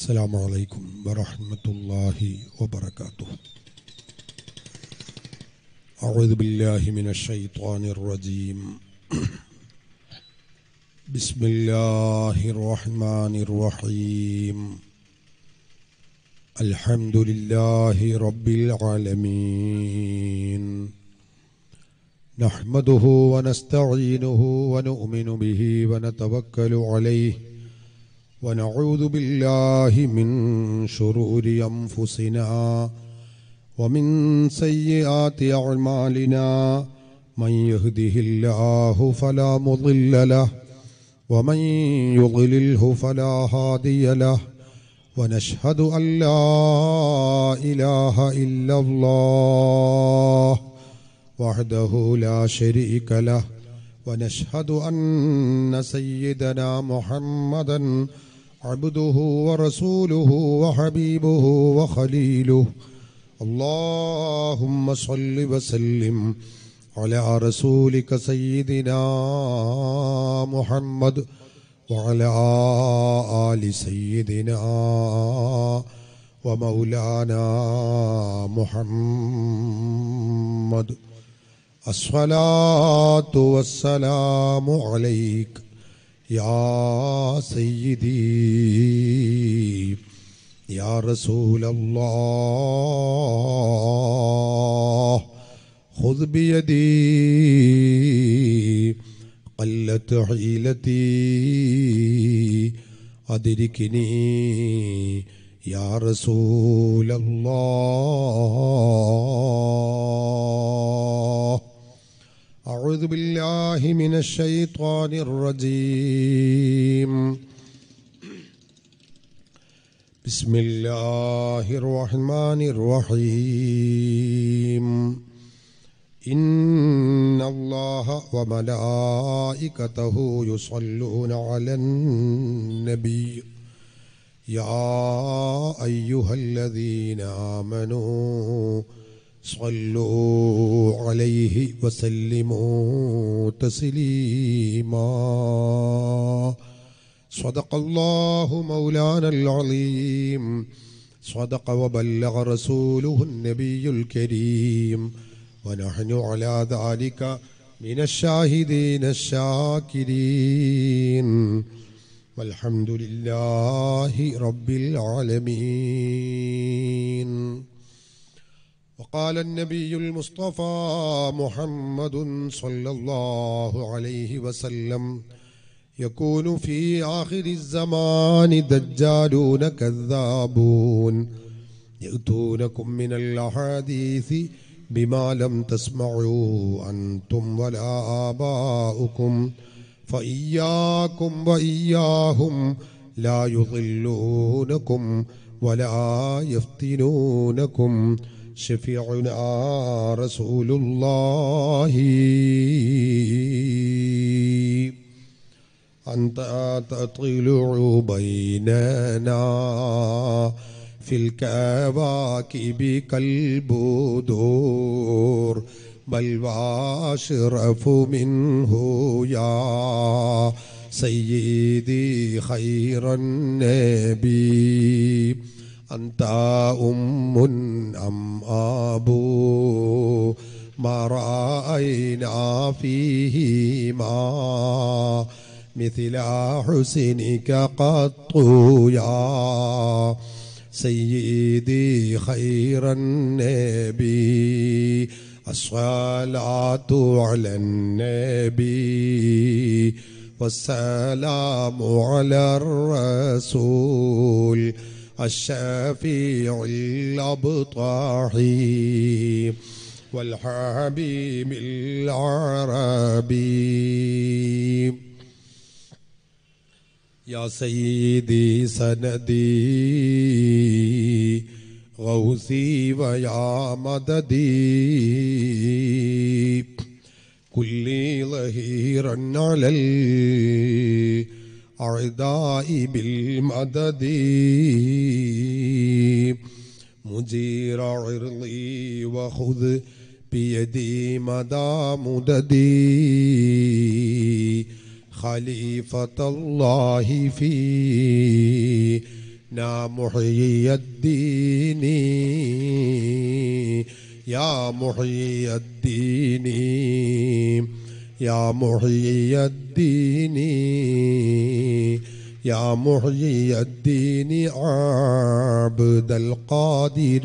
السلام عليكم ورحمة الله وبركاته أعوذ بالله من الشيطان الرجيم بسم الله الرحمن الرحيم الحمد لله رب العالمين نحمده ونستعينه ونؤمن به ونتوكل عليه ونعوذ بالله من شرور أنفسنا ومن سيئات أعمالنا من يهده الله فلا مضل له ومن يضلله فلا هادي له ونشهد أن لا إله إلا الله وحده لا شريك له ونشهد أن سيدنا محمدا عبده ورسوله وحبيبه وخليله اللهم صل وسلم على رسولك سيدنا محمد وعلى آل سيدنا ومولانا محمد الصلاة والسلام عليك يا سيدي يا رسول الله خذ بيدي قلت حيلتي أدركني يا رسول الله أعوذ بالله من الشيطان الرجيم بسم الله الرحمن الرحيم إن الله وملائكته يصلون على النبي يا أيها الذين آمنوا صلوا عليه وسلموا تسليما صدق الله مولانا العظيم صدق وبلغ رسوله النبي الكريم ونحن على ذلك من الشاهدين الشاكرين والحمد لله رب العالمين وقال النبي المصطفى محمد صلى الله عليه وسلم يكون في آخر الزمان دجالون كذابون يأتونكم من الأحاديث بما لم تسمعوا أنتم ولا آباؤكم فإياكم وإياهم لا يضلونكم ولا يفتنونكم شفيعنا رسول الله أنت تطلع بيننا في الكواكب كالبدور بل واشرف منه يا سيدي خير النبي أنت أم أم أبو ما رأينا فيهما مثل حسنك قط يا سيدي خير النبي الصلاة على النبي والسلام على الرسول الشفيع الأبطاحي والحبيب العربي يا سيدي سندي غوثي ويا مددي كل ظهيرا على الأعداء بالمدد مجير عرضي وخذ بيدي مدى مددي خليفة الله في يا محيي الدين يا محيي الدين يا محيي الدين يا محيي الدين عبد القادر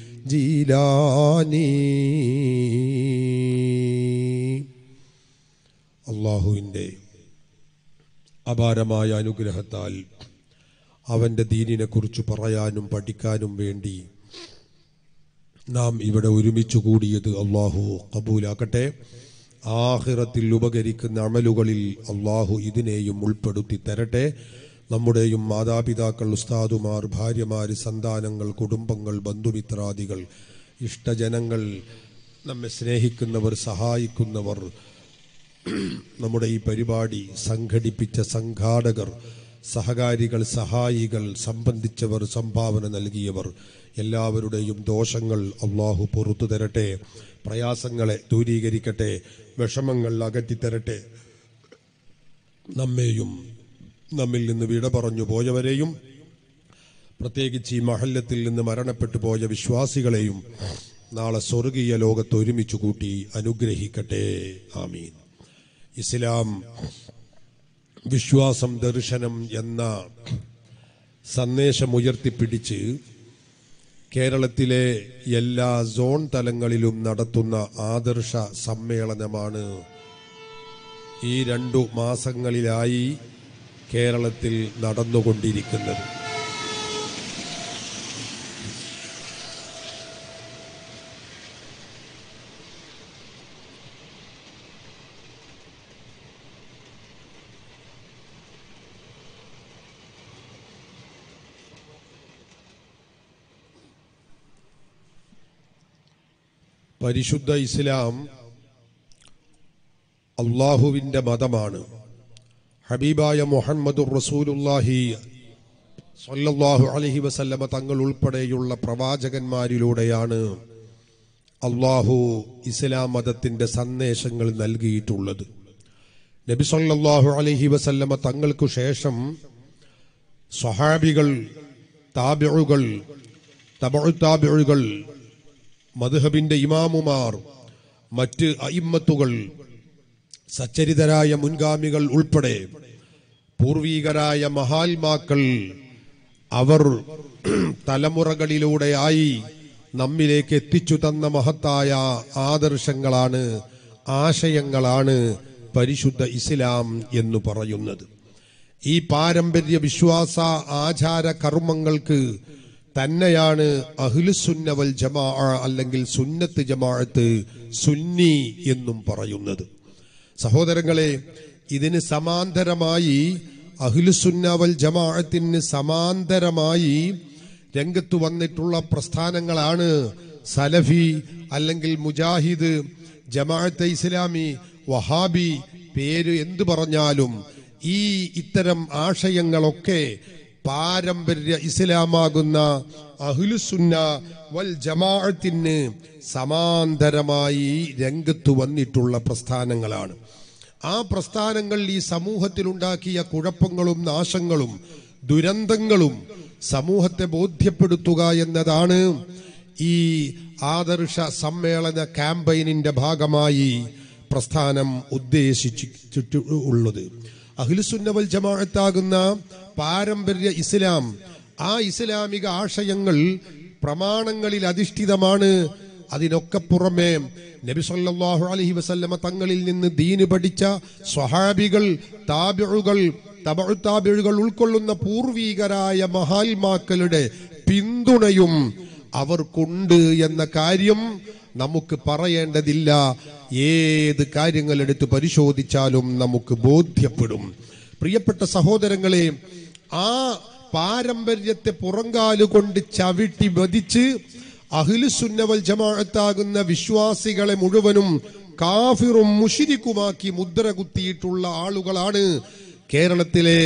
الجيلاني അള്ളാഹുവിൻ്റെ അപാരമായ അനുഗ്രഹത്താൽ അവൻ്റെ ദീനിനെക്കുറിച്ച് പറയാനും പഠിക്കാനും വേണ്ടി നാം ഇവിടെ ഒരുമിച്ച് കൂടിയത് അള്ളാഹു കബൂലാക്കട്ടെ ആഹിറത്തിൽ ഉപകരിക്കുന്ന അമലുകളിൽ അള്ളാഹു ഇതിനെയും ഉൾപ്പെടുത്തി തരട്ടെ നമ്മുടെയും മാതാപിതാക്കൾ ഉസ്താദുമാർ ഭാര്യമാർ സന്താനങ്ങൾ കുടുംബങ്ങൾ ബന്ധുമിത്രാദികൾ ഇഷ്ടജനങ്ങൾ നമ്മെ സ്നേഹിക്കുന്നവർ സഹായിക്കുന്നവർ നമ്മുടെ ഈ പരിപാടി സംഘടിപ്പിച്ച സംഘാടകർ സഹകാരികൾ സഹായികൾ സംബന്ധിച്ചവർ സംഭാവന നൽകിയവർ എല്ലാവരുടെയും ദോഷങ്ങൾ അള്ളാഹു പുറത്തു തരട്ടെ പ്രയാസങ്ങളെ ദൂരീകരിക്കട്ടെ വിഷമങ്ങൾ അകറ്റിത്തരട്ടെ നമ്മെയും നമ്മിൽ നിന്ന് വിട പറഞ്ഞു പോയവരെയും പ്രത്യേകിച്ച് ഈ മഹല്ലത്തിൽ നിന്ന് മരണപ്പെട്ടു പോയ വിശ്വാസികളെയും നാളെ സ്വർഗീയ ലോകത്ത് ഒരുമിച്ച് കൂട്ടി അനുഗ്രഹിക്കട്ടെ ആമീൻ ഇസ്ലാം വിശ്വാസം ദർശനം എന്ന സന്ദേശം ഉയർത്തിപ്പിടിച്ച് കേരളത്തിലെ എല്ലാ സോൺ തലങ്ങളിലും നടത്തുന്ന ആദർശ സമ്മേളനമാണ് ഈ രണ്ടു മാസങ്ങളിലായി കേരളത്തിൽ നടന്നുകൊണ്ടിരിക്കുന്നത് പരിശുദ്ധ ഇസ്ലാം അള്ളാഹുവിൻ്റെ മതമാണ് ഹബീബായ മുഹമ്മദുർ റസൂലുല്ലാഹി സല്ലല്ലാഹു അലൈഹി വസല്ലമ തങ്ങൾ ഉൾപ്പെടെയുള്ള പ്രവാചകന്മാരിലൂടെയാണ് അള്ളാഹു ഇസ്ലാം മതത്തിൻ്റെ സന്ദേശങ്ങൾ നൽകിയിട്ടുള്ളത് നബി സല്ലല്ലാഹു അലൈഹി വസല്ലമ തങ്ങൾക്കു ശേഷം സ്വഹാബികൾ താബിഴുകൾ തബഉ താബിഴുകൾ മധുഹബിന്റെ ഇമാമുമാർ മറ്റ് അയിമ്മത്തുകൾ സച്ചരിതരായ മുൻഗാമികൾ ഉൾപ്പെടെ പൂർവീകരായ മഹാത്മാക്കൾ അവർ തലമുറകളിലൂടെയായി നമ്മിലേക്ക് എത്തിച്ചു തന്ന മഹത്തായ ആദർശങ്ങളാണ് ആശയങ്ങളാണ് പരിശുദ്ധ ഇസ്ലാം എന്ന് പറയുന്നത് ഈ പാരമ്പര്യ വിശ്വാസ ആചാര കർമ്മങ്ങൾക്ക് തന്നെയാണ് അഹ്ലുസുന്ന വൽ ജമാ അല്ലെങ്കിൽ സുന്നത്ത് ജമാഅത്ത് സുന്നി എന്നും പറയുന്നത് സഹോദരങ്ങളെ ഇതിന് സമാന്തരമായി അഹ്ലുസുന്ന വൽ ജമാഅത്തിന് സമാന്തരമായി രംഗത്ത് വന്നിട്ടുള്ള പ്രസ്ഥാനങ്ങളാണ് സലഫി അല്ലെങ്കിൽ മുജാഹിദ് ജമാഅത്തെ ഇസ്ലാമി വഹാബി പേര് എന്തു പറഞ്ഞാലും ഈ ഇത്തരം ആശയങ്ങളൊക്കെ പാരമ്പര്യ ഇസ്ലാമാകുന്ന അഹ്ലുസുന്ന വൽ ജമാഅത്തിന് സമാന്തരമായി രംഗത്ത് വന്നിട്ടുള്ള പ്രസ്ഥാനങ്ങളാണ് ആ പ്രസ്ഥാനങ്ങൾ ഈ സമൂഹത്തിലുണ്ടാക്കിയ കുഴപ്പങ്ങളും നാശങ്ങളും ദുരന്തങ്ങളും സമൂഹത്തെ ബോധ്യപ്പെടുത്തുക എന്നതാണ് ഈ ആദർശ സമ്മേളന ക്യാമ്പയിനിന്റെ ഭാഗമായി പ്രസ്ഥാനം ഉദ്ദേശിച്ചിട്ട് ഉള്ളത് അഖിലുസുന്നവൽ ജമാഅത്താകുന്ന പാരമ്പര്യ ഇസ്ലാം ആ ഇസ്ലാമിക ആശയങ്ങൾ പ്രമാണങ്ങളിൽ അധിഷ്ഠിതമാണ് അതിനൊക്കെ പുറമെ നബി സല്ലല്ലാഹു അലൈഹി വസല്ലമ തങ്ങളിൽ നിന്ന് ദീന് പഠിച്ച സ്വഹാബികൾ താബിഴുകൾ തബഉ താബിഴുകൾ ഉൾക്കൊള്ളുന്ന പൂർവീകരായ മഹാത്മാക്കളുടെ പിന്തുണയും അവർക്കുണ്ട് എന്ന കാര്യം നമുക്ക് പറയേണ്ടതില്ല ഏത് കാര്യങ്ങൾ എടുത്ത് പരിശോധിച്ചാലും നമുക്ക് ബോധ്യപ്പെടും പ്രിയപ്പെട്ട സഹോദരങ്ങളെ ആ പാരമ്പര്യത്തെ പുറങ്കാലുകൊണ്ട് ചവിട്ടി വധിച്ച് അഖിലുസുന്നവൽ ജമാഅത്താകുന്ന വിശ്വാസികളെ മുഴുവനും കാഫിറും മുഷിരിക്കുമാക്കി മുദ്ര കുത്തിയിട്ടുള്ള ആളുകളാണ് കേരളത്തിലെ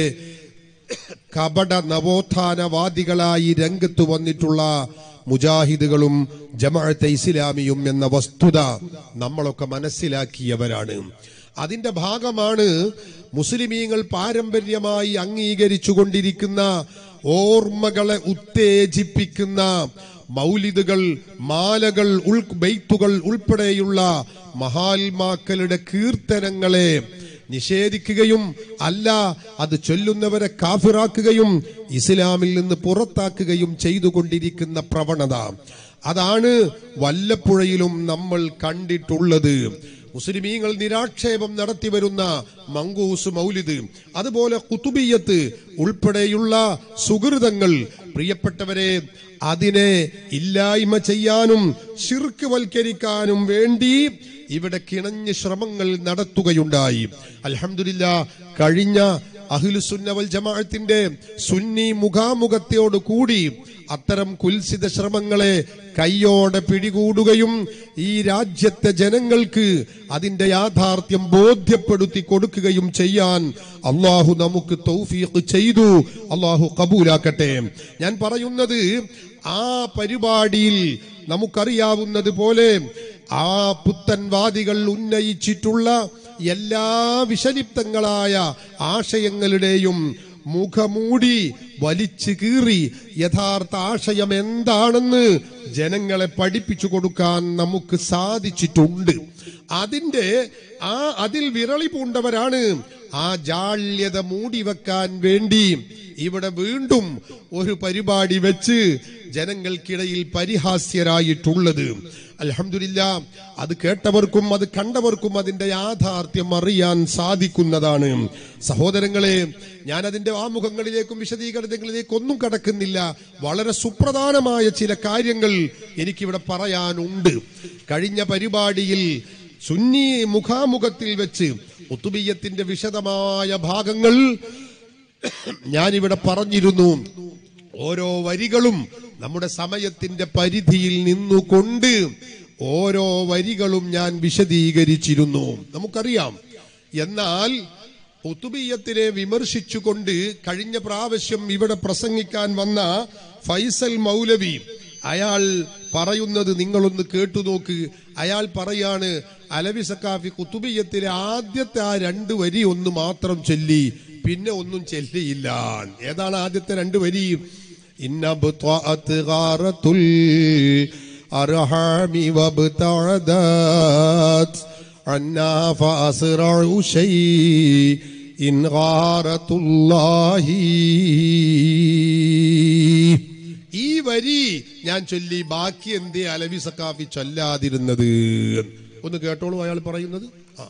കപട നവോത്ഥാനവാദികളായി രംഗത്ത് വന്നിട്ടുള്ള മുജാഹിദുകളും ജമാഅത്തെ ഇസ്ലാമിയും എന്ന വസ്തുത നമ്മളൊക്കെ മനസ്സിലാക്കിയവരാണ് അതിന്റെ ഭാഗമാണ് മുസ്ലിമീങ്ങൾ പാരമ്പര്യമായി അംഗീകരിച്ചു കൊണ്ടിരിക്കുന്ന ഓർമ്മകളെ ഉത്തേജിപ്പിക്കുന്ന മൗലിദുകൾ മാലകൾ ഉൾ ബെയ്ത്തുകൾ ഉൾപ്പെടെയുള്ള മഹാത്മാക്കളുടെ കീർത്തനങ്ങളെ നിഷേധിക്കുകയും അല്ല അത് ചൊല്ലുന്നവരെ കാഫിറാക്കുകയും ഇസ്ലാമിൽ നിന്ന് പുറത്താക്കുകയും ചെയ്തുകൊണ്ടിരിക്കുന്ന പ്രവണത അതാണ് വല്ലപ്പുഴയിലും നമ്മൾ കണ്ടിട്ടുള്ളത് മുസ്ലിമീങ്ങൾ നിരാക്ഷേപം നടത്തി വരുന്ന മങ്കൂസ് മൗലിദ് അതുപോലെ കുത്തുബിയത്ത് ഉൾപ്പെടെയുള്ള സുഹൃതങ്ങൾ പ്രിയപ്പെട്ടവരെ അതിനെ ഇല്ലായ്മ ചെയ്യാനും ശിർക്ക് വൽക്കരിക്കാനും വേണ്ടി ഇവിടെ കിണഞ്ഞ് ശ്രമങ്ങൾ നടത്തുകയുണ്ടായി അൽഹംദുലില്ല കഴിഞ്ഞ അഖിലുസുന്ന വൽ ജമാഅത്തിന്റെ സുന്നി മുഖാമുഖത്തോട് കൂടി അത്തരം കുൽസിത ശ്രമങ്ങളെ കൈയോടെ പിടികൂടുകയും ഈ രാജ്യത്തെ ജനങ്ങൾക്ക് അതിന്റെ യാഥാർത്ഥ്യം ബോധ്യപ്പെടുത്തി കൊടുക്കുകയും ചെയ്യാൻ അള്ളാഹു നമുക്ക് തൗഫീഖ് ചെയ്തു അള്ളാഹു കബൂലാക്കട്ടെ ഞാൻ പറയുന്നത് ആ പരിപാടിയിൽ നമുക്കറിയാവുന്നത് പോലെ ആ പുത്തൻവാദികൾ ഉന്നയിച്ചിട്ടുള്ള എല്ലാ വിഷലിപ്തങ്ങളായ ആശയങ്ങളുടെയും മുഖമൂടി വലിച്ചു കീറി യഥാർത്ഥ ആശയം എന്താണെന്ന് ജനങ്ങളെ പഠിപ്പിച്ചു കൊടുക്കാൻ നമുക്ക് സാധിച്ചിട്ടുണ്ട് അതിന്റെ ആ അതിൽ വിരളി പൂണ്ടവരാണ് ആ ജാള്യത മൂടിവെക്കാൻ വേണ്ടി ഇവിടെ വീണ്ടും ഒരു പരിപാടി വെച്ച് ജനങ്ങൾക്കിടയിൽ പരിഹാസ്യരായിട്ടുള്ളത് അൽഹംദുലില്ല അത് കേട്ടവർക്കും അത് കണ്ടവർക്കും അതിന്റെ യാഥാർത്ഥ്യം അറിയാൻ സാധിക്കുന്നതാണ് സഹോദരങ്ങളെ ഞാൻ അതിന്റെ ആമുഖങ്ങളിലേക്കും വിശദീകരണങ്ങളിലേക്കും ഒന്നും കടക്കുന്നില്ല വളരെ സുപ്രധാനമായ ചില കാര്യങ്ങൾ എനിക്കിവിടെ പറയാനുണ്ട് കഴിഞ്ഞ പരിപാടിയിൽ സുന്നി മുഖാമുഖത്തിൽ വെച്ച് ഒത്തുബീയത്തിന്റെ വിശദമായ ഭാഗങ്ങൾ ഞാനിവിടെ പറഞ്ഞിരുന്നു ഓരോ വരികളും നമ്മുടെ സമയത്തിന്റെ പരിധിയിൽ നിന്നുകൊണ്ട് ഓരോ വരികളും ഞാൻ വിശദീകരിച്ചിരുന്നു നമുക്കറിയാം എന്നാൽ ഒത്തുബീയത്തിനെ വിമർശിച്ചുകൊണ്ട് കഴിഞ്ഞ പ്രാവശ്യം ഇവിടെ പ്രസംഗിക്കാൻ വന്ന ഫൈസൽ മൗലവി അയാൾ പറയുന്നത് നിങ്ങളൊന്ന് കേട്ടു നോക്ക് അയാൾ പറയാണ് അലവി സക്കാഫി കുത്തുബിയത്തിലെ ആദ്യത്തെ ആ രണ്ട് വരി ഒന്ന് മാത്രം ചൊല്ലി പിന്നെ ഒന്നും ചെല്ലിയില്ല ഏതാണ് ആദ്യത്തെ രണ്ട് വരി ഇന്നബ്ത്വഅത്ത് ഗാറത്തുൽ അർഹാമി വബ്തഅദത് عنا فأسرع شيء غارة الله ഈ വരി ഞാൻ ചൊല്ലി ബാക്കി എന്തേ അലവി സക്കാഫി ചൊല്ലാതിരുന്നത് ഒന്ന് കേട്ടോളൂ അയാൾ പറയുന്നത് ആ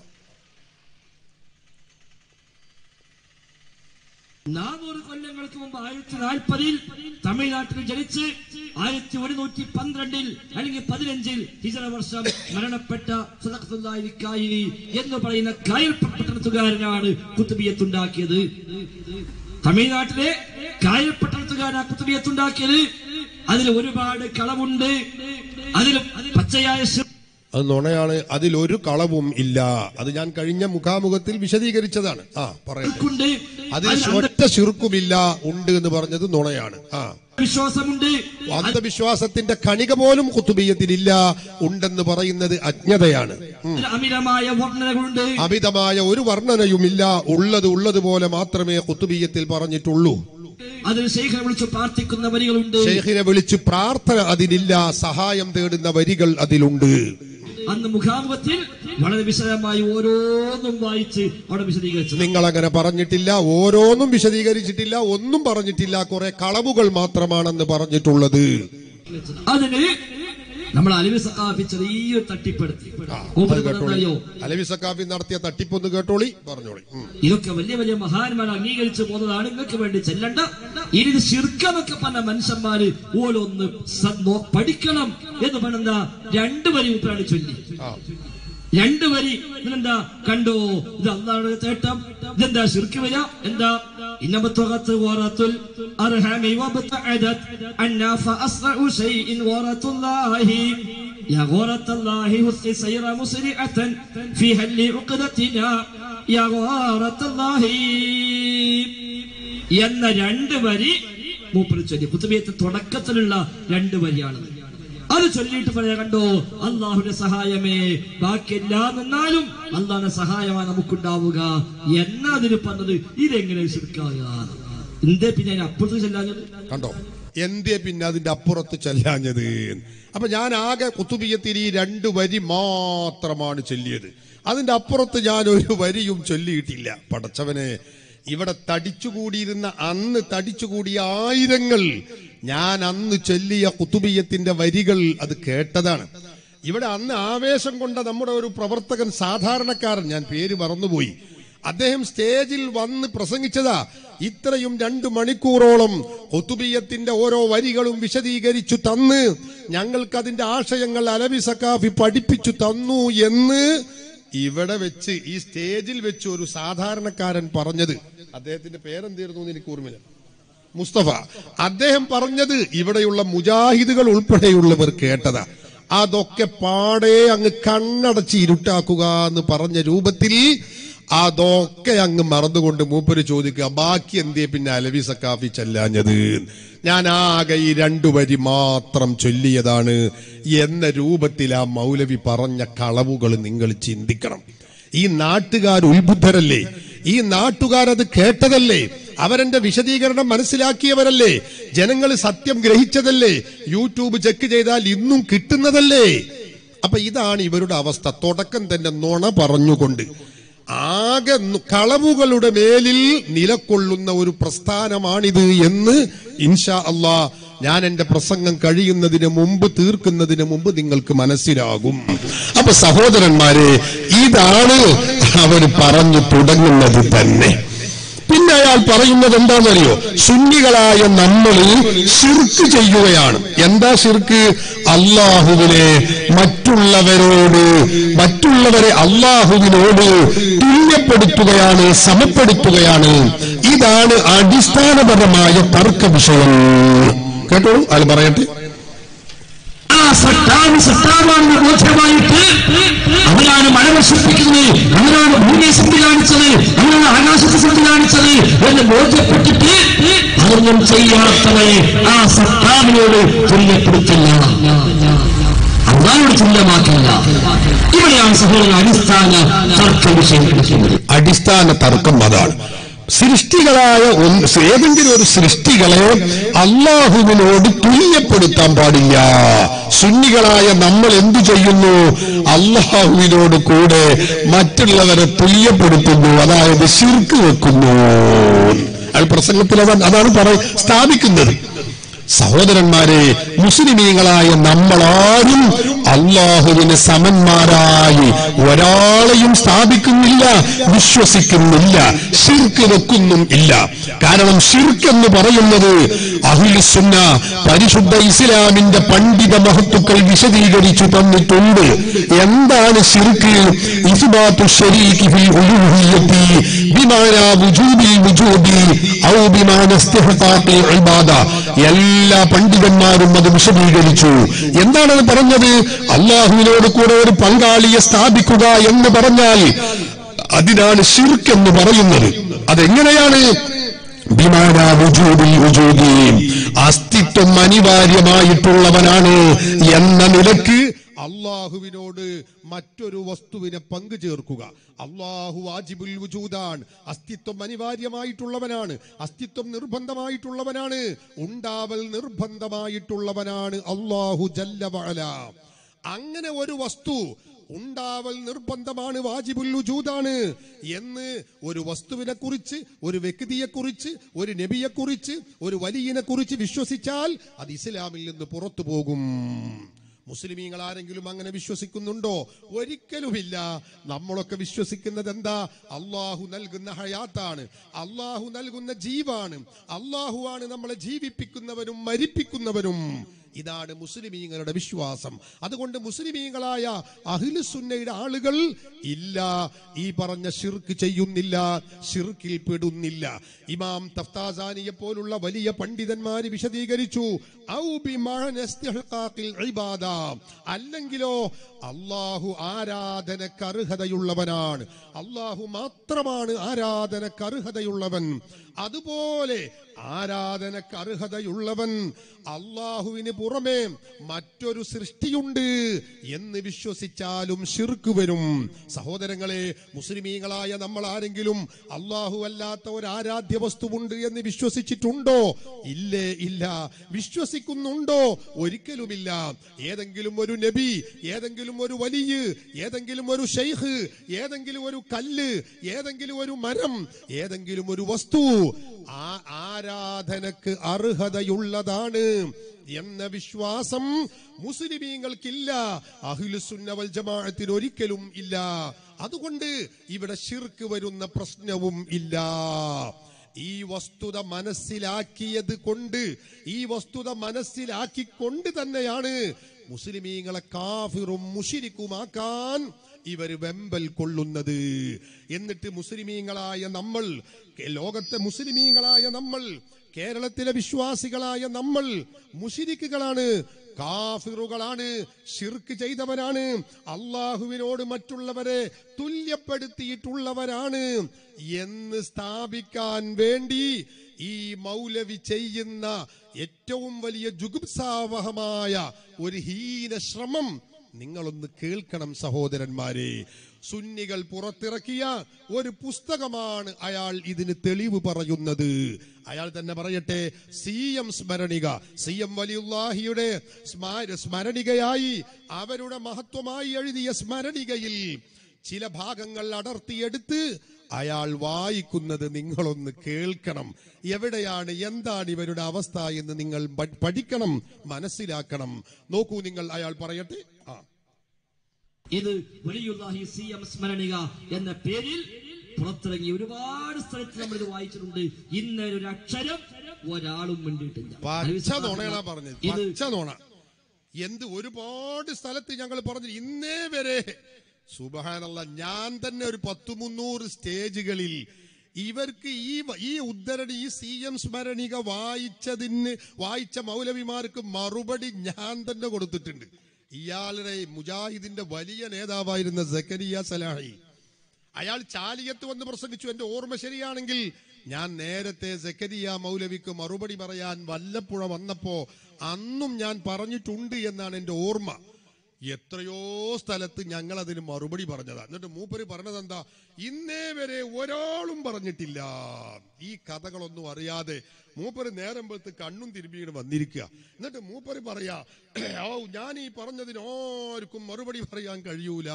നാനൂറ് കൊല്ലങ്ങൾക്ക് മുമ്പ് ആയിരത്തി നാൽപ്പതിൽ തമിഴ്നാട്ടിൽ ജനിച്ച് ആയിരത്തി ഒരുന്നൂറ്റി പന്ത്രണ്ടിൽ അല്ലെങ്കിൽ പതിനഞ്ചിൽ ഹിജറ വർഷം മരണപ്പെട്ട സദഖത്തുല്ലാഹി കായിനി എന്ന് പറയുന്ന കായൽ പട്ടണത്തുകാരനാണ് കുത്തുബിയത്തുണ്ടാക്കിയത് തമിഴ്നാട്ടിലെ കായൽ പട്ടണത്തുകാരനാണ് കുത്തുബിയത്തുണ്ടാക്കിയത് അതിൽ ഒരുപാട് കളവുണ്ട് അതിൽ പച്ചയായ ശി- അത് നുണയാണ് അതിലൊരു കളവും ഇല്ല അത് ഞാൻ കഴിഞ്ഞ മുഖാമുഖത്തിൽ വിശദീകരിച്ചതാണ് ആ പറയട്ടെ ണ്ട് അതിൽ അതിൽ ഒറ്റ ശിർക്കുമില്ല ഉണ്ട് എന്ന് പറഞ്ഞത് നുണയാണ് ആ വിശ്വാസമുണ്ട് അന്ധവിശ്വാസത്തിന്റെ കണിക പോലും കുത്തുബീയത്തിലില്ല ഉണ്ടെന്ന് പറയുന്നത് അജ്ഞതയാണ് ഉം. അതിൽ അമിതമായ വർണ്ണനകളുണ്ട് അമിതമായ ഒരു വർണ്ണനയുമില്ല ഉള്ളത് ഉള്ളതുപോലെ മാത്രമേ കുത്തുബീയത്തിൽ പറഞ്ഞിട്ടുള്ളൂ അതിൽ ശേഖരം വിളിച്ച് പ്രാർത്ഥിക്കുന്ന വരികളുണ്ട് ഷെയ്ഖിനെ വിളിച്ച് പ്രാർത്ഥന അതിലില്ല സഹായം തേടുന്ന വരികൾ അതിലുണ്ട് അന്ന് മുഖാമുഖത്തിൽ വളരെ വിശദമായി ഓരോന്നും വായിച്ച് അവിടെ വിശദീകരിച്ചു നിങ്ങൾ അങ്ങനെ പറഞ്ഞിട്ടില്ല ഓരോന്നും വിശദീകരിച്ചിട്ടില്ല ഒന്നും പറഞ്ഞിട്ടില്ല കുറെ കളവുകൾ മാത്രമാണെന്ന് പറഞ്ഞിട്ടുള്ളത് അതിന് നമ്മൾ അലിവി സഖാഫി ചെറിയൊരു തട്ടിപ്പെടുത്തി അത് കേട്ടോളി അറിയോ അലവി സക്കാഫി നടത്തിയ തട്ടിപ്പൊന്ന് കേട്ടോളി പറഞ്ഞോളി ഉം. ഇതൊക്കെ വലിയ വലിയ മഹാന്മാർ അംഗീകരിച്ചു പോകുന്നതാണ് നിങ്ങൾക്ക് വേണ്ടി ചെല്ലണ്ട ഇനി ഇത് ശിർക്കെന്നൊക്കെ പറഞ്ഞ മനുഷ്യന്മാര് ഓരോന്ന് സ- നോ- പഠിക്കണം എന്ന് പറഞ്ഞ രണ്ടു വരി ഉപ്പറാണ് ചൊല്ലി ആ. രണ്ട് വരി ഇതെന്താ കണ്ടോ ഇത് അള്ളാഹുടെ തേട്ടം ഇതെന്താ ശിർക്ക് വര എന്താ ഇന്നബത്തുഗത്ത് വറത്തുൽ അർഹമി വബ്തഅദത് അന്നാ ഫഅസ്റഉ ഷൈഇൻ വറത്തുല്ലാഹി يا غورة الله هث سير مسرعة في هل عقدتنا يا غورة الله എന്ന രണ്ട് വരി മൂപ്പര് ചൊല്ലി കുത്തുബിയത്തെ തുടക്കത്തിലുള്ള രണ്ട് വരിയാണത് അത് ചൊല്ലിയിട്ട് പറയാ കണ്ടോ അള്ളാഹുന്റെ സഹായമേ ബാക്കി എല്ലാം നിന്നാലും അള്ളാഹിന്റെ സഹായമാണ് നമുക്കുണ്ടാവുക എന്നതിന് പറഞ്ഞത് ഇതെങ്ങനെ ശിർക്കാകുക എന്തേ പിന്നെ അതിന് അപ്പുറത്ത് ചെല്ലാഞ്ഞത് കണ്ടോ എന്തേ പിന്നെ അതിന്റെ അപ്പുറത്ത് ചെല്ലാഞ്ഞത് അപ്പൊ ഞാൻ ആകെ കുത്തുബിയത്തിൽ ഈ രണ്ട് വരി മാത്രമാണ് ചൊല്ലിയത് അതിന്റെ അപ്പുറത്ത് ഞാൻ ഒരു വരിയും ചൊല്ലിയിട്ടില്ല പടച്ചവനെ ഇവിടെ തടിച്ചുകൂടിയിരുന്ന അന്ന് തടിച്ചുകൂടിയ ആയിരങ്ങൾ ഞാൻ അന്ന് ചൊല്ലിയ കുത്തുബിയത്തിന്റെ വരികൾ അത് കേട്ടതാണ് ഇവിടെ അന്ന് ആവേശം കൊണ്ട നമ്മുടെ ഒരു പ്രവർത്തകൻ സാധാരണക്കാരൻ ഞാൻ പേര് മറന്നുപോയി അദ്ദേഹം സ്റ്റേജിൽ വന്ന് പ്രസംഗിച്ചതാ ഇത്രയും രണ്ടു മണിക്കൂറോളം ഒത്തുബിയത്തിന്റെ ഓരോ വരികളും വിശദീകരിച്ചു തന്ന് ഞങ്ങൾക്ക് അതിന്റെ ആശയങ്ങൾ അലവി സക്കാഫി പഠിപ്പിച്ചു തന്നു എന്ന് ഇവിടെ വെച്ച് ഈ സ്റ്റേജിൽ വെച്ച് ഒരു സാധാരണക്കാരൻ പറഞ്ഞത് അദ്ദേഹത്തിന്റെ പേരെന്തായിരുന്നു എന്ന് എനിക്ക് ഓർമ്മയില്ല മുസ്തഫ അദ്ദേഹം പറഞ്ഞത് ഇവിടെയുള്ള മുജാഹിദുകൾ ഉൾപ്പെടെയുള്ളവർ കേട്ടതാ അതൊക്കെ പാടെ അങ്ങ് കണ്ണടച്ച് ഇരുട്ടാക്കുക എന്ന് പറഞ്ഞ രൂപത്തിൽ അതൊക്കെ അങ്ങ് മറന്നുകൊണ്ട് മൂപ്പര് ചോദിക്കുക ബാക്കി എന്തേ പിന്നെ അലവി സക്കാഫി ചെല്ലാഞ്ഞത് ഞാൻ ആകെ ഈ രണ്ടു വരി മാത്രം ചൊല്ലിയതാണ് എന്ന രൂപത്തിൽ ആ മൗലവി പറഞ്ഞ കളവുകൾ നിങ്ങൾ ചിന്തിക്കണം ഈ നാട്ടുകാർ ഉത്ബുദ്ധരല്ലേ ഈ നാട്ടുകാരത് കേട്ടതല്ലേ അവരെന്റെ വിശദീകരണം മനസ്സിലാക്കിയവരല്ലേ ജനങ്ങൾ സത്യം ഗ്രഹിച്ചതല്ലേ യൂട്യൂബ് ചെക്ക് ചെയ്താൽ ഇന്നും കിട്ടുന്നതല്ലേ അപ്പൊ ഇതാണ് ഇവരുടെ അവസ്ഥ തുടക്കം തന്നെ നുണ പറഞ്ഞുകൊണ്ട് ആകെ നു- കളവുകളുടെ മേലിൽ നിലകൊള്ളുന്ന ഒരു പ്രസ്ഥാനമാണിത് എന്ന് ഇൻഷാ അള്ളാ ഞാൻ എന്റെ പ്രസംഗം കഴിയുന്നതിന് മുമ്പ് തീർക്കുന്നതിന് മുമ്പ് നിങ്ങൾക്ക് മനസ്സിലാകും അപ്പൊ സഹോദരന്മാരെ ഇതാണ് അവർ പറഞ്ഞു തുടങ്ങുന്നത് തന്നെ പിന്നെ അയാൾ പറയുന്നത് എന്താണെന്നറിയോ സുന്നികളായ നമ്മൾ ശിർക്ക് ചെയ്യുകയാണ് എന്താ ശിർക്ക് അള്ളാഹുവിനെ മറ്റുള്ളവരോട് മറ്റുള്ളവരെ അള്ളാഹുവിനോട് തുല്യപ്പെടുത്തുകയാണ് സമപ്പെടുത്തുകയാണ് ഇതാണ് അടിസ്ഥാനപരമായ തർക്ക വിഷയം കേട്ടോളൂ അയാൾ പറയട്ടെ ആ സട്ടാണ് സട്ടാവാണെന്ന് ബോധ്യമായിട്ട് അവരാണ് മഴ വർഷിപ്പിക്കുന്നത് അവരാണ് ഭൂമിയെ സംവിധാനിച്ചത് അവരാണ് ആകാശത്തെ സംവിധാനിച്ചത് എന്ന് ബോധ്യപ്പെട്ടിട്ട് അതൊന്നും ചെയ്യാത്തവരെ ആ സട്ടാവിനോട് തുല്യപ്പെടുത്തില്ല അള്ളാനോട് തുല്യമാക്കില്ല ഇവിടെയാണ് സഹോദരൻ അടിസ്ഥാന തർക്ക വിഷയം എടുക്കുന്നത് അടിസ്ഥാന തർക്കം അതാണ് സൃഷ്ടികളായ ഒന്ന് ഏതെങ്കിലും ഒരു സൃഷ്ടികളെ അള്ളാഹുവിനോട് തുല്യപ്പെടുത്താൻ പാടില്ല സുന്നികളായ നമ്മൾ എന്തു ചെയ്യുന്നു അള്ളാഹുവിനോട് കൂടെ മറ്റുള്ളവരെ തുല്യപ്പെടുത്തുന്നു അതായത് ശിർക്ക് വെക്കുന്നു അത് പ്രസംഗത്തിൽ അതാണ് അതാണ് പറ സ്ഥാപിക്കുന്നത് സഹോദരന്മാരെ മുസ്ലിമീങ്ങളായ നമ്മളാരും അള്ളാഹുവിന് സമന്മാരായി ഒരാളെയും സ്ഥാപിക്കുന്നില്ല വിശ്വസിക്കുന്നില്ല ഷിർക്ക് വെക്കുന്നും ഇല്ല കാരണം ഷിർക്ക് എന്ന് പറയുന്നത് അഹിലുസുന്ന പരിശുദ്ധ ഇസ്ലാമിന്റെ പണ്ഡിത മഹത്തുക്കൾ വിശദീകരിച്ചു തന്നിട്ടുണ്ട് എന്താണ് ഷിർക്ക് ഇസ്ബാത്തു ശരീക്ക് ഫിൽ ഉലൂഹിയ്യത്തി ബിമാനാ വുജൂബിൽ വുജൂബി ഔ ബിമാന ഇസ്തിഹ്ഖാഖിൽ ഇബാദ എല്ലാ പണ്ഡിതന്മാരും അത് വിശദീകരിച്ചു എന്താണത് പറഞ്ഞത് അള്ളാഹുവിനോട് കൂടെ ഒരു പങ്കാളിയെ സ്ഥാപിക്കുക എന്ന് പറഞ്ഞാൽ അതിനാണ് ഷിർക്ക് എന്ന് പറയുന്നത് അതെങ്ങനെയാണ് ബിമാന വുജൂബിൽ വുജൂദി അസ്തിത്വം അനിവാര്യമായിട്ടുള്ളവനാണ് എന്ന നിലക്ക് അള്ളാഹുവിനോട് മറ്റൊരു വസ്തുവിനെ പങ്കു ചേർക്കുക അള്ളാഹു വാജിബുൽ വുജൂദാണ് അസ്തിത്വം അനിവാര്യമായിട്ടുള്ളവനാണ് അസ്തിത്വം നിർബന്ധമായിട്ടുള്ളവനാണ് ഉണ്ടാവൽ നിർബന്ധമായിട്ടുള്ളവനാണ് അള്ളാഹു ജല്ല വഅല അങ്ങനെ ഒരു വസ്തു ഉണ്ടാവൽ നിർബന്ധമാണ് വാജിബുൽ വുജൂദാണ് എന്ന് ഒരു വസ്തുവിനെ കുറിച്ച് ഒരു വ്യക്തിയെ കുറിച്ച് ഒരു നബിയെ കുറിച്ച് ഒരു വലിയനെ കുറിച്ച് വിശ്വസിച്ചാൽ അത് ഇസ്ലാമിൽ നിന്ന് പുറത്തു പോകും മുസ്ലിമീങ്ങൾ ആരെങ്കിലും അങ്ങനെ വിശ്വസിക്കുന്നുണ്ടോ ഒരിക്കലുമില്ല നമ്മളൊക്കെ വിശ്വസിക്കുന്നത് എന്താ അള്ളാഹു നൽകുന്ന ഹയാത്താണ് അള്ളാഹു നൽകുന്ന ജീവാണ് അള്ളാഹുവാണ് നമ്മളെ ജീവിപ്പിക്കുന്നവനും മരിപ്പിക്കുന്നവനും ഇതാണ് മുസ്ലിമീങ്ങളുടെ വിശ്വാസം അതുകൊണ്ട് മുസ്ലിമീങ്ങളായ അഹിലുസുന്നയുടെ ആളുകൾ ഇല്ല ഈ പറഞ്ഞ ഷിർക്ക് ചെയ്യുന്നില്ല ഷിർക്കിൽ പെടുന്നില്ല ഇമാം തഫ്താസാനിയെ പോലുള്ള വലിയ പണ്ഡിതന്മാര് വിശദീകരിച്ചു ഔ ബിമഅന ഇസ്തിഹ്ഖാഖിൽ ഇബാദ അല്ലെങ്കിലോ അള്ളാഹു ആരാധനക്ക് അർഹതയുള്ളവനാണ് അള്ളാഹു മാത്രമാണ് ആരാധനക്ക് അർഹതയുള്ളവൻ അതുപോലെ ആരാധനക്ക് അർഹതയുള്ളവൻ അള്ളാഹുവിന് പുറമെ മറ്റൊരു സൃഷ്ടിയുണ്ട് എന്ന് വിശ്വസിച്ചാലും ഷിർക്ക് വരും സഹോദരങ്ങളെ മുസ്ലിമീങ്ങളായ നമ്മൾ ആരെങ്കിലും അള്ളാഹു അല്ലാത്ത ഒരു ആരാധ്യ വസ്തുവുണ്ട് എന്ന് വിശ്വസിച്ചിട്ടുണ്ടോ ഇല്ലേ ഇല്ല വിശ്വസിക്കുന്നുണ്ടോ ഒരിക്കലുമില്ല ഏതെങ്കിലും ഒരു നബി ഏതെങ്കിലും ഒരു വലിയ ഏതെങ്കിലും ഒരു ഷെയ്ഖ് ഏതെങ്കിലും ഒരു കല്ല് ഏതെങ്കിലും ഒരു മരം ഏതെങ്കിലും ഒരു വസ്തു ആ ആരാധനക്ക് അർഹതയുള്ളതാണ് എന്ന വിശ്വാസം മുസ്ലിമീങ്ങൾക്കില്ല അഖിലുസുന്ന വൽ ജമാഅത്തിന് ഒരിക്കലും ഇല്ല അതുകൊണ്ട് ഇവിടെ ഷിർക്ക് വരുന്ന പ്രശ്നവും ഇല്ല ഈ വസ്തുത മനസ്സിലാക്കിയത് കൊണ്ട് ഈ വസ്തുത മനസ്സിലാക്കിക്കൊണ്ട് തന്നെയാണ് മുസ്ലിമീങ്ങളെ കാഫിറും മുഷിരിക്കുമാക്കാൻ ഇവർ വെമ്പൽ കൊള്ളുന്നത് എന്നിട്ട് മുസ്ലിമീങ്ങളായ നമ്മൾ ലോകത്തെ മുസ്ലിമീങ്ങളായ നമ്മൾ കേരളത്തിലെ വിശ്വാസികളായ നമ്മൾ മുഷിരിക്കുകളാണ് കാഫിറുകളാണ് ഷിർക്ക് ചെയ്തവരാണ് അള്ളാഹുവിനോട് മറ്റുള്ളവരെ തുല്യപ്പെടുത്തിയിട്ടുള്ളവരാണ് എന്ന് സ്ഥാപിക്കാൻ വേണ്ടി ഈ മൗലവി ചെയ്യുന്ന ഏറ്റവും വലിയ ജുഗുപ്സാവഹമായ ഒരു ഹീന ശ്രമം നിങ്ങളൊന്ന് കേൾക്കണം സഹോദരന്മാരെ സുന്നികൾ പുറത്തിറക്കിയ ഒരു പുസ്തകമാണ് അയാൾ ഇതിന് തെളിവ് പറയുന്നത് അയാൾ തന്നെ പറയട്ടെ സി എം സ്മരണിക സി എം വലിയുല്ലാഹിയുടെ സ്മാര- സ്മരണികയായി അവരുടെ മഹത്വമായി എഴുതിയ സ്മരണികയിൽ ചില ഭാഗങ്ങൾ അടർത്തിയെടുത്ത് അയാൾ വായിക്കുന്നത് നിങ്ങളൊന്ന് കേൾക്കണം എവിടെയാണ് എന്താണ് ഇവരുടെ അവസ്ഥ എന്ന് നിങ്ങൾ പ- പഠിക്കണം മനസ്സിലാക്കണം നോക്കൂ നിങ്ങൾ അയാൾ പറയട്ടെ ആ ഇത് വലിയുല്ലാഹി സി എം സ്മരണിക എന്ന പേരിൽ പുറത്തിറങ്ങി ഒരുപാട് സ്ഥലത്ത് നമ്മൾ ഇത് വായിച്ചിട്ടുണ്ട് ഇന്നൊരു അക്ഷരം ഒരാളും മിണ്ടിയിട്ടില്ല പച്ച നുണയാണ് പറഞ്ഞത് ഇത് പച്ച നുണ എന്ത് ഒരുപാട് സ്ഥലത്ത് ഞങ്ങൾ പറഞ്ഞു ഇന്നേ വരെ സുബഹാനല്ല ഞാൻ തന്നെ ഒരു പത്തു മുന്നൂറ് സ്റ്റേജുകളിൽ ഇവർക്ക് ഈ വ- ഈ ഉദ്ധരണി ഈ സി എം സ്മരണിക വായിച്ചതിന് വായിച്ച മൗലവിമാർക്ക് മറുപടി ഞാൻ തന്നെ കൊടുത്തിട്ടുണ്ട് ഇയാളുടെ മുജാഹിദിന്റെ വലിയ നേതാവായിരുന്ന സക്കരിയ സലാഹി അയാൾ ചാലിയത്ത് വന്ന് പ്രസംഗിച്ചു എന്റെ ഓർമ്മ ശരിയാണെങ്കിൽ ഞാൻ നേരത്തെ സക്കരിയ മൗലവിക്ക് മറുപടി പറയാൻ വല്ലപ്പുഴ വന്നപ്പോ അന്നും ഞാൻ പറഞ്ഞിട്ടുണ്ട് എന്നാണ് എന്റെ ഓർമ്മ എത്രയോ സ്ഥലത്ത് ഞങ്ങൾ അതിന് മറുപടി പറഞ്ഞതാ എന്നിട്ട് മൂപ്പര് പറഞ്ഞത് എന്താ ഇന്നേ വരെ ഒരാളും പറഞ്ഞിട്ടില്ല ഈ കഥകളൊന്നും അറിയാതെ മൂപ്പര് നേരം വെളുത്ത് കണ്ണും തിരുമ്പിയിട്ട് വന്നിരിക്കുക എന്നിട്ട് മൂപ്പര് പറയാ ഓ ഞാൻ ഈ പറഞ്ഞതിന് ആർക്കും മറുപടി പറയാൻ കഴിയൂല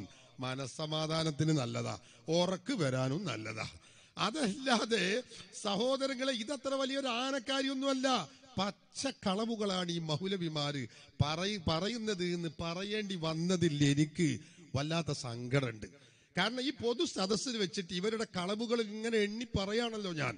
മനസ്സമാധാനത്തിന് നല്ലതാ ഉറക്ക് വരാനും നല്ലതാ അതല്ലാതെ സഹോദരങ്ങളെ ഇതത്ര വലിയൊരു ആനക്കാരിയൊന്നുമല്ല പച്ച കളവുകളാണ് ഈ മൗലവിമാര് പറയ പറയുന്നത് എന്ന് പറയേണ്ടി വന്നതിൽ എനിക്ക് വല്ലാത്ത സങ്കടമുണ്ട് കാരണം ഈ പൊതു സദസ്സിൽ വെച്ചിട്ട് ഇവരുടെ കളവുകൾ ഇങ്ങനെ എണ്ണി പറയാണല്ലോ ഞാൻ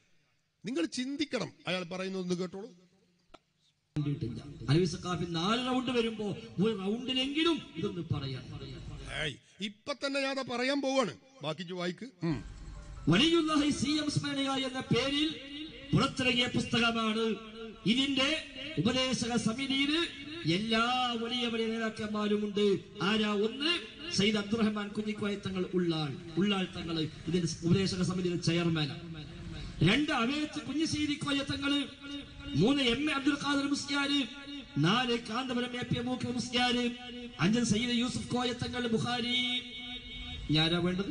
നിങ്ങൾ ചിന്തിക്കണം അയാൾ പറയുന്നത് കേട്ടോളൂ മിണ്ടിയിട്ടില്ല അലവി സക്കാഫി നാല് റൗണ്ട് വരുമ്പോ ഒരു റൗണ്ടിലെങ്കിലും ഇതൊന്ന് പറയാം ഏയ് ഇപ്പൊ തന്നെ ഞാൻ അത് പറയാൻ പോവാണ് ബാക്കി വായിക്ക് ഉം. വലിയുല്ലാഹി സി എം സ്മരണിക എന്ന പേരിൽ പുറത്തിറങ്ങിയ പുസ്തകമാണ് ഇതിന്റെ ഉപദേശക സമിതിയിൽ എല്ലാ വലിയ വലിയ നേതാക്കന്മാരുമുണ്ട് ആരാ ഒന്ന് സയ്യിദ് അബ്ദുറഹ്മാൻ കുഞ്ഞിക്കോയ തങ്ങൾ ഉള്ളാൾ ഉള്ളാൾ തങ്ങൾ ഇതിന്റെ ഉപദേശക സമിതിയുടെ ചെയർമാനാണ് രണ്ട് അവേത്ത് കുഞ്ഞിശ്ശേരി കോയ തങ്ങള് മൂന്ന് എം എ അബ്ദുൽ ഖാദർ മുസ്ലിയാര് നാല് കാന്തപുരം എ പി മൂക്ക് മുസ്ലിയാര് അഞ്ച് സയ്യിദ് യൂസുഫ് കോയ തങ്ങൾ ബുഖാരി ഞാനാ വേണ്ടത്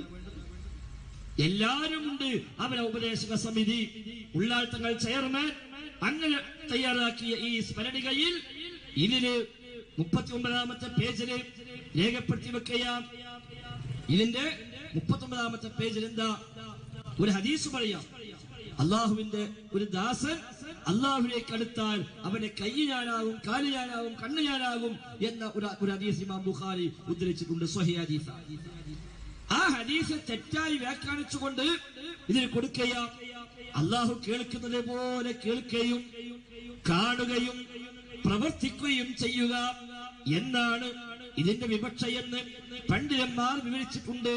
എല്ലാരും ഉണ്ട് അവരെ ഉപദേശക സമിതി ഉള്ളാൾ തങ്ങൾ ചെയർമാൻ അങ്ങനെ തയ്യാറാക്കിയ ഈ സ്മരണികയിൽ ഇതില് മുപ്പത്തി ഒമ്പതാമത്തെ പേജില് രേഖപ്പെടുത്തി വെക്കുക ഇതിന്റെ മുപ്പത്തി ഒമ്പതാമത്തെ പേജിൽ എന്താ ഒരു ഹദീസ് പറയാം അള്ളാഹുവിന്റെ ഒരു ദാസൻ അള്ളാഹുവിലേക്ക് അടുത്താൽ അവന്റെ കൈ ഞാനാകും കാല് ഞാനാകും കണ്ണ് ഞാനാകും എന്ന ഒരു ഒരു ഹദീസ് ഇമാം ബുഖാരി ഉദ്ധരിച്ചിട്ടുണ്ട് സ്വഹി ഹദീസ ആ ഹദീസ് തെറ്റായി വ്യാഖ്യാനിച്ചുകൊണ്ട് ഇതിന് കൊടുക്കുക അള്ളാഹു കേൾക്കുന്നത് പോലെ കേൾക്കുകയും കാണുകയും പ്രവർത്തിക്കുകയും ചെയ്യുക എന്നാണ് ഇതിന്റെ വിവക്ഷയെന്ന് പണ്ഡിതന്മാർ വിവരിച്ചിട്ടുണ്ട്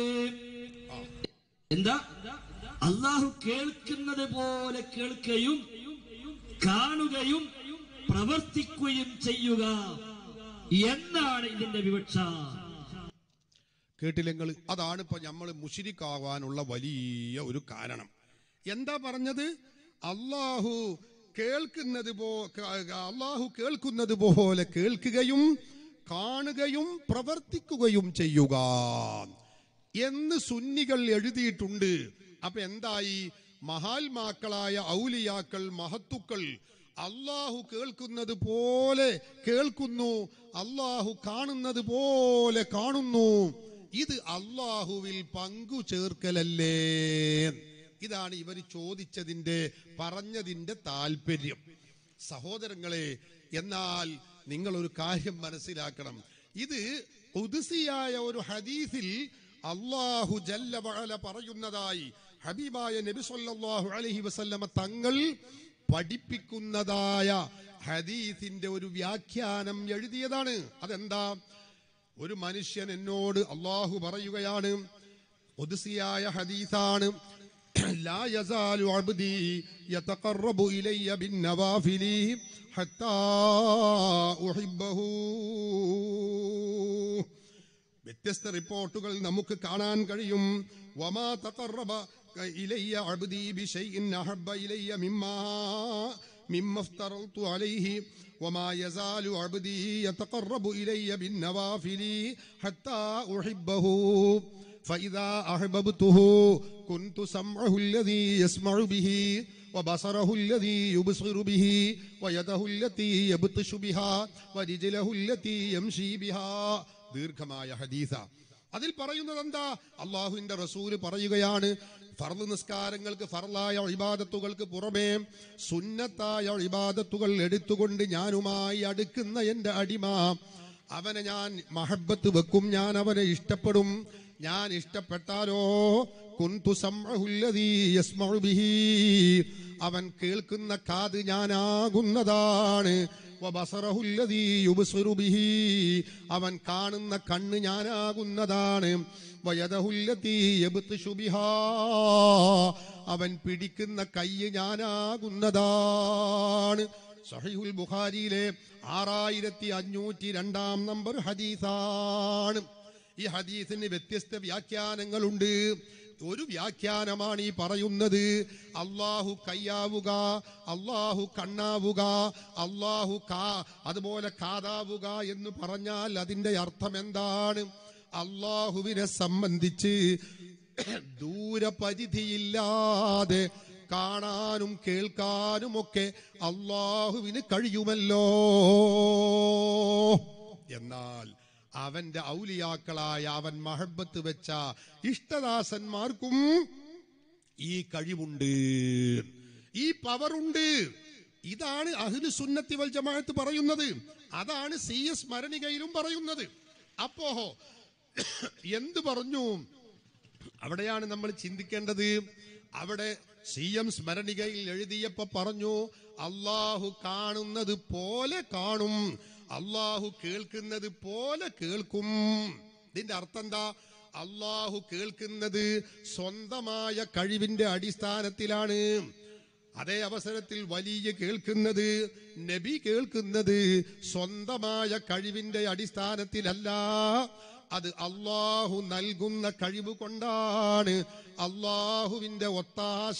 എന്താ അള്ളാഹു കേൾക്കുന്നത് പോലെ കേൾക്കുകയും കാണുകയും പ്രവർത്തിക്കുകയും ചെയ്യുക എന്നാണ് ഇതിന്റെ വിവക്ഷ കേട്ടില്ലെങ്കിൽ അതാണ് ഇപ്പൊ നമ്മൾ മുഷിരിക്കാവാനുള്ള വലിയ ഒരു കാരണം എന്താ പറഞ്ഞത് അള്ളാഹു കേൾക്കുന്നത് പോ ക- അള്ളാഹു കേൾക്കുന്നത് പോലെ കേൾക്കുകയും കാണുകയും പ്രവർത്തിക്കുകയും ചെയ്യുക എന്ന് സുന്നികൾ എഴുതിയിട്ടുണ്ട് അപ്പൊ എന്തായി മഹാത്മാക്കളായ ഔലിയാക്കൾ മഹത്തുക്കൾ അള്ളാഹു കേൾക്കുന്നത് പോലെ കേൾക്കുന്നു അള്ളാഹു കാണുന്നത് പോലെ കാണുന്നു ഇത് അള്ളാഹുവിൽ പങ്കു ചേർക്കലല്ലേ ഇതാണ് ഇവർ ചോദിച്ചതിന്റെ പറഞ്ഞതിന്റെ താല്പര്യം സഹോദരങ്ങളെ എന്നാൽ നിങ്ങൾ ഒരു കാര്യം മനസ്സിലാക്കണം ഇത് ഉദ്സിയായ ഒരു ഹദീസിൽ അള്ളാഹു ജല്ല വഅല പറയുന്നതായി ഹബീബായ നബി സല്ലല്ലാഹു അലൈഹി വസല്ലമ തങ്ങൾ പഠിപ്പിക്കുന്നതായ ഹദീസിന്റെ ഒരു വ്യാഖ്യാനം എഴുതിയതാണ് അതെന്താ ഒരു മനുഷ്യൻ എന്നോട് അള്ളാഹു പറയുകയാണ് ഒതുസിയായ ഹദീസാണ് لا يزال عبدي يتقرب إلي بالنوافل حتى أحبه വ്യത്യസ്ത റിപ്പോർട്ടുകൾ നമുക്ക് കാണാൻ കഴിയും വമാ തഖറബ ഇലയ്യ അബ്ദി ബിശൈഇൻ അഹബ്ബ ഇലയ്യ മിമ്മാ മിമ്മ افترضت عليه وما يزال عبدي يتقرب إلي بالنوافل حتى أحبه فإذا أحببته كنت سمعه الذي يسمع به وبصره الذي يبصر به ويده التي يبطش بها ورجله التي يمشي بها ദീർഘമായ ഹദീസ അതിൽ പറയുന്നത് എന്താ അള്ളാഹുവിന്റെ റസൂല് പറയുകയാണ് ഫർദ് നിസ്കാരങ്ങൾക്ക് ഫർലായ ഇബാദത്തുകൾക്ക് പുറമേ സുന്നത്തായ ഇബാദത്തുകൾ എടുത്തുകൊണ്ട് ഞാനുമായി അടുക്കുന്ന എൻ്റെ അടിമ അവനെ ഞാൻ മഹബത്ത് വെക്കും ഞാൻ അവനെ ഇഷ്ടപ്പെടും ഞാൻ ഇഷ്ടപ്പെട്ടാലോ കുന്തു സംഅഹുല്ലദീ യസ്മഉ ബിഹി അവൻ കേൾക്കുന്ന കാത് ഞാനാകുന്നതാണ് വബസറഹുല്ലദീ യുബ്സിറു ബിഹി അവൻ കാണുന്ന കണ്ണ് ഞാനാകുന്നതാണ് വയദഹുല്ലതീ യബ്തിഷു ബിഹാ അവൻ പിടിക്കുന്ന കൈ ഞാനാകുന്നതാണ് സഹീഹുൽ ബുഖാരിയിലെ ആറായിരത്തി അഞ്ഞൂറ്റി രണ്ടാം നമ്പർ ഹദീസാണ് ഈ ഹദീസിന് വ്യത്യസ്ത വ്യാഖ്യാനങ്ങളുണ്ട് ഒരു വ്യാഖ്യാനമാണ് ഈ പറയുന്നത് അള്ളാഹു കയ്യാവുക അള്ളാഹു കണ്ണാവുക അള്ളാഹു കാ അതുപോലെ കാതാവുക എന്ന് പറഞ്ഞാൽ അതിന്റെ അർത്ഥം എന്താണ് അള്ളാഹുവിനെ സംബന്ധിച്ച് ദൂരപരിധിയില്ലാതെ കാണാനും കേൾക്കാനുമൊക്കെ അള്ളാഹുവിന് കഴിയുമല്ലോ എന്നാൽ അവന്റെ ഔലിയാക്കളായ അവൻ മഹബത്ത് വെച്ച ഇഷ്ടദാസന്മാർക്കും ഈ കഴിവുണ്ട് ഈ പവറുണ്ട് ഇതാണ് അഹ്ലു സുന്നത്തി വൽ ജമാഅത്ത് പറയുന്നത് അതാണ് സി എസ് സ്മരണികയിലും പറയുന്നത് അപ്പോ എന്ത് പറഞ്ഞു അവിടെയാണ് നമ്മൾ ചിന്തിക്കേണ്ടത് അവിടെ സി എം സ്മരണികയിൽ എഴുതിയപ്പോ പറഞ്ഞു അള്ളാഹു കാണുന്നത് പോലെ കാണും അള്ളാഹു കേൾക്കുന്നത് പോലെ കേൾക്കും ഇതിന്റെ അർത്ഥം എന്താ അള്ളാഹു കേൾക്കുന്നത് സ്വന്തമായ കഴിവിന്റെ അടിസ്ഥാനത്തിലാണ് അതേ അവസരത്തിൽ വലിയ കേൾക്കുന്നത് നബി കേൾക്കുന്നത് സ്വന്തമായ കഴിവിന്റെ അടിസ്ഥാനത്തിലല്ല അത് അള്ളാഹു നൽകുന്ന കഴിവ് കൊണ്ടാണ് അള്ളാഹുവിന്റെ ഒത്താശ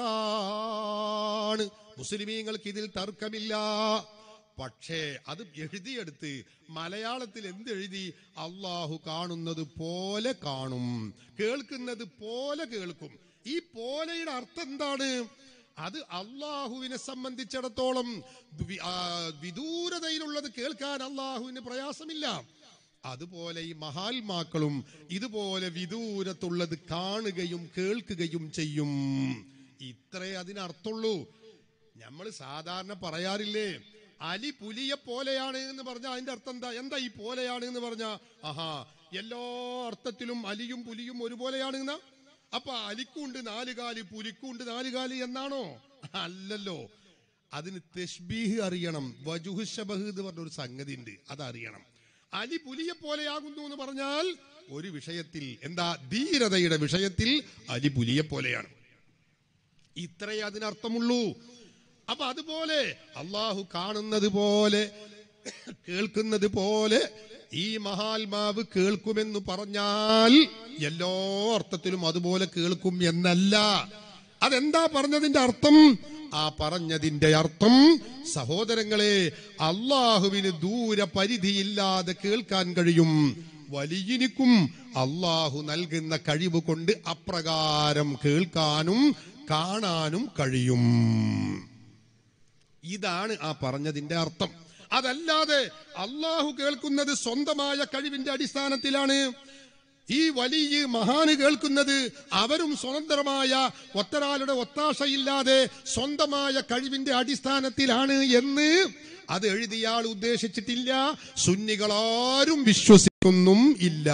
കൊണ്ടാണ് മുസ്ലിമീങ്ങൾക്ക് ഇതിൽ തർക്കമില്ല പക്ഷേ അത് എഴുതിയെടുത്ത് മലയാളത്തിൽ എന്തെഴുതി അള്ളാഹു കാണുന്നത് പോലെ കാണും കേൾക്കുന്നത് പോലെ കേൾക്കും ഈ പോലെയുടെ അർത്ഥം എന്താണ് അത് അള്ളാഹുവിനെ സംബന്ധിച്ചിടത്തോളം വി- ആ, വിദൂരതയിലുള്ളത് കേൾക്കാൻ അള്ളാഹുവിന് പ്രയാസമില്ല അതുപോലെ ഈ മഹാത്മാക്കളും ഇതുപോലെ വിദൂരത്തുള്ളത് കാണുകയും കേൾക്കുകയും ചെയ്യും ഇത്രേ അതിനർത്ഥമുള്ളൂ നമ്മൾ സാധാരണ പറയാറില്ലേ അലി പുലിയെ പോലെയാണ് എന്ന് പറഞ്ഞാൽ അതിന്റെ അർത്ഥം എന്താ എന്താ ഈ പോലെയാണ് എന്ന് പറഞ്ഞ ആഹാ എല്ലാ അർത്ഥത്തിലും അലിയും പുലിയും ഒരുപോലെയാണ് എന്നാ അപ്പൊ അലിക്കുണ്ട് നാല് കാല് പുലിക്കുണ്ട് നാല് കാല് എന്നാണോ അല്ലല്ലോ അതിന് തെഷ്ബീഹ് അറിയണം വജുഹ് ഷബഹ് എന്ന് പറഞ്ഞ ഒരു സംഗതി ഉണ്ട് അതറിയണം അലി പുലിയെ പോലെയാകുന്നു എന്ന് പറഞ്ഞാൽ ഒരു വിഷയത്തിൽ എന്താ ധീരതയുടെ വിഷയത്തിൽ അലി പുലിയെ പോലെയാണ് ഇത്രയേ അതിനർത്ഥമുള്ളൂ അപ്പൊ അതുപോലെ അള്ളാഹു കാണുന്നത് പോലെ കേൾക്കുന്നത് പോലെ ഈ മഹാത്മാവ് കേൾക്കുമെന്ന് പറഞ്ഞാൽ എല്ലാ അർത്ഥത്തിലും അതുപോലെ കേൾക്കും എന്നല്ല അതെന്താ പറഞ്ഞതിന്റെ അർത്ഥം ആ പറഞ്ഞതിന്റെ അർത്ഥം സഹോദരങ്ങളെ അള്ളാഹുവിന് ദൂര പരിധിയില്ലാതെ കേൾക്കാൻ കഴിയും വലിയനിക്കും അള്ളാഹു നൽകുന്ന കഴിവ് കൊണ്ട് അപ്രകാരം കേൾക്കാനും കാണാനും കഴിയും ഇതാണ് ആ പറഞ്ഞതിന്റെ അർത്ഥം അതല്ലാതെ അള്ളാഹു കേൾക്കുന്നത് സ്വന്തമായ കഴിവിന്റെ അടിസ്ഥാനത്തിലാണ് ഈ വലിയ മഹാന് കേൾക്കുന്നത് അവരും സ്വതന്ത്രമായ ഒത്തരാളുടെ ഒത്താശയില്ലാതെ സ്വന്തമായ കഴിവിന്റെ അടിസ്ഥാനത്തിലാണ് എന്ന് അത് എഴുതിയാൾ ഉദ്ദേശിച്ചിട്ടില്ല സുന്നികളാരും വിശ്വസിക്കുന്നും ഇല്ല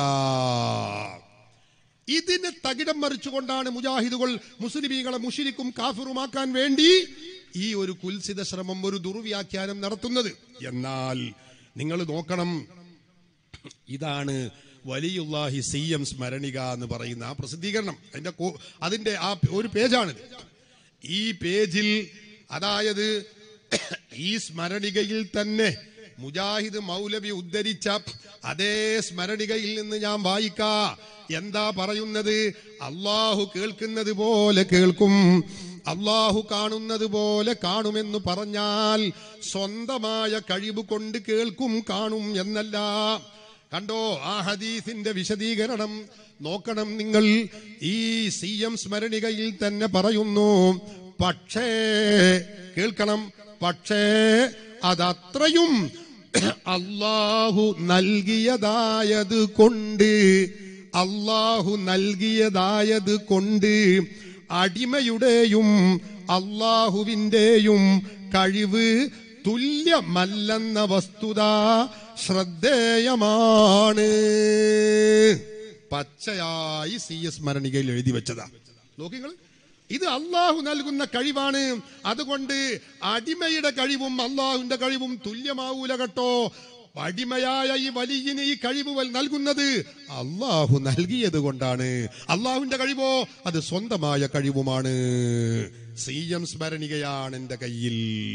ഇതിനെ തകിടം മറിച്ചുകൊണ്ടാണ് മുജാഹിദുകൾ മുസ്ലിമീങ്ങളെ മുഷിരിക്കും കാഫിറുമാക്കാൻ വേണ്ടി ഈ ഒരു കുൽസിത ശ്രമം ഒരു ദുർവ്യാഖ്യാനം നടത്തുന്നത് എന്നാൽ നിങ്ങൾ നോക്കണം ഇതാണ് വലിയുല്ലാഹി സി എം സ്മരണിക എന്ന് പറയുന്ന ആ പ്രസിദ്ധീകരണം അതിന്റെ കോ- അതിന്റെ ആ ഒരു പേജാണിത് ഈ പേജിൽ അതായത് ഈ സ്മരണികയിൽ തന്നെ മുജാഹിദ് മൗലവി ഉദ്ധരിച്ച അതേ സ്മരണികയിൽ നിന്ന് ഞാൻ വായിക്കാ എന്താ പറയുന്നത് അള്ളാഹു കേൾക്കുന്നത് പോലെ കേൾക്കും അള്ളാഹു കാണുന്നത് പോലെ കാണുമെന്ന് പറഞ്ഞാൽ സ്വന്തമായ കഴിവ് കൊണ്ട് കേൾക്കും കാണും എന്നല്ല കണ്ടോ ആ ഹദീസിന്റെ വിശദീകരണം നോക്കണം നിങ്ങൾ ഈ സി എം സ്മരണികയിൽ തന്നെ പറയുന്നു പക്ഷേ കേൾക്കണം പക്ഷേ അതത്രയും അള്ളാഹു നൽകിയതായത് കൊണ്ട് അള്ളാഹു നൽകിയതായത് കൊണ്ട് അടിമയുടെയും അള്ളാഹുവിന്റെയും കഴിവ് തുല്യമല്ലെന്ന വസ്തുത ശ്രദ്ധേയമാണ് പച്ചയായി സി എസ് സ്മരണികയിൽ എഴുതി വെച്ചതാ നോക്കിങ്ങൾ ഇത് അള്ളാഹു നൽകുന്ന കഴിവാണ് അതുകൊണ്ട് അടിമയുടെ കഴിവും അള്ളാഹുവിന്റെ കഴിവും തുല്യമാവൂല കേട്ടോ അടിമയായ ഈ വലിയന് ഈ കഴിവ് വൽ- നൽകുന്നത് അള്ളാഹു നൽകിയത് കൊണ്ടാണ് അള്ളാഹുവിന്റെ കഴിവോ അത് സ്വന്തമായ കഴിവുമാണ് സി എം സ്മരണികയാണ് എന്റെ കയ്യിൽ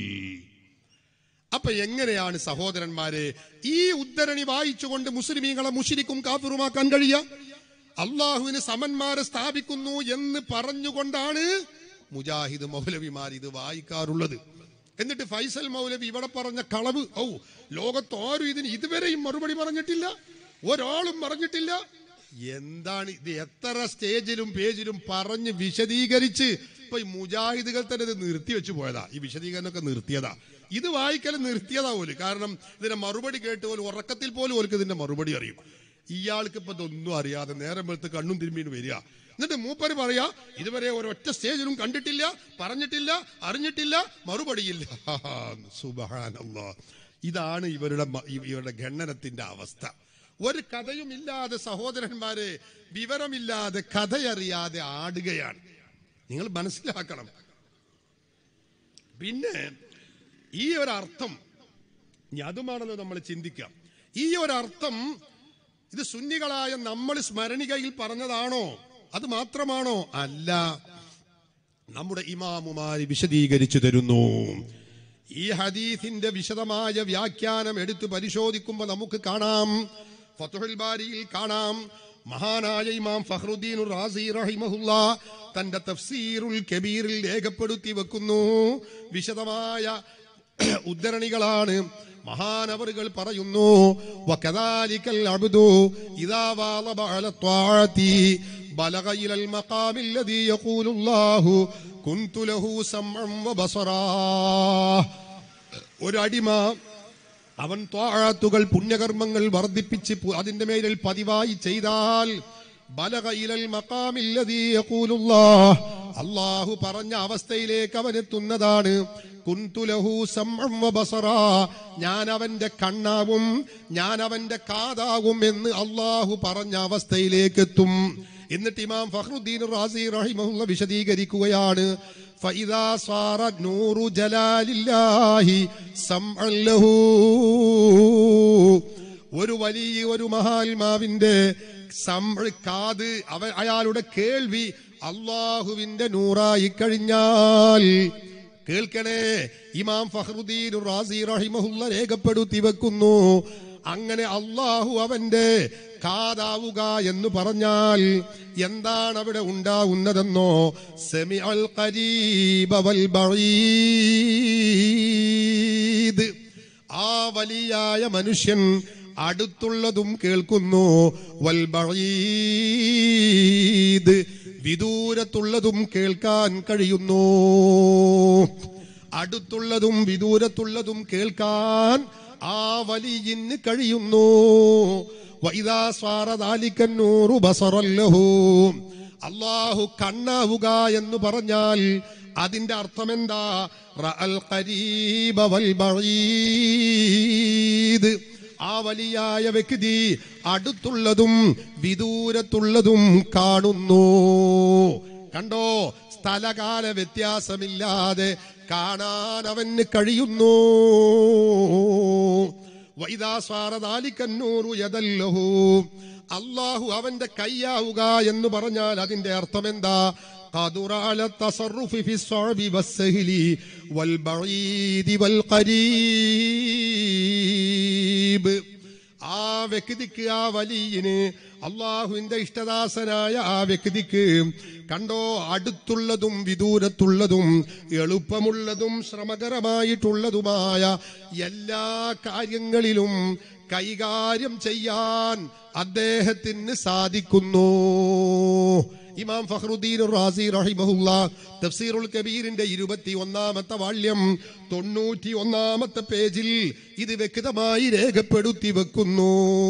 അപ്പൊ എങ്ങനെയാണ് സഹോദരന്മാരെ ഈ ഉദ്ധരണി വായിച്ചുകൊണ്ട് മുസ്ലിമീങ്ങളെ മുഷിരിക്കും കാഫിറുമാക്കാൻ കഴിയുക അള്ളാഹുവിന് സമന്മാരെ സ്ഥാപിക്കുന്നു എന്ന് പറഞ്ഞുകൊണ്ടാണ് മുജാഹിദ് മൗലവിമാർ ഇത് വായിക്കാറുള്ളത് എന്നിട്ട് ഫൈസൽ മൗലവി ഇവിടെ പറഞ്ഞ കളവ് ഔ ലോകത്ത് ആരും ഇതിന് ഇതുവരെയും മറുപടി പറഞ്ഞിട്ടില്ല ഒരാളും പറഞ്ഞിട്ടില്ല എന്താണ് ഇത് എത്ര സ്റ്റേജിലും പേജിലും പറഞ്ഞ് വിശദീകരിച്ച് ഇപ്പൊ ഈ മുജാഹിദുകൾ തന്നെ ഇത് നിർത്തി വെച്ച് പോയതാ ഈ വിശദീകരണമൊക്കെ നിർത്തിയതാ ഇത് വായിക്കൽ നിർത്തിയതാ പോലും കാരണം ഇതിന്റെ മറുപടി കേട്ട് പോലും ഉറക്കത്തിൽ പോലും ഓർക്ക് ഇതിന്റെ മറുപടി അറിയും ഇയാൾക്ക് ഇപ്പൊ ഇതൊന്നും അറിയാതെ നേരം വെളുത്ത് കണ്ണും തിരുമ്പിന് വരിക എന്നിട്ട് മൂപ്പര് പറയാ ഇതുവരെ ഒരൊറ്റ സ്റ്റേജിലും കണ്ടിട്ടില്ല പറഞ്ഞിട്ടില്ല അറിഞ്ഞിട്ടില്ല മറുപടിയില്ല സുബഹാനല്ലാ ഇതാണ് ഇവരുടെ മ- ഇവരുടെ ഖണ്ഡനത്തിന്റെ അവസ്ഥ ഒരു കഥയും ഇല്ലാതെ സഹോദരന്മാരെ വിവരമില്ലാതെ കഥയറിയാതെ ആടുകയാണ് നിങ്ങൾ മനസ്സിലാക്കണം പിന്നെ ഈ ഒരു അർത്ഥം ഇനി അതുമാണല്ലോ നമ്മൾ ചിന്തിക്കാം ഈ ഒരു അർത്ഥം ഇത് സുന്നികളായ നമ്മൾ സ്മരണികയിൽ പറഞ്ഞതാണോ അത് മാത്രമാണോ അല്ല നമ്മുടെ ഇമാമുമാര് വിശദീകരിച്ചു തരുന്നു ഈ ഹദീസിന്റെ വിശദമായ വ്യാഖ്യാനം എടുത്ത് പരിശോധിക്കുമ്പോൾ നമുക്ക് കാണാം ഫതുഹുൽ ബാരിയിൽ കാണാം മഹാനായ ഇമാം ഫഹ്റുദ്ദീൻ റാസി റഹിമഹുല്ല തന്റെ തഫ്സീറുൽ കബീറിൽ രേഖപ്പെടുത്തി വെക്കുന്നു വിശദമായ ഉദ്ധരണികളാണ് മഹാനവറുകൾ പറയുന്നു വകദാലിക്കൽ അബ്ദു ഇദാ വാളബ അല ത്വാഅതി ബലഗ ഇലൽ മഖാമിൽ الذي يقول الله كنت له سمعا وبصرا ഒരു അടിമ അവൻ ത്വാഴത്തുകൾ പുണ്യകർമ്മങ്ങൾ വർദ്ധിപ്പിച്ച് പു- അതിന്റെ മേലിൽ പതിവായി ചെയ്താൽ ബലഗ ഇലൽ മഖാമിൽ الذي يقول الله അള്ളാഹു പറഞ്ഞ അവസ്ഥയിലേക്ക് അവൻ എത്തുന്നതാണ് കുന്തുലഹു സംഅം വബസറ ഞാൻ അവന്റെ കണ്ണാവും ഞാൻ അവന്റെ കാതാവും എന്ന് അള്ളാഹു പറഞ്ഞ അവസ്ഥയിലേക്ക് എത്തും എന്നിട്ട് ഇമാം ഫഖ്റുദ്ദീൻ റാസി റഹിമഹുല്ല വിശദീകരിക്കുകയാണ് فإذا صار نور جلال الله سمعا له ഒരു വലിയ ഒരു മഹാത്മാവിന്റെ സം- കാത് അവ അയാളുടെ കേൾവി അള്ളാഹുവിന്റെ നൂറായി കഴിഞ്ഞാൽ കേൾക്കണേ ഇമാം ഫഹ്റുദ്ദീൻ റാസി റഹിമഹുല്ല രേഖപ്പെടുത്തി വെക്കുന്നു അങ്ങനെ അള്ളാഹു അവന്റെ കാതാവുക എന്ന് പറഞ്ഞാൽ എന്താണ് അവിടെ ഉണ്ടാവുന്നതെന്നോ സെമി അൽ ഖരീബ വൽ ബഈദ് ആ വലിയായ മനുഷ്യൻ അടുത്തുള്ളതും കേൾക്കുന്നു വൽ ബഈദ് വിദൂരത്തുള്ളതും കേൾക്കാൻ കഴിയുന്നു അടുത്തുള്ളതും വിദൂരത്തുള്ളതും കേൾക്കാൻ ആ വലിയിന് കഴിയുന്നു വൈദാ സ്വാറദാലിക്കന്നൂറു ബസറല്ലഹു അള്ളാഹു കണ്ണാവുക എന്ന് പറഞ്ഞാൽ അതിന്റെ അർത്ഥം എന്താ റഅൽ ഖരീബ വൽ ബഈദ് ആ വലിയായ വ്യക്തി അടുത്തുള്ളതും വിദൂരത്തുള്ളതും കാണുന്നു കണ്ടോ സ്ഥലകാല വ്യത്യാസമില്ലാതെ കാണാൻ അവന് കഴിയുന്നു വൈദാസ്വാറദാലിക്കന്നൂറു യദല്ലഹു അള്ളാഹു അവന്റെ കയ്യാവുക എന്ന് പറഞ്ഞാൽ അതിന്റെ അർത്ഥം എന്താ قادر على التصرف في الصعب والسهل والبعيد والقريب ആ വ്യക്തിക്ക് ആ വലിയന് അള്ളാഹുവിന്റെ ഇഷ്ടദാസനായ ആ വ്യക്തിക്ക് കണ്ടോ അടുത്തുള്ളതും വിദൂരത്തുള്ളതും എളുപ്പമുള്ളതും ശ്രമകരമായിട്ടുള്ളതുമായ എല്ലാ കാര്യങ്ങളിലും കൈകാര്യം ചെയ്യാൻ അദ്ദേഹത്തിന് സാധിക്കുന്നു ഇമാം ഫഖറുദ്ദീൻ റാസി റഹിമഹുല്ല തഫ്സീറുൽ കബീറിന്റെ ഇരുപത്തി ഒന്നാമത്തെ വാള്യം തൊണ്ണൂറ്റി ഒന്നാമത്തെ പേജിൽ ഇത് വ്യക്തമായി രേഖപ്പെടുത്തി വെക്കുന്നു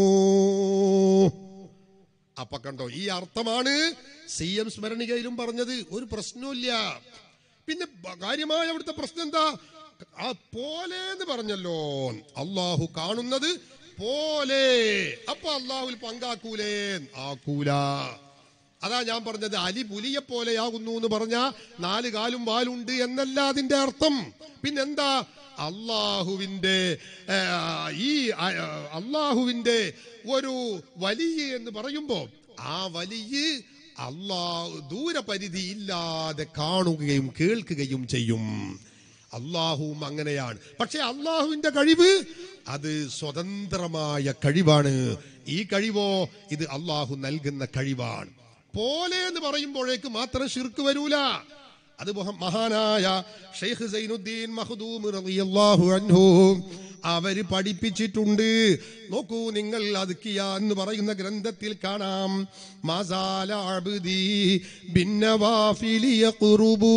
അപ്പൊ കണ്ടോ ഈ അർത്ഥമാണ് സി എം സ്മരണികയിലും പറഞ്ഞത് ഒരു പ്രശ്നമില്ല പിന്നെ ബ- കാര്യമായ അവിടുത്തെ പ്രശ്നം എന്താ ആ പോലെ എന്ന് പറഞ്ഞല്ലോ അള്ളാഹു കാണുന്നത് പോലെ അപ്പൊ അള്ളാഹുൽ പങ്കാക്കൂലേ ആക്കൂല അതാ ഞാൻ പറഞ്ഞത് അലി പുലിയെ പോലെയാകുന്നു എന്ന് പറഞ്ഞ നാല് കാലും വാലുണ്ട് എന്നല്ല അതിന്റെ അർത്ഥം പിന്നെന്താ അള്ളാഹുവിന്റെ ആ, ഈ ആ, അള്ളാഹുവിന്റെ ഒരു വലിയ എന്ന് പറയുമ്പോ ആ വലിയ അള്ളാഹു ദൂരപരിധി ഇല്ലാതെ കാണുകയും കേൾക്കുകയും ചെയ്യും അള്ളാഹുവും അങ്ങനെയാണ് പക്ഷെ അള്ളാഹുവിന്റെ കഴിവ് അത് സ്വതന്ത്രമായ കഴിവാണ് ഈ കഴിവോ ഇത് അള്ളാഹു നൽകുന്ന കഴിവാണ് പോലെ എന്ന് പറയുമ്പോഴേക്ക് മാത്രം ഷിർക്ക് വരൂല അത് മുഹ- മഹാനായ ഷെയ്ഖ് സൈനുദ്ദീൻ മഹദൂം റളിയല്ലാഹു അൻഹു അവര് പഠിപ്പിച്ചിട്ടുണ്ട് നോക്കൂ നിങ്ങൾ അതുക്കിയ എന്ന് പറയുന്ന ഗ്രന്ഥത്തിൽ കാണാം മസാല അബ്ദി ബിന്നവാഫിലി യഖ്റുബൂ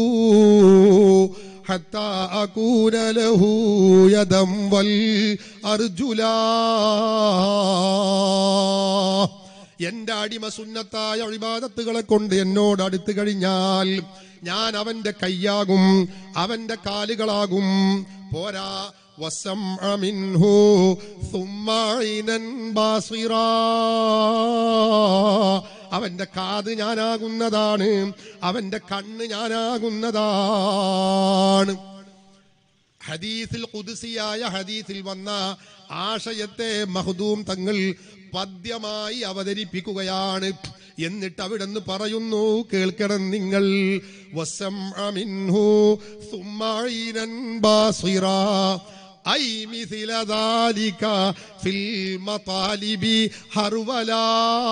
حتى أكون له يدا والأرجلا എന്റെ അടിമ സുന്നത്തായ അഴിബാദത്തുകളെ കൊണ്ട് എന്നോട് അടുത്തു കഴിഞ്ഞാൽ ഞാൻ അവന്റെ കയ്യാകും അവന്റെ കാലുകളാകും പോരാ വസംഅ മിൻഹു ثم عينا باصرا. അവന്റെ കാത് ഞാനാകുന്നതാണ് അവന്റെ കണ്ണ് ഞാനാകുന്നതാണ് ഹദീസിൽ കുതിസിയായ ഹദീസിൽ വന്ന ആശയത്തെ മഹദൂം തങ്ങൾ പദ്യമായി അവതരിപ്പിക്കുകയാണ് എന്നിട്ട് അവിടെ നിന്ന് പറയുന്നു കേൾക്കണം നിങ്ങൾ വസംഅ മിൻഹു ثم عينا باصرا أي مثل ذلك في المطالب هرولا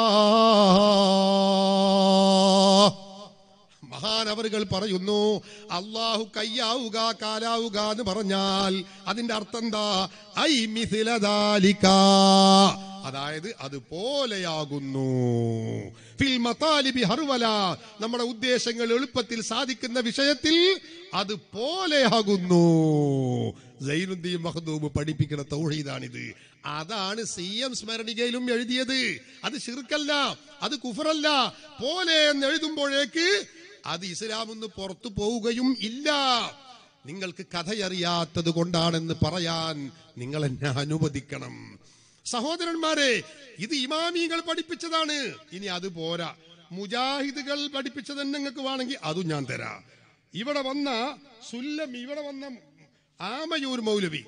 മഹാനവറുകൾ പറയുന്നു അള്ളാഹു കയ്യാവുക കാലാവുക എന്ന് പറഞ്ഞാൽ അതിന്റെ അർത്ഥം എന്താ ഐ മിഥിലദാലിക അതായത് അതുപോലെയാകുന്നു ഫിൽ മതാലിബി ഹർവല നമ്മുടെ ഉദ്ദേശങ്ങൾ എളുപ്പത്തിൽ സാധിക്കുന്ന വിഷയത്തിൽ അതുപോലെയാകുന്നു സൈനുദ്ദീൻ മഹദൂബ് പഠിപ്പിക്കുന്ന തൗഹീദാണിത് അതാണ് സി എം സ്മരണികയിലും എഴുതിയത് അത് ഷിർക്കല്ല അത് കുഫറല്ല പോലെ എന്ന് എഴുതുമ്പോഴേക്ക് അത് ഇസ്ലാം ഒന്ന് പുറത്തു പോവുകയും ഇല്ല നിങ്ങൾക്ക് കഥയറിയാത്തത് കൊണ്ടാണെന്ന് പറയാൻ നിങ്ങൾ എന്നെ അനുവദിക്കണം സഹോദരന്മാരെ ഇത് ഇമാമികൾ പഠിപ്പിച്ചതാണ് ഇനി അത് പോരാ മുജാഹിദുകൾ പഠിപ്പിച്ചത് നിങ്ങൾക്ക് വേണമെങ്കിൽ അതും ഞാൻ തരാം ഇവിടെ വന്ന സുല്ലം ഇവിടെ വന്ന ആമയൂർ മൗലവി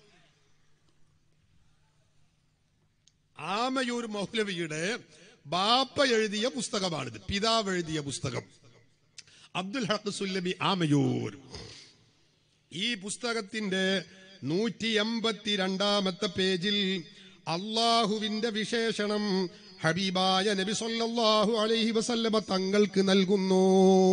ആമയൂർ മൗലവിയുടെ ബാപ്പ എഴുതിയ പുസ്തകമാണിത് പിതാവ് എഴുതിയ പുസ്തകം അബ്ദുൽ ഹക്ക് സുല്ലമി ആമയൂർ ഈ പുസ്തകത്തിന്റെ നൂറ്റി എൺപത്തി രണ്ടാമത്തെ പേജിൽ അള്ളാഹുവിന്റെ വിശേഷണം ഹബീബായ നബി സല്ലല്ലാഹു അലൈഹി വസല്ലമ തങ്ങൾക്ക് നൽകുന്നു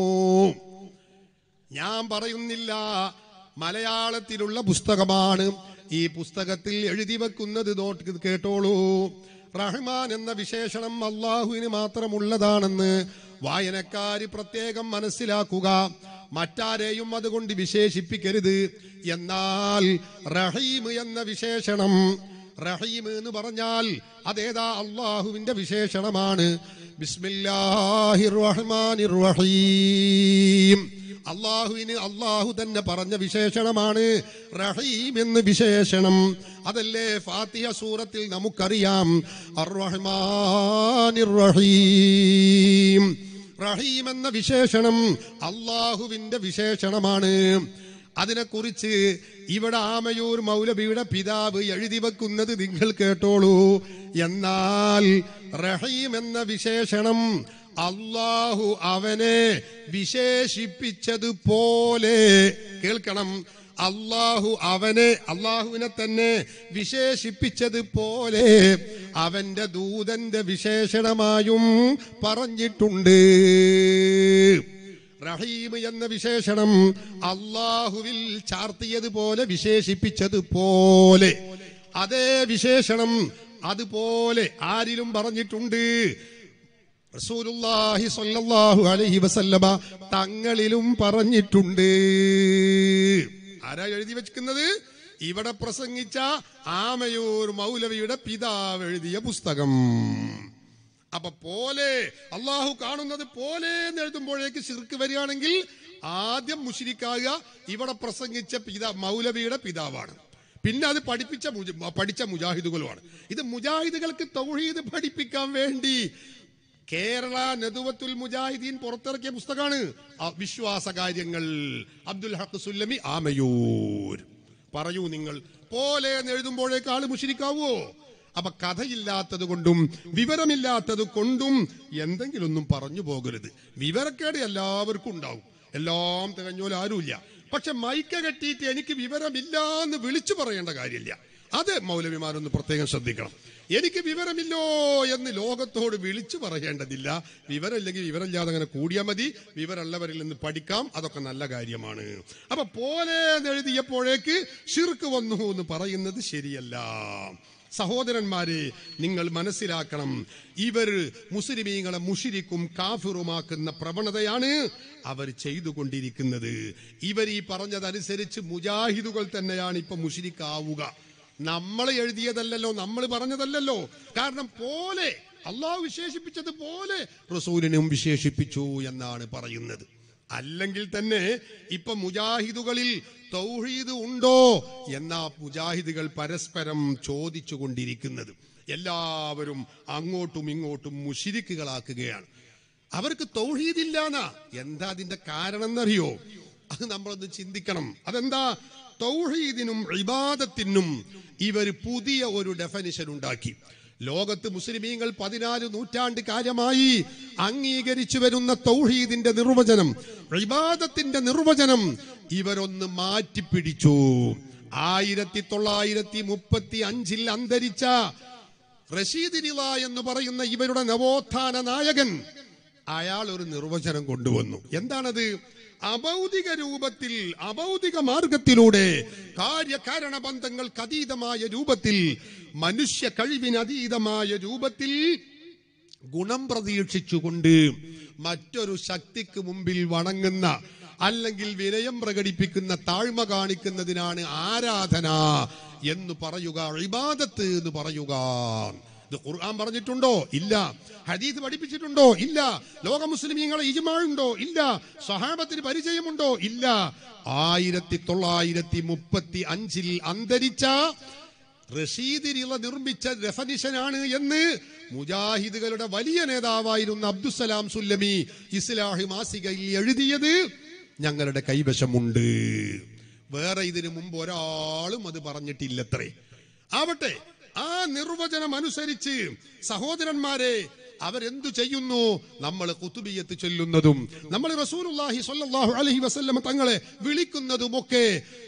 ഞാൻ പറയുന്നില്ല മലയാളത്തിലുള്ള പുസ്തകമാണ് ഈ പുസ്തകത്തിൽ എഴുതി വെക്കുന്നത് നോട്ട് കേട്ടോളൂ റഹ്മാൻ എന്ന വിശേഷണം അള്ളാഹുവിന് മാത്രമുള്ളതാണെന്ന് വായനക്കാര് പ്രത്യേകം മനസ്സിലാക്കുക മറ്റാരെയും അതുകൊണ്ട് വിശേഷിപ്പിക്കരുത് എന്നാൽ റഹീം എന്ന വിശേഷണം റഹീം എന്ന് പറഞ്ഞാൽ അതേതാ അള്ളാഹുവിന്റെ വിശേഷണമാണ് ബിസ്മില്ലാഹിർ റഹ്മാനിർ റഹീം അള്ളാഹുവിന് അള്ളാഹു തന്നെ പറഞ്ഞ വിശേഷണമാണ് റഹീം എന്ന് വിശേഷണം അതല്ലേ ഫാത്തിഹ സൂറത്തിൽ നമുക്കറിയാം അർ റഹ്മാനിർ റഹീം റഹീം എന്ന വിശേഷണം അള്ളാഹുവിന്റെ വിശേഷണമാണ് അതിനെക്കുറിച്ച് ഇവിടെ ആമയൂർ മൗലവിയുടെ പിതാവ് എഴുതി വെക്കുന്നത് നിങ്ങൾ കേട്ടോളൂ എന്നാൽ റഹീം എന്ന വിശേഷണം അള്ളാഹു അവനെ വിശേഷിപ്പിച്ചതുപോലെ കേൾക്കണം അള്ളാഹു അവനെ അള്ളാഹുവിനെ തന്നെ വിശേഷിപ്പിച്ചതുപോലെ അവന്റെ ദൂതന്റെ വിശേഷണമായും പറഞ്ഞിട്ടുണ്ട് റഹീം എന്ന വിശേഷണം അള്ളാഹുവിൽ ചാർത്തിയതുപോലെ വിശേഷിപ്പിച്ചതുപോലെ അതേ വിശേഷണം അതുപോലെ ആരിലും പറഞ്ഞിട്ടുണ്ട് റസൂലുള്ളാഹി സ്വല്ലല്ലാഹു അലൈഹി വസല്ലമ തങ്ങളിലും പറഞ്ഞിട്ടുണ്ട് ആരാ എഴുതി വെച്ചിരിക്കുന്നത് ഇവിടെ പ്രസംഗിച്ച ആമയൂർ മൗലവിയുടെ പിതാവ് എഴുതിയ പുസ്തകം അപ്പൊ പോലെ അള്ളാഹു കാണുന്നത് പോലെ എന്ന് എഴുതുമ്പോഴേക്ക് ശിർക്ക് വരികയാണെങ്കിൽ ആദ്യം മുഷിരിക്കാകുക ഇവിടെ പ്രസംഗിച്ച പിതാ മൗലവിയുടെ പിതാവാണ് പിന്നെ അത് പഠിപ്പിച്ച മുജ- പഠിച്ച മുജാഹിദുകളുമാണ് ഇത് മുജാഹിദുകൾക്ക് തൗഹീദ് പഠിപ്പിക്കാൻ വേണ്ടി കേരള നെതുവത്തുൽ മുജാഹിദീൻ പുറത്തിറക്കിയ പുസ്തകമാണ് ആ വിശ്വാസ കാര്യങ്ങൾ അബ്ദുൽ ഹക്ക് സുല്ലമി ആമയൂർ പറയൂ നിങ്ങൾ പോലെ എന്ന് എഴുതുമ്പോഴേക്ക് ആള് മുഷിരിക്കാവോ അപ്പൊ കഥയില്ലാത്തത് കൊണ്ടും വിവരമില്ലാത്തത് കൊണ്ടും എന്തെങ്കിലും ഒന്നും പറഞ്ഞു പോകരുത് വിവരക്കേട് എല്ലാവർക്കും ഉണ്ടാവും എല്ലാം തികഞ്ഞോൽ ആരുമില്ല പക്ഷെ മൈക്ക കെട്ടിയിട്ട് എനിക്ക് വിവരമില്ല എന്ന് വിളിച്ചു പറയേണ്ട കാര്യമില്ല അത് മൗലവിമാരൊന്ന് പ്രത്യേകം ശ്രദ്ധിക്കണം എനിക്ക് വിവരമില്ലോ എന്ന് ലോകത്തോട് വിളിച്ചു പറയേണ്ടതില്ല വിവരമില്ലെങ്കിൽ വിവരമില്ലാതെ അങ്ങനെ കൂടിയാൽ മതി വിവരമുള്ളവരിൽ നിന്ന് പഠിക്കാം അതൊക്കെ നല്ല കാര്യമാണ് അപ്പൊ പോലെ എന്ന് എഴുതിയപ്പോഴേക്ക് ഷിർക്ക് വന്നു എന്ന് പറയുന്നത് ശരിയല്ല സഹോദരന്മാരെ നിങ്ങൾ മനസ്സിലാക്കണം ഇവർ മുസ്ലിമീങ്ങളെ മുഷിരിക്കും കാഫിറുമാക്കുന്ന പ്രവണതയാണ് അവർ ചെയ്തുകൊണ്ടിരിക്കുന്നത് ഇവർ ഈ പറഞ്ഞതനുസരിച്ച് മുജാഹിദുകൾ തന്നെയാണ് ഇപ്പൊ മുഷിരിക്കാവുക നമ്മൾ എഴുതിയതല്ലല്ലോ നമ്മൾ പറഞ്ഞതല്ലല്ലോ കാരണം പോലെ അള്ളാഹു വിശേഷിപ്പിച്ചത് പോലെ റസൂലിനും വിശേഷിപ്പിച്ചു എന്നാണ് പറയുന്നത് അല്ലെങ്കിൽ തന്നെ ഇപ്പൊ മുജാഹിദുകളിൽ തൗഹീദ് ഉണ്ടോ എന്നാ മുജാഹിദുകൾ പരസ്പരം ചോദിച്ചു കൊണ്ടിരിക്കുന്നത് എല്ലാവരും അങ്ങോട്ടും ഇങ്ങോട്ടും മുഷിരിക്കുകളാക്കുകയാണ് അവർക്ക് തൗഹീദില്ലാന്നാ എന്താ അതിന്റെ കാരണം എന്നറിയോ അത് നമ്മളൊന്ന് ചിന്തിക്കണം അതെന്താ തൗഹീദിനും ഇബാദത്തിനും ഇവർ പുതിയ ഒരു ഡെഫനിഷൻ ഉണ്ടാക്കി ലോകത്ത് മുസ്ലിമീങ്ങൾ പതിനാല് നൂറ്റാണ്ട് കാര്യമായി അംഗീകരിച്ചു വരുന്ന തൗഹീദിന്റെ നിർവചനം ഇബാദത്തിന്റെ നിർവചനം ഇവരൊന്ന് മാറ്റിപ്പിടിച്ചു ആയിരത്തി തൊള്ളായിരത്തി മുപ്പത്തി അഞ്ചിൽ അന്തരിച്ച റഷീദ് നില എന്ന് പറയുന്ന ഇവരുടെ നവോത്ഥാന നായകൻ അയാൾ ഒരു നിർവചനം കൊണ്ടുവന്നു എന്താണത് അഭൗതിക രൂപത്തിൽ അഭൗതിക മാർഗത്തിലൂടെ കാര്യകാരണ ബന്ധങ്ങൾക്ക് അതീതമായ രൂപത്തിൽ മനുഷ്യ കഴിവിന് അതീതമായ രൂപത്തിൽ ഗുണം പ്രതീക്ഷിച്ചുകൊണ്ട് മറ്റൊരു ശക്തിക്ക് മുമ്പിൽ വണങ്ങുന്ന അല്ലെങ്കിൽ വിനയം പ്രകടിപ്പിക്കുന്ന താഴ്മ കാണിക്കുന്നതിനാണ് ആരാധന എന്ന് പറയുക ഇബാദത്ത് എന്ന് പറയുക ഇത് ഖുർആൻ പറഞ്ഞിട്ടുണ്ടോ ഇല്ല ഹദീസ് പഠിപ്പിച്ചിട്ടുണ്ടോ ഇല്ല ലോക മുസ്ലിമീങ്ങളെ ഇജ്മാഴുണ്ടോ ഇല്ല സഹാബത്തിന് പരിചയമുണ്ടോ ഇല്ല ആയിരത്തി തൊള്ളായിരത്തി മുപ്പത്തി അഞ്ചിൽ അന്തരിച്ച റഷീദിനിള നിർമ്മിച്ച ഡെഫനിഷനാണ് എന്ന് മുജാഹിദുകളുടെ വലിയ നേതാവായിരുന്ന അബ്ദുസലാം സുല്ലമി ഇസ്ലാഹി മാസികയിൽ എഴുതിയത് ഞങ്ങളുടെ കൈവശമുണ്ട് വേറെ ഇതിനു മുമ്പ് ഒരാളും അത് പറഞ്ഞിട്ടില്ലത്രേ ആവട്ടെ ആ നിർവചനം അനുസരിച്ച് സഹോദരന്മാരെ അവരെന്തു ചെയ്യുന്നു നമ്മൾ കുത്തുബിയത്ത് ചൊല്ലുന്നതും നമ്മൾ റസൂലുള്ളാഹി സ്വല്ലല്ലാഹു അലൈഹി വസല്ലം തങ്ങളെ വിളിക്കുന്നതുമൊക്കെ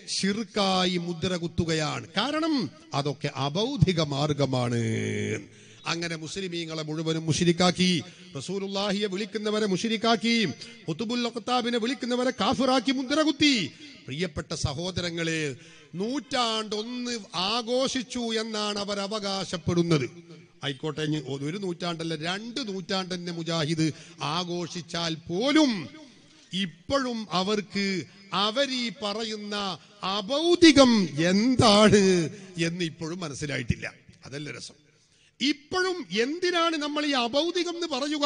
ഷിർക്കായി മുദ്ര കുത്തുകയാണ് കാരണം അതൊക്കെ അബൗദ്ധിക മാർഗമാണ് അങ്ങനെ മുസ്ലിമീങ്ങളെ മുഴുവനും മുഷിരിക്കാക്കി റസൂലുള്ളാഹിയെ വിളിക്കുന്നവരെ മുഷിരിക്കാക്കി മുത്തുബുൽ അഖ്താബിനെ വിളിക്കുന്നവരെ കാഫിറാക്കി മുദ്ര കുത്തി പ്രിയപ്പെട്ട സഹോദരങ്ങളെ നൂറ്റാണ്ടൊന്ന് ആഘോഷിച്ചു എന്നാണ് അവർ അവകാശപ്പെടുന്നത് ആയിക്കോട്ടെ ഇനി ഒരു നൂറ്റാണ്ടല്ല രണ്ട് നൂറ്റാണ്ട് തന്നെ മുജാഹിദ് ആഘോഷിച്ചാൽ പോലും ഇപ്പോഴും അവർക്ക് അവരീ പറയുന്ന അഭൗതികം എന്താണ് എന്ന് ഇപ്പോഴും മനസ്സിലായിട്ടില്ല അതല്ല രസം ഇപ്പോഴും എന്തിനാണ് നമ്മൾ ഈ അഭൗതികം എന്ന് പറയുക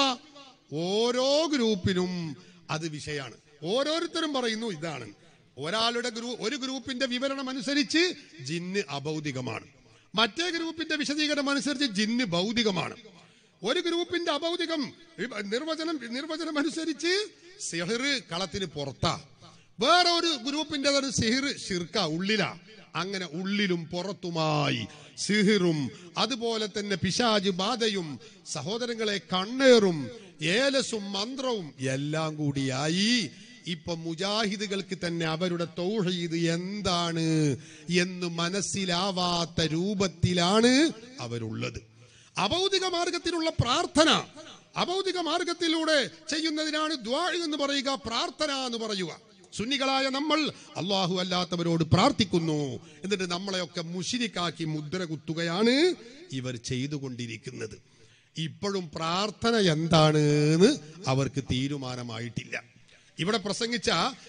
ഓരോ ഗ്രൂപ്പിനും അത് വിഷയമാണ് ഓരോരുത്തരും പറയുന്നു ഇതാണ് ഒരാളുടെ ഗ്രൂ ഒരു ഗ്രൂപ്പിന്റെ വിവരണം അനുസരിച്ച് ജിന്ന് അഭൗതികമാണ് മറ്റേ ഗ്രൂപ്പിന്റെ വിശദീകരണം അനുസരിച്ച് ജിന്ന് ഭൗതികമാണ് ഒരു ഗ്രൂപ്പിന്റെ അഭൗതികം നിർവചനം നിർവചനം അനുസരിച്ച് സിഹിർ കളത്തിന് പുറത്താ വേറെ ഒരു ഗ്രൂപ്പിന്റെ സിഹിർ ഷിർക്ക ഉള്ളിലാ അങ്ങനെ ഉള്ളിലും പുറത്തുമായി സിഹിറും അതുപോലെ തന്നെ പിശാജ് ബാധയും സഹോദരങ്ങളെ കണ്ണേറും ഏലസും മന്ത്രവും എല്ലാം കൂടിയായി ഇപ്പൊ മുജാഹിദുകൾക്ക് തന്നെ അവരുടെ തൗഹീദ് എന്താണ് എന്ന് മനസ്സിലാവാത്ത രൂപത്തിലാണ് അവരുള്ളത് അഭൗതിക മാർഗത്തിലുള്ള പ്രാർത്ഥന അഭൗതിക മാർഗത്തിലൂടെ ചെയ്യുന്നതിനാണ് ദ്വാ എന്ന് പറയുക പ്രാർത്ഥന എന്ന് പറയുക സുന്നികളായ നമ്മൾ അള്ളാഹു അല്ലാത്തവരോട് പ്രാർത്ഥിക്കുന്നു എന്നിട്ട് നമ്മളെയൊക്കെ മുഷിരിക്കാക്കി മുദ്ര കുത്തുകയാണ് ഇവർ ചെയ്തുകൊണ്ടിരിക്കുന്നത് ഇപ്പോഴും പ്രാർത്ഥന എന്താണ് എന്ന് അവർക്ക് തീരുമാനമായിട്ടില്ല ഇവിടെ പ്രസംഗിച്ച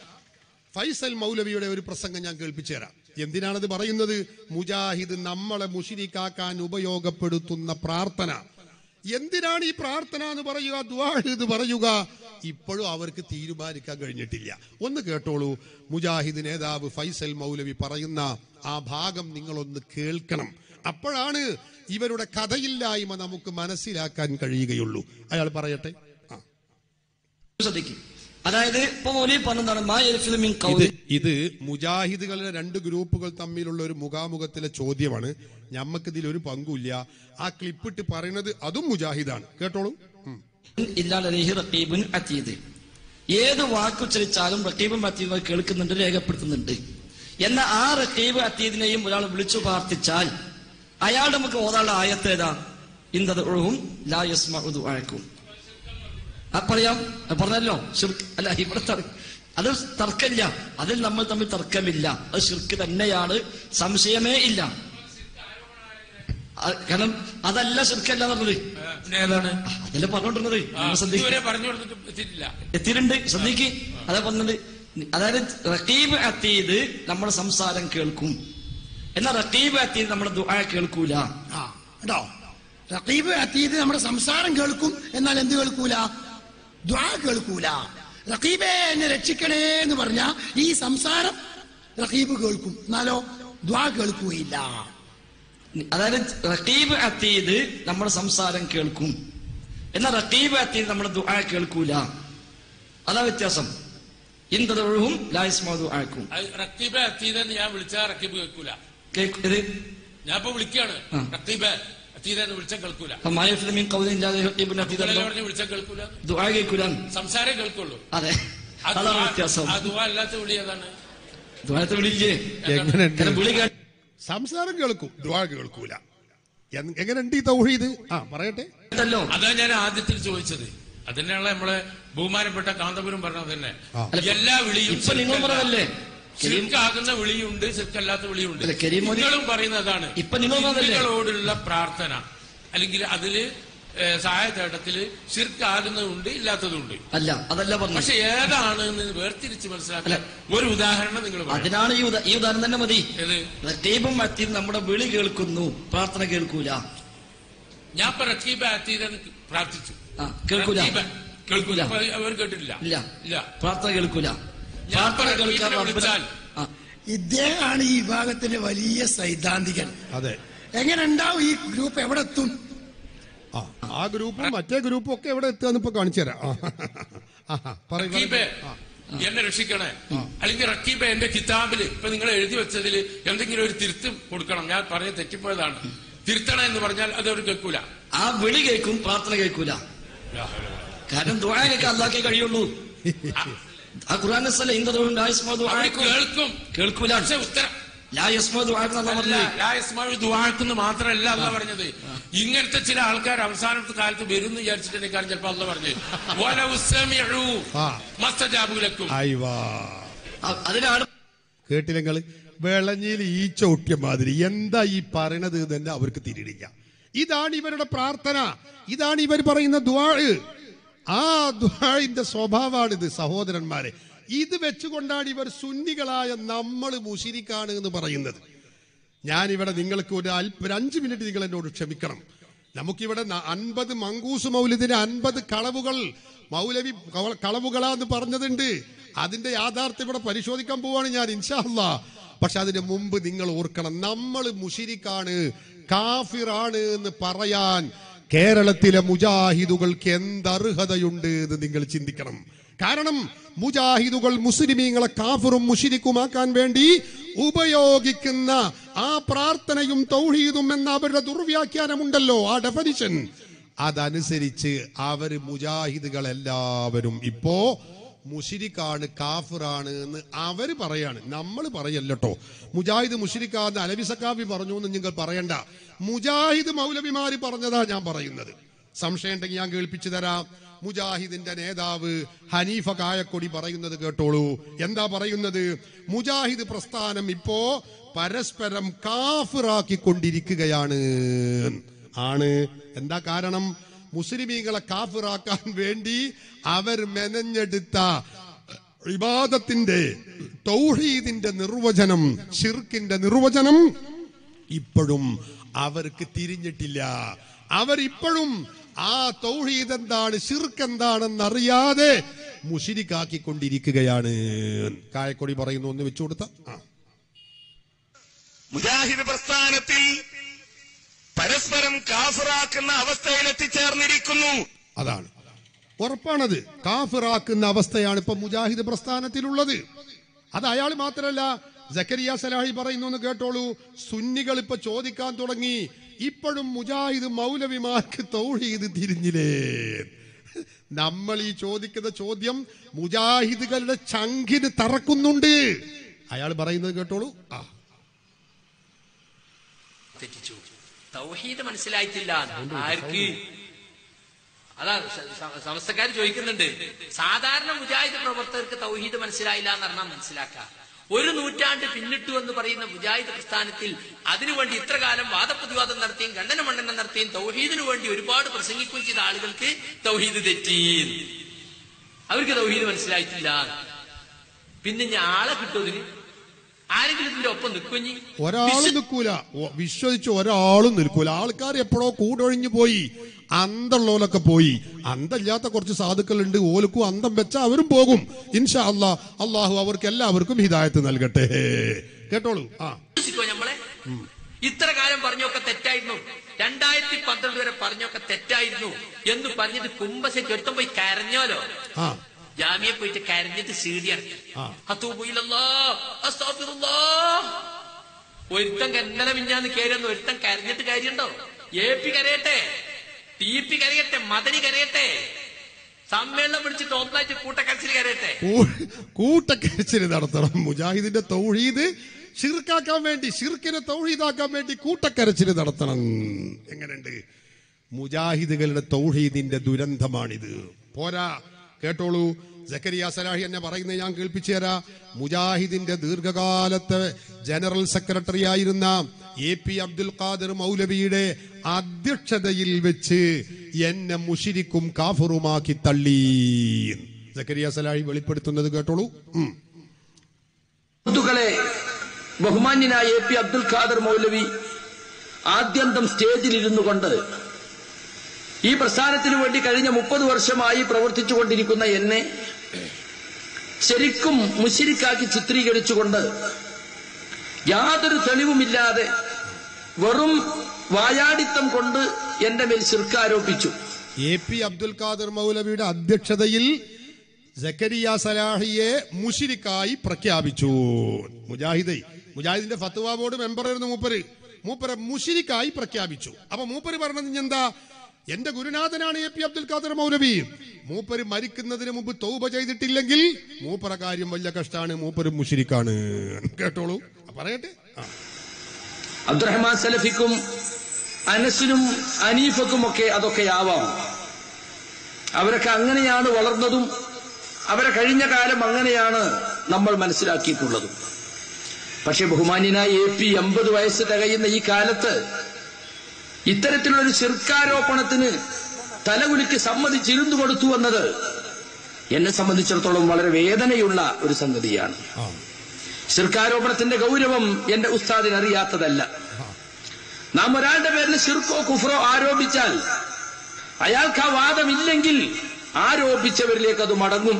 ഫൈസൽ മൗലവിയുടെ ഒരു പ്രസംഗം ഞാൻ കേൾപ്പിച്ചു തരാം എന്തിനാണത് പറയുന്നത് മുജാഹിദ് നമ്മളെ മുഷിരിക്കാക്കാൻ ഉപയോഗപ്പെടുത്തുന്ന പ്രാർത്ഥന എന്തിനാണ് ഈ പ്രാർത്ഥന എന്ന് പറയുക ദുവാഹ് എന്ന് പറയുക ഇപ്പോഴും അവർക്ക് തീരുമാനിക്കാൻ കഴിഞ്ഞിട്ടില്ല ഒന്ന് കേട്ടോളൂ മുജാഹിദ് നേതാവ് ഫൈസൽ മൗലവി പറയുന്ന ആ ഭാഗം നിങ്ങളൊന്ന് കേൾക്കണം അപ്പോഴാണ് ഇവരുടെ കഥയില്ലായ്മ നമുക്ക് മനസ്സിലാക്കാൻ കഴിയുകയുള്ളൂ അയാൾ പറയട്ടെ ആ ശ്രദ്ധിക്കും അതായത് ഇപ്പൊ മൗലവി പറഞ്ഞതാണ് മാ യൽഫിദു മിൻ ഇത് ഖൗലി ഇത് മുജാഹിദുകളുടെ രണ്ട് ഗ്രൂപ്പുകൾ തമ്മിലുള്ള ഒരു മുഖാമുഖത്തിലെ ചോദ്യമാണ് ഞമ്മക്ക് ഇതിൽ ഒരു പങ്കുമില്ല ആ ക്ലിപ്പിട്ട് പറയുന്നത് അതും മുജാഹിദാണ് കേട്ടോളൂ ഉം. ഇല്ലാ ലദൈഹി റഖീബുൻ അതീദ് ഏത് വാക്കുച്ചരിച്ചാലും റഖീബും അതീദും കേൾക്കുന്നുണ്ട് രേഖപ്പെടുത്തുന്നുണ്ട് എന്ന ആ റഖീബ് അതീദിനെയും ഒരാൾ വിളിച്ചു പ്രാർത്ഥിച്ചാൽ അയാൾ നമുക്ക് ഓതാനുള്ള ആയത്ത് ഏതാ ഇന്തതും ലാ യസ്മഉ ദുആക്കും ആ പറയാം അത് പറഞ്ഞല്ലോ ഷിർക്ക് അല്ല ഇവിടെ തർ- അത് തർക്കമില്ല അതിൽ നമ്മൾ തമ്മിൽ തർക്കമില്ല അത് ഷിർക്ക് തന്നെയാണ് സംശയമേ ഇല്ല ആ, കാരണം അതല്ല ഷിർക്കല്ല പറഞ്ഞത് പിന്നെ ഏതാണ് അതല്ലേ പറഞ്ഞോണ്ടിരുന്നത് നിങ്ങൾ ശ്രദ്ധിക്കുക ഇതുവരെ പറഞ്ഞു കൊടുത്തിട്ട് എത്തിയിട്ടില്ല എത്തിയിട്ടുണ്ട് ശ്രദ്ധിക്ക് അതാ പറഞ്ഞത് അതായത് റഖീബ് അത്തീദ് നമ്മുടെ സംസാരം കേൾക്കും എന്നാൽ റഖീബ് അത്തീദ് നമ്മുടെ ദുആ കേൾക്കൂല ആ കേട്ടോ റഖീബ് അത്തീത് നമ്മുടെ സംസാരം കേൾക്കും എന്നാൽ എന്ത് കേൾക്കൂല ദ്വാ കേൾക്കൂല റഖീബെ എന്നെ രക്ഷിക്കണേ എന്ന് പറഞ്ഞ ഈ സംസാരം റഖീബ് കേൾക്കും എന്നാലോ ദ്വാ കേൾക്കുകയില്ല അതായത് റഖീബ് അത്തീദ് നമ്മുടെ സംസാരം കേൾക്കും എന്നാൽ റഖീബ് അത്തീദ് നമ്മുടെ ദുആ കേൾക്കൂല അതാ വ്യത്യാസം ഇന്തൊഴും ലായസ്മാ ദുആക്കും അത് റക്കീബെ അത്തീതെന്ന് ഞാൻ വിളിച്ചാൽ റക്കീബ് കേൾക്കൂല കേക്ക്- ഇത് ഞാൻ ഇപ്പൊ വിളിക്കാണ് ആ. റക്കീബെ അത്തീതെന്ന് വിളിച്ചാൽ കേൾക്കൂല അപ്പൊ മായഫിൽ മീൻ കൗലിൻ ഇല്ലാതെ റഖീബിന് അത്തീദ് നിങ്ങളല്ലേ അല്ലോ. പറഞ്ഞ് വിളിച്ചാൽ കേൾക്കൂല ദുആ കേൾക്കൂല സംസാരം കേൾക്കുള്ളൂ അതെ ആ അതാണ് ദുആ- വ്യത്യാസം ആ ദുആ അല്ലാത്ത വിളി ഏതാണ് ദുആത്തെ വിളിയില്ലേ എങ്ങനെയുണ്ട് കാരണം വിളി കേട്ട സംസാരം കേൾക്കും ദ്വാ കേൾക്കൂല എൻ- എങ്ങനെയുണ്ട് ഈ തൗഹീദ് ആ പറയട്ടെ ല്ലോ അതാ ഞാൻ ആദ്യത്തിൽ ചോദിച്ചത് അതിനാണ് നമ്മളെ ബഹുമാനപ്പെട്ട കാന്തപുരം പറഞ്ഞത് തന്നെ ആ. എല്ലാ വിളിയും ഇപ്പൊ നിങ്ങൾ പറഞ്ഞതല്ലേ ശിർക്കാകുന്ന വിളിയുണ്ട് ശിർക്കല്ലാത്ത വിളിയുണ്ട് അല്ല, കരീം മോദി- നിങ്ങളും പറയുന്നതാണ് ഇപ്പൊ നിങ്ങൾ പറഞ്ഞതല്ലേ? ജിന്നുകളോടുള്ള പ്രാർത്ഥന അല്ലെങ്കിൽ അതില് ഏഹ്, സഹായതേട്ടത്തില് ശിർക്കാകുന്നതുണ്ട് ഇല്ലാത്തതുണ്ട് അല്ല അതല്ല പറഞ്ഞു പക്ഷെ ഏതാണ് എന്ന് വേർതിരിച്ച് മനസ്സിലാക്കാൻ ഒരു ഉദാഹരണം നിങ്ങൾ പറയണം. അതിനാണ് ഈ ഉദാ- ഈ ഉദാഹരണം തന്നെ മതി ഏത് റക്കീബും അത്തീദ് നമ്മുടെ വിളി കേൾക്കുന്നു പ്രാർത്ഥന കേൾക്കൂല ഞാൻ ഇപ്പൊ റക്കീബ് അത്തീതെന്ന് പ്രാർത്ഥിച്ചു ആ, കേൾക്കൂല. റക്കീബ് കേൾക്കൂല ഇല്ല. അപ്പൊ അവർ കേട്ടിട്ടില്ല ഇല്ല ഇല്ല പ്രാർത്ഥന കേൾക്കൂല ഞാൻ പ്രാർത്ഥന ഇപ്പൊ കേൾക്കാൻ റക്കീബിനെ റബ്ബിനെ- വിളിച്ചാൽ ആ, ഇദ്ദേഹമാണ് ഈ വിഭാഗത്തിന്റെ വലിയ സൈദ്ധാന്തികൻ അതെ എങ്ങനെ ഉണ്ടാവും ഈ ഗ്രൂപ്പ് എവിടെ എത്തും ആ ആ ഗ്രൂപ്പും മറ്റേ ഗ്രൂപ്പും ഒക്കെ എവിടെ എത്തുക ഇപ്പൊ കാണിച്ചു തരാം ആ, ആ, ആ, പറയ്, പറയ്. റക്കീബെ ആ. എന്നെ രക്ഷിക്കണേ അല്ലെങ്കിൽ റക്കീബെ എന്റെ കിതാബില് ഇപ്പൊ നിങ്ങൾ എഴുതി വെച്ചതിൽ എന്തെങ്കിലും ഒരു തിരുത്ത് കൊടുക്കണം ഞാൻ പറഞ്ഞ തെറ്റിപ്പോയതാണ് തിരുത്തണം എന്ന് പറഞ്ഞാൽ അത് അവർ കേൾക്കൂല ആ വിളി കേൾക്കും പ്രാർത്ഥന കേൾക്കൂല കാരണം ദുആ കേൾക്കാൻ അല്ലാക്കേ കഴിയുള്ളൂ ആ ഖുർആൻ ഇന്ദറും അവർ കേൾക്കും കേൾക്കൂല പക്ഷെ ഉത്തരം ലാ യസ്മോ ദുആക്ക് അല്ലാഹ് അല്ല, പറഞ്ഞത് ലാ യസ്മഉ ദുആക്കെന്ന് മാത്രമല്ല അല്ല പറഞ്ഞത് ഇങ്ങനത്തെ ചില ആൾക്കാർ അവസാനത്തെ കാലത്ത് വരും എന്ന് വിചാരിച്ചിട്ടുണ്ടെങ്കിൽ ചിലപ്പോ അല്ല പറഞ്ഞത് വലൗ സമിഉ ആ. മസ്തജാബു ലക്കും അയ്വാ അ- അതിനാണ് കേട്ടില്ലെങ്കിൽ വെളഞ്ഞിൽ ഈ ചവിട്ടിയ മാതിരി എന്താ ഈ പറയണത് എന്ന് തന്നെ അവർക്ക് തിരിയില്ല ഇതാണ് ഇവരുടെ പ്രാർത്ഥന ഇതാണ് ഇവർ പറയുന്ന ദ്വാഴ് ആ ദ്വാഴിന്റെ സ്വഭാവമാണിത് സഹോദരന്മാരെ ഇത് വെച്ചുകൊണ്ടാണ് ഇവർ സുന്നികളായ നമ്മൾ മുഷിരിക്കാണ് എന്ന് പറയുന്നത് ഞാനിവിടെ നിങ്ങൾക്ക് ഒരു അല്പ ഒരു അഞ്ച് മിനിറ്റ് നിങ്ങൾ എന്നോട് ക്ഷമിക്കണം നമുക്കിവിടെ ന- അൻപത് മങ്കൂസ് മൗലിദിന് അൻപത് കളവുകൾ മൗലവി കള- കളവുകളാന്ന് പറഞ്ഞതുണ്ട് അതിന്റെ യാഥാർത്ഥ്യം ഇവിടെ പരിശോധിക്കാൻ പോവാണ് ഞാൻ ഇൻഷാല്ല പക്ഷെ അതിന് മുമ്പ് നിങ്ങൾ ഓർക്കണം നമ്മൾ മുഷിരിക്കാണ് കാഫിറാണ് എന്ന് പറയാൻ കേരളത്തിലെ മുജാഹിദുകൾക്ക് എന്തർഹതയുണ്ട് എന്ന് നിങ്ങൾ ചിന്തിക്കണം കാരണം മുജാഹിദുകൾ മുസ്ലിമീങ്ങളെ കാഫിറും മുഷിരിക്കുമാക്കാൻ വേണ്ടി ഉപയോഗിക്കുന്ന ആ പ്രാർത്ഥനയും തൗഹീദും എന്ന അവരുടെ ദുർവ്യാഖ്യാനമുണ്ടല്ലോ ആ ഡെഫനിഷൻ അതനുസരിച്ച് അവര് മുജാഹിദുകൾ എല്ലാവരും ഇപ്പോ മുഷിരിക്കാണ് കാഫിറാണ് എന്ന് അവര് പറയാണ് നമ്മൾ പറയല്ലോ മുജാഹിദ് മുഷിരിക്കാന്ന് അലവി സക്കാഫി പറഞ്ഞു എന്ന് നിങ്ങൾ പറയണ്ട മുജാഹിദ് മൗലവിമാര് പറഞ്ഞതാ ഞാൻ പറയുന്നത് സംശയം ഉണ്ടെങ്കിൽ ഞാൻ കേൾപ്പിച്ചു തരാം മുജാഹിദിന്റെ നേതാവ് ഹനീഫ കായക്കൊടി പറയുന്നത് കേട്ടോളൂ എന്താ പറയുന്നത് മുജാഹിദ് പ്രസ്ഥാനം ഇപ്പോ പരസ്പരം കാഫിറാക്കിക്കൊണ്ടിരിക്കുകയാണ് ആണ് എന്താ കാരണം മുസ്ലിമീങ്ങളെ കാഫിറാക്കാൻ വേണ്ടി അവർ മെനഞ്ഞെടുത്ത ഇബാദത്തിന്റെ തൗഹീദിന്റെ നിർവചനം ഷിർക്കിന്റെ നിർവചനം ഇപ്പോഴും അവർക്ക് തിരിഞ്ഞിട്ടില്ല അവർ ഇപ്പോഴും ആ തൗഹീദ് എന്താണ് ഷിർക്ക് എന്താണെന്ന് അറിയാതെ മുഷിരിക്കാക്കിക്കൊണ്ടിരിക്കുകയാണ് കായക്കൊടി പറയുന്നു ഒന്ന് വെച്ചു കൊടുത്ത ആ മുജാഹിദ് പ്രസ്ഥാനത്തിൽ പരസ്പരം കാഫിറാക്കുന്ന അവസ്ഥയിൽ എത്തിച്ചേർന്നിരിക്കുന്നു അതാണ് ഉറപ്പാണത് കാഫിറാക്കുന്ന അവസ്ഥയാണ് ഇപ്പൊ മുജാഹിദ് പ്രസ്ഥാനത്തിലുള്ളത് അത് അയാൾ മാത്രമല്ല ജക്കരിയ സലാഹി പറയുന്നു എന്ന് കേട്ടോളൂ സുന്നികൾ ഇപ്പൊ ചോദിക്കാൻ തുടങ്ങി ഇപ്പോഴും മുജാഹിദ് മൗലവിമാർക്ക് തൗഹീദ് തിരിഞ്ഞില്ലേ നമ്മൾ ഈ ചോദിക്കുന്ന ചോദ്യം മുജാഹിദുകളുടെ ചങ്കിന് തറക്കുന്നുണ്ട് അയാൾ പറയുന്നത് കേട്ടോളൂ ആ തെറ്റിച്ചു തൗഹീദ് മനസ്സിലായിട്ടില്ല ആർക്ക് അതാ സമസ്തക്കാർ ചോദിക്കുന്നുണ്ട് സാധാരണ മുജാഹിദ് പ്രവർത്തകർക്ക് തൗഹീദ് മനസ്സിലായില്ല എന്ന് പറഞ്ഞാൽ മനസ്സിലാക്കാം ഒരു നൂറ്റാണ്ട് പിന്നിട്ടു എന്ന് പറയുന്ന മുജാഹിദ് പ്രസ്ഥാനത്തിൽ അതിനുവേണ്ടി ഇത്ര കാലം വാദപ്രതിവാദം നടത്തിയും ഖണ്ഡന മണ്ഡനം നടത്തിയും തൗഹീദിനു വേണ്ടി ഒരുപാട് പ്രസംഗിക്കുകയും ചെയ്ത ആളുകൾക്ക് തൗഹീദ് തെറ്റി അവർക്ക് തൗഹീദ് മനസ്സിലായിട്ടില്ല പിന്നെ ഞാൻ ആളെ കിട്ടുമതിന് ആരെങ്കിലും ഇതിന്റെ ഒപ്പം നിൽക്കുഞ്ഞി ഒരാളും നിൽക്കൂല ഒ- വിശ്വസിച്ച് ഒരാളും നിൽക്കൂല ആൾക്കാർ എപ്പോഴോ കൂടൊഴിഞ്ഞു പോയി അന്തമുള്ളവരൊക്കെ പോയി അന്തമില്ലാത്ത കുറച്ച് സാധുക്കളുണ്ട് ഓലക്കും അന്തം വെച്ച അവരും പോകും ഇൻഷാ അല്ലാ അള്ളാഹു അവർക്ക് എല്ലാവർക്കും ഹിദായത്ത് നൽകട്ടെ കേട്ടോളൂ ആ വിശ്വസിക്കോ നമ്മളെ ഇത്ര കാലം പറഞ്ഞൊക്കെ തെറ്റായിരുന്നു രണ്ടായിരത്തി പന്ത്രണ്ട് വരെ പറഞ്ഞൊക്കെ തെറ്റായിരുന്നു എന്ന് പറഞ്ഞിട്ട് കുംഭശ ചെറുത്തം പോയി കരഞ്ഞോലോ ആ ജാമ്യ പോയിട്ട് കരഞ്ഞിട്ട് സീഡിയാണ് ആ. ഒരുത്തൻ കന്നല മിഞ്ഞാന്ന് കയറുന്ന ഒരുത്തൻ കരഞ്ഞിട്ട് കാര്യമുണ്ടോ എ പി കരയട്ടെ ടി പി കരയട്ടെ മദനി കരയട്ടെ സമ്മേളനം വിളിച്ചിട്ട് ഒന്നായിട്ട് കൂട്ടക്കരച്ചിൽ കരയട്ടെ കൂ- കൂട്ടക്കരച്ചില് നടത്തണം മുജാഹിദിന്റെ തൗഹീദ് ഷിർക്കാക്കാൻ വേണ്ടി ഷിർക്കിനെ തൗഹീദാക്കാൻ വേണ്ടി കൂട്ടക്കരച്ചില് നടത്തണം എങ്ങനെയുണ്ട് മുജാഹിദുകളുടെ തൗഹീദിന്റെ ദുരന്തമാണിത് പോരാ കേട്ടോളൂ ജക്കരിയ സലാഹി എന്നെ പറയുന്നത് ഞാൻ കേൾപ്പിച്ചു തരാം മുജാഹിദിന്റെ ദീർഘകാലത്തെ ജനറൽ സെക്രട്ടറി ആയിരുന്ന എ പി അബ്ദുൽ ഖാദർ മൗലവിയുടെ അധ്യക്ഷതയിൽ വെച്ച് എന്നെ മുഷിരിക്കും കാഫറുമാക്കി തള്ളി ജക്കരിയ സലാഹി വെളിപ്പെടുത്തുന്നത് കേട്ടോളൂ ഉം. സുഹൃത്തുക്കളെ ബഹുമാന്യനായ എ പി അബ്ദുൽ ഖാദർ മൗലവി ആദ്യന്തം സ്റ്റേജിൽ ഇരുന്നു കൊണ്ട് ഈ പ്രസ്ഥാനത്തിനു വേണ്ടി കഴിഞ്ഞ മുപ്പത് വർഷമായി പ്രവർത്തിച്ചുകൊണ്ടിരിക്കുന്ന എന്നെ ശരിക്കും മുശിരിക്കാക്കി ചിത്രീകരിച്ചുകൊണ്ട് യാതൊരു തെളിവുമില്ലാതെ വെറും വായാടിത്തം കൊണ്ട് എന്റെ മേൽ ശിർക്കാരോപിച്ചു എ പി അബ്ദുൽ ഖാദർ മൗലവിയുടെ അധ്യക്ഷതയിൽ ജക്കരിയ സലാഹിയെ മുഷിരിക്കായി പ്രഖ്യാപിച്ചു മുജാഹിദ് മുജാഹിദിന്റെ ഫത്വ ബോർഡ് മെമ്പറായിരുന്നു മൂപ്പര് മൂപ്പരെ മുഷിരിക്കായി പ്രഖ്യാപിച്ചു അപ്പൊ മൂപ്പര് പറഞ്ഞത് ഇനി എന്താ എന്റെ ഗുരുനാഥനാണ് എ പി അബ്ദുൽ ഖാദർ മൗലവി മൂപ്പര് മരിക്കുന്നതിന് മുമ്പ് തൗബ ചെയ്തിട്ടില്ലെങ്കിൽ മൂപ്പറ കാര്യം വലിയ കഷ്ടാണ് മൂപ്പര് മുഷിരിക്കാണ് കേട്ടോളൂ പറയട്ടെ അബ്ദുറഹ്മാൻ സലഫിക്കും അനസിനും അനീഫക്കും ഒക്കെ അതൊക്കെ ആവാം അവരൊക്കെ അങ്ങനെയാണ് വളർന്നതും അവരെ കഴിഞ്ഞ കാലം അങ്ങനെയാണ് നമ്മൾ മനസ്സിലാക്കിയിട്ടുള്ളതും പക്ഷെ ബഹുമാന്യനായ എ പി എൺപത് വയസ്സ് തികയുന്ന ഈ കാലത്ത് ഇത്തരത്തിലുള്ള ഒരു ശിർക്കാരോപണത്തിന് തലകുലിക്ക് സമ്മതിച്ചിരുന്നു കൊടുത്തു എന്നത് എന്നെ സംബന്ധിച്ചിടത്തോളം വളരെ വേദനയുള്ള ഒരു സംഗതിയാണ് ശിർക്കാരോപണത്തിന്റെ ഗൗരവം എന്റെ ഉസ്താദിന് അറിയാത്തതല്ല നാം ഒരാളുടെ പേരിൽ ശിർക്കോ കുഫറോ ആരോപിച്ചാൽ അയാൾക്ക് ആ വാദമില്ലെങ്കിൽ ആരോപിച്ചവരിലേക്ക് അത് മടങ്ങും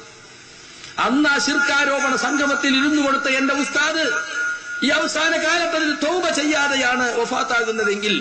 അന്ന് ആ ശിർക്കാരോപണ സംഗമത്തിൽ ഇരുന്നു കൊടുത്ത എന്റെ ഉസ്താദ് ഈ അവസാന കാലത്ത് അതിന് തോപ ചെയ്യാതെയാണ് വഫാത്താകുന്നതെങ്കിൽ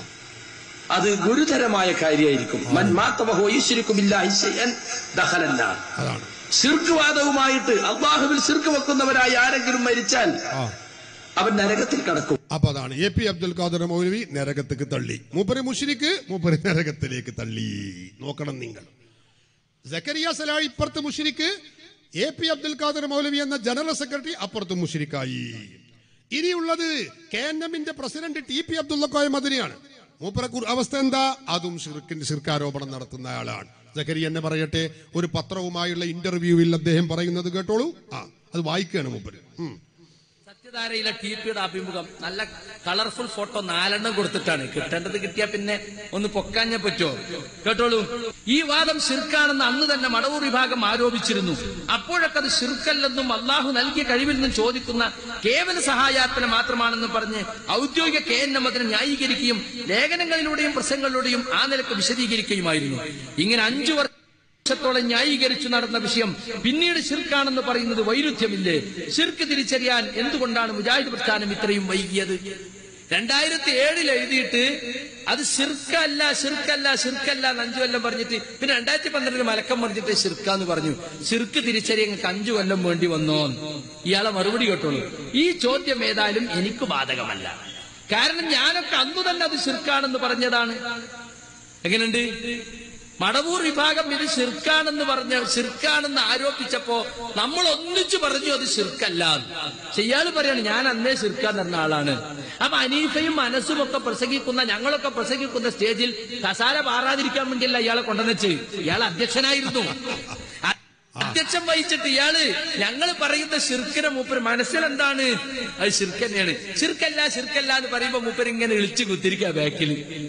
അത് ഗുരുതരമായ കാര്യമായിരിക്കും മൻ മാത്തവഹോ ഈശ്വരിക്കുമില്ല ദഹലന്നാർ അതാണ് ശിർക്ക് വാദവുമായിട്ട് അള്ളാഹുവിൽ ശിർക്ക് വെക്കുന്നവരായി ആരെങ്കിലും മരിച്ചാൽ ആ അവൻ നരകത്തിൽ കടക്കും അപ്പൊ അതാണ് എ പി അബ്ദുൽ ഖാദർ മൗലവി നരകത്തേക്ക് തള്ളി മൂപ്പര് മുഷിരിക്ക് മൂപ്പര് നരകത്തിലേക്ക് തള്ളി നോക്കണം നിങ്ങൾ സക്കരിയ സലാഹി ഇപ്പുറത്ത് മുഷിരിക്ക് എ പി അബ്ദുൽ ഖാദർ മൗലവി എന്ന ജനറൽ സെക്രട്ടറി അപ്പുറത്ത് മുഷിരിക്കായി ഇനിയുള്ളത് കെ എൻ എമ്മിന്റെ president T P Abdulla Koya മദനിയാണ് മൂപ്പര കുർ- അവസ്ഥ എന്താ അതും ഷിർക്കിന്റെ ശിർക്കാരോപണം നടത്തുന്ന ആളാണ് സക്കരി എന്നെ പറയട്ടെ ഒരു പത്രവുമായുള്ള ഇന്റർവ്യൂവിൽ അദ്ദേഹം പറയുന്നത് കേട്ടോളൂ ആ അത് വായിക്കുകയാണ് മൂപ്പര് ഉം. സത്യധാരയിലെ ടി പിയുടെ അഭിമുഖം നല്ല കളർഫുൾ ഫോട്ടോ നാലെണ്ണം കൊടുത്തിട്ടാണ് കിട്ടേണ്ടത് കിട്ടിയാ പിന്നെ ഒന്ന് പൊക്കാഞ്ഞ പറ്റോ കേട്ടോളൂ ഈ വാദം ശിർക്കാണെന്ന് അന്ന് തന്നെ മടവൂർ വിഭാഗം ആരോപിച്ചിരുന്നു അപ്പോഴൊക്കെ അത് ശിർക്കല്ലെന്നും അള്ളാഹു നൽകിയ കഴിവിൽ നിന്നും ചോദിക്കുന്ന കേവല സഹായാത്മന മാത്രമാണെന്നും പറഞ്ഞ് ഔദ്യോഗിക കെ എൻ എം അതിനെ ന്യായീകരിക്കുകയും ലേഖനങ്ങളിലൂടെയും പ്രസംഗങ്ങളിലൂടെയും ആ നിലക്ക് വിശദീകരിക്കുകയുമായിരുന്നു ഇങ്ങനെ അഞ്ചു വർഷം വർഷത്തോളം ന്യായീകരിച്ചു നടന്ന വിഷയം പിന്നീട് ശിർക്കാണെന്ന് പറയുന്നത് വൈരുദ്ധ്യമില്ലേ ശിർക്ക് തിരിച്ചറിയാൻ എന്തുകൊണ്ടാണ് മുജാഹിദ് പ്രസ്ഥാനം ഇത്രയും വൈകിയത് രണ്ടായിരത്തി ഏഴിൽ എഴുതിയിട്ട് അത് ശിർക്കല്ല ശിർക്കല്ല ശിർക്കല്ല എന്ന് അഞ്ചു കൊല്ലം പറഞ്ഞിട്ട് പിന്നെ രണ്ടായിരത്തി പന്ത്രണ്ടിൽ മലക്കം പറഞ്ഞിട്ട് ശിർക്കാന്ന് പറഞ്ഞു ശിർക്ക് തിരിച്ചറിയാൻ ഞങ്ങൾക്ക് അഞ്ചു കൊല്ലം വേണ്ടി വന്നോ ഇയാളെ മറുപടി കേട്ടോളൂ ഈ ചോദ്യം ഏതായാലും എനിക്ക് ബാധകമല്ല കാരണം ഞാനൊക്കെ അന്നു തന്നെ അത് ശിർക്കാണെന്ന് പറഞ്ഞതാണ് എങ്ങനെയുണ്ട് മടവൂർ വിഭാഗം ഇത് ശിർക്കാണെന്ന് പറഞ്ഞ ശിർക്കാണെന്ന് ആരോപിച്ചപ്പോ നമ്മൾ ഒന്നിച്ചു പറഞ്ഞു അത് ശിർക്കല്ല ചെയ്യാതെ പറയാണ് ഞാൻ അന്നേ ശിർക്കാന്ന് പറഞ്ഞ ആളാണ് അപ്പൊ അനീഫയും മനസ്സും ഒക്കെ പ്രസംഗിക്കുന്ന ഞങ്ങളൊക്കെ പ്രസംഗിക്കുന്ന സ്റ്റേജിൽ കസാര പാറാതിരിക്കാൻ വേണ്ടിയല്ല ഇയാളെ കൊണ്ടുവന്നിച്ച് ഇയാൾ അധ്യക്ഷനായിരുന്നു അധ്യക്ഷം വഹിച്ചിട്ട് ഇയാള് ഞങ്ങൾ പറയുന്ന ശിർക്കിനെ മൂപ്പര് മനസ്സിലെന്താണ് അത് ശിർക്ക് തന്നെയാണ് ശിർക്കല്ല ശിർക്കല്ല എന്ന് പറയുമ്പോ മൂപ്പര് ഇങ്ങനെ ഇളിച്ചു കുത്തിരിക്കുക ബാക്കിൽ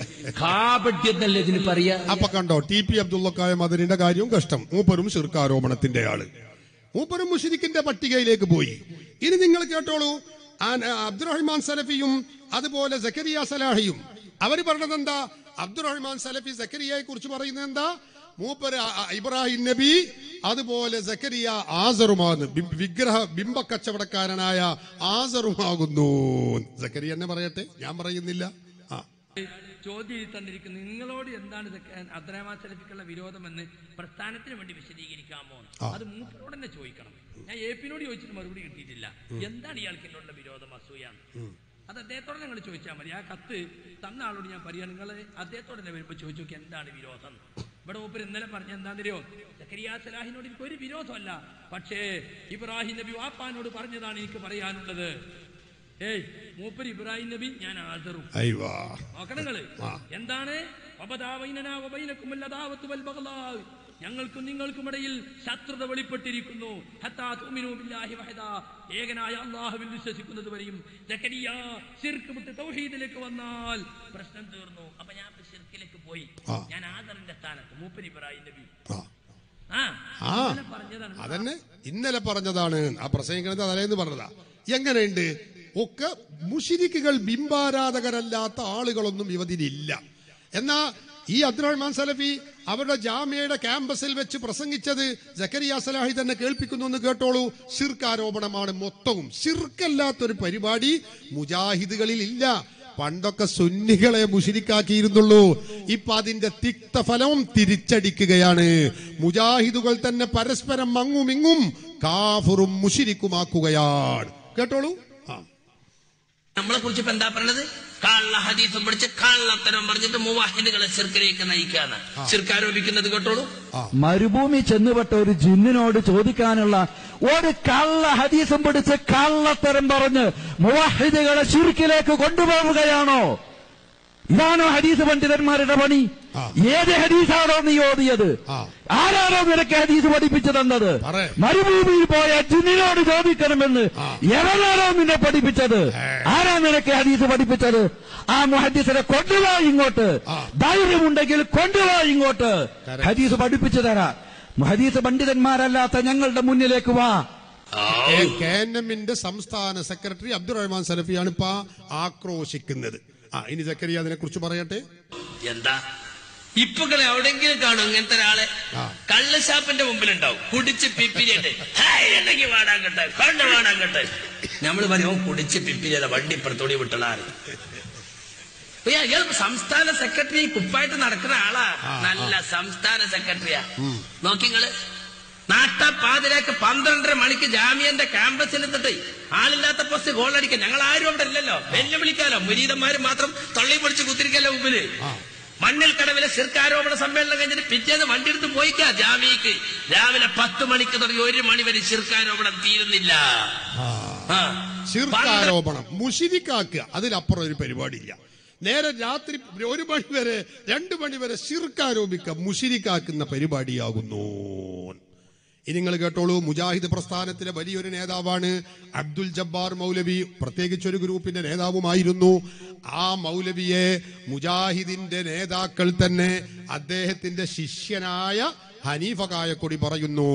കാപട്യം എന്നല്ലേ ഇതിന് പറയാ അപ്പൊ കണ്ടോ ടി പി അബ്ദുള്ളക്കായ മദനിന്റെ കാര്യവും കഷ്ടം മൂപ്പരും ശിർക്കാരോപണത്തിന്റെ ആള് മൂപ്പരും മുഷിരിക്കിന്റെ പട്ടികയിലേക്ക് പോയി ഇനി നിങ്ങൾ കേട്ടോളൂ ആ- അബ്ദുറഹ്മാൻ സലഫിയും അതുപോലെ സക്കരിയ സലാഹിയും അവര് പറഞ്ഞത് എന്താ അബ്ദുറഹ്മാൻ സലഫി സക്കരിയയെ കുറിച്ച് പറയുന്നത് എന്താ മൂപ്പര് അ- അ- ഇബ്രാഹിം നബി അതുപോലെ സക്കരിയ ആസറുമാകുന്നു ബിം- വിഗ്രഹ ബിംബ കച്ചവടക്കാരനായ ആസറുമാകുന്നു സക്കരിയ എന്നെ പറയട്ടെ ഞാൻ പറയുന്നില്ല ആ ചോദ്യം ഈ തന്നിരിക്കുന്നു നിങ്ങളോട് എന്താണ് അബ്ദുറഹ്മാൻ സലഫിക്കുള്ള വിരോധമെന്ന് പ്രസ്ഥാനത്തിന് വേണ്ടി വിശദീകരിക്കാമോ അത് മൂപ്പരോട് തന്നെ ചോദിക്കണം ഞാൻ എ പിന്നോട് ചോദിച്ചിട്ട് മറുപടി കിട്ടിയിട്ടില്ല എന്താണ് ഇയാൾക്ക് എന്നോടുള്ള വിരോധം അസൂയാണ് അത് അദ്ദേഹത്തോടെ നിങ്ങൾ ചോദിച്ചാൽ മതി ആ കത്ത് തന്ന ആളോട് ഞാൻ പറയാം നിങ്ങൾ അദ്ദേഹത്തോട് തന്നെ വരുമ്പോൾ ചോദിച്ചു നോക്കി എന്താണ് വിരോധം ഇവിടെ മൂപ്പർ ഇന്നലെ പറഞ്ഞ എന്താണെന്നറിയോ സക്കരിയ സലാഹിനോട് എനിക്ക് ഒരു വിരോധമല്ല പക്ഷേ ഇബ്രാഹിം നബി വാപ്പാനോട് പറഞ്ഞതാണ് എനിക്ക് പറയാനുള്ളത് ഏയ് മൂപ്പർ ഇബ്രാഹിം നബി ഞാൻ ആദറും അയ്വാ നോക്കണം നിങ്ങള് എന്താണ് വബദാവൈനനാ വബൈനക്കുമുല്ലദാവത്തു വൽ ബഗ്ളാ. ഞങ്ങൾക്കും നിങ്ങൾക്കും ഇടയിൽ ശത്രുത വെളിപ്പെട്ടിരിക്കുന്നു ഹത്താ തുഅ്മിനൂ ബില്ലാഹി വഹദാ. ഏകനായ അള്ളാഹുവിൽ വിശ്വസിക്കുന്നത് വരെയും സക്കരിയ ശിർക്ക് വിട്ട് തൗഹീദിലേക്ക് വന്നാൽ പ്രശ്നം തീർന്നു അപ്പൊ ഞാൻ ഇപ്പൊ ശിർക്കിലേക്ക് പോയി ആ. ഞാൻ ആദറിന്റെ സ്ഥാനത്ത് മൂപ്പൻ ഇബ്രാഹിം നബി ആ ആ ആ ഇന്നലെ പറഞ്ഞതാണ് അതന്നെ ഇന്നലെ പറഞ്ഞതാണ് ആ പ്രസംഗിക്കുന്നത് തലേന്ന് പറഞ്ഞതാ എങ്ങനെയുണ്ട് ഒക്കെ മുഷിരിക്കുകൾ ബിംബാരാധകരല്ലാത്ത ആളുകളൊന്നും യുവതിയിലില്ല എന്നാ ഈ അബ്ദുറഹ്മാൻ സലഫി അവരുടെ ജാമ്യയുടെ ക്യാമ്പസിൽ വെച്ച് പ്രസംഗിച്ചത് ജക്കരിയ സലാഹി തന്നെ കേൾപ്പിക്കുന്നു എന്ന് കേട്ടോളൂ ഷിർക്ക് ആരോപണമാണ് മൊത്തവും ഷിർക്കല്ലാത്തൊരു പരിപാടി മുജാഹിദുകളിൽ ഇല്ല പണ്ടൊക്കെ സുന്നികളെ മുഷിരിക്കാക്കിയിരുന്നുള്ളൂ ഇപ്പൊ അതിന്റെ തിക്തഫലവും തിരിച്ചടിക്കുകയാണ് മുജാഹിദുകൾ തന്നെ പരസ്പരം മങ്ങും ഇങ്ങും കാഫുറും മുഷിരിക്കുമാക്കുകയാണ് കേട്ടോളൂ ആ നമ്മളെ കുറിച്ച് ഇപ്പൊ എന്താ പറഞ്ഞത് കള്ള ഹദീസും പിടിച്ച് കള്ളത്തരം പറഞ്ഞിട്ട് മുവാഹിദുകളെ ചെറുക്കിലേക്ക് നയിക്കാന്ന് ചെറുക്കാരോപിക്കുന്നത് കേട്ടോളൂ മരുഭൂമി ചെന്നുപെട്ട ഒരു ജിന്നിനോട് ചോദിക്കാനുള്ള ഒരു കള്ള ഹദീസും പിടിച്ച് കള്ളത്തരം പറഞ്ഞ് മുവാഹിദുകളെ ശിർക്കിലേക്ക് കൊണ്ടുപോവുകയാണോ ഇതാണോ ഹദീസ് പണ്ഡിതന്മാരുടെ പണി ഏത് ഹദീസാണോ നീ ഓതിയത് ആരാണോ നിനക്ക് ഹദീസ് പഠിപ്പിച്ചു തന്നത് മരുഭൂമിയിൽ പോയ ജിന്നിനോട് ചോദിക്കണമെന്ന് എവരാണോ നിന്നെ പഠിപ്പിച്ചത് ആരാ നിനക്ക് ഹദീസ് പഠിപ്പിച്ചത് ആ മുഹദ്ദീസിനെ കൊണ്ടുവാ ഇങ്ങോട്ട് ധൈര്യമുണ്ടെങ്കിൽ കൊണ്ടുവാ ഇങ്ങോട്ട് ഹദീസ് പഠിപ്പിച്ചു തരാ ഹദീസ് പണ്ഡിതന്മാരല്ലാത്ത ഞങ്ങളുടെ മുന്നിലേക്ക് വാ കെ എൻ എമ്മിന്റെ സംസ്ഥാന സെക്രട്ടറി അബ്ദുറഹ്മാൻ സലഫിയാണ് ഇപ്പൊ ആക്രോശിക്കുന്നത് ആ ഇനി സക്കരിയ അതിനെ കുറിച്ച് പറയട്ടെ എന്താ ഇപ്പൊകളെ എവിടെങ്കിലും കാണും ഇങ്ങനത്തെ ഒരാളെ കള്ളശാപ്പിന്റെ മുമ്പിലുണ്ടാവും കുടിച്ച് പിപ്പിരിയിട്ട് എണ്ണയ്ക്ക് വാടാൻ കട്ടെ കണ്ട് വാടാൻ കട്ടെ നമ്മള് പറയും "ഓൻ കുടിച്ച് പിപ്പിരിയല്ല വണ്ടി ഇപ്പുറത്തോടി വിട്ടളാറ് ഇയാൾ സംസ്ഥാന സെക്രട്ടറി കുപ്പായിട്ട് നടക്കുന്ന ആളാ നല്ല സംസ്ഥാന സെക്രട്ടറിയാ നോക്കിങ്ങള് നാട്ടപ്പാതിരാക്ക് പന്ത്രണ്ടര മണിക്ക് ജാമ്യന്റെ ക്യാമ്പസിൽ എത്തിട്ട് ആളില്ലാത്ത പോസ്റ്റ് ഗോൾ അടിക്കാൻ ഞങ്ങൾ ആരും അവിടെ ഇല്ലല്ലോ വെല്ലുവിളിക്കാലോ മുരീതന്മാര് മാത്രം തള്ളി പൊടിച്ച് കുത്തിരിക്കല്ലോ മുമ്പില് മണ്ണിൽ കടവിലെ ശിർക്കാരോപണ സമ്മേളനം കഴിഞ്ഞിട്ട് പിറ്റേന്ന് വണ്ടി എടുത്ത് പോയിക്കാ ജാമ്യക്ക് രാവിലെ പത്ത് മണിക്ക് തുടങ്ങി ഒരു മണി വരെ ശിർക്കാരോപണം തീരുന്നില്ല ആ. ശിർക്കാരോപണം മുഷിരിക്കാക്കുക അതിലപ്പുറം ഒരു പരിപാടിയില്ല നേരെ രാത്രി ഒരു മണി വരെ രണ്ടു മണി വരെ ശിർക്കാരോപിക്കുക മുഷിരിക്കാക്കുന്ന പരിപാടിയാകുന്നു ഇനി നിങ്ങൾ കേട്ടോളൂ മുജാഹിദ് പ്രസ്ഥാനത്തിലെ വലിയൊരു നേതാവാണ് അബ്ദുൽ ജബ്ബാർ മൗലവി പ്രത്യേകിച്ച് ഒരു ഗ്രൂപ്പിന്റെ നേതാവുമായിരുന്നു ആ മൗലവിയെ മുജാഹിദിന്റെ നേതാക്കൾ തന്നെ അദ്ദേഹത്തിന്റെ ശിഷ്യനായ ഹനീഫ കായക്കൊടി പറയുന്നു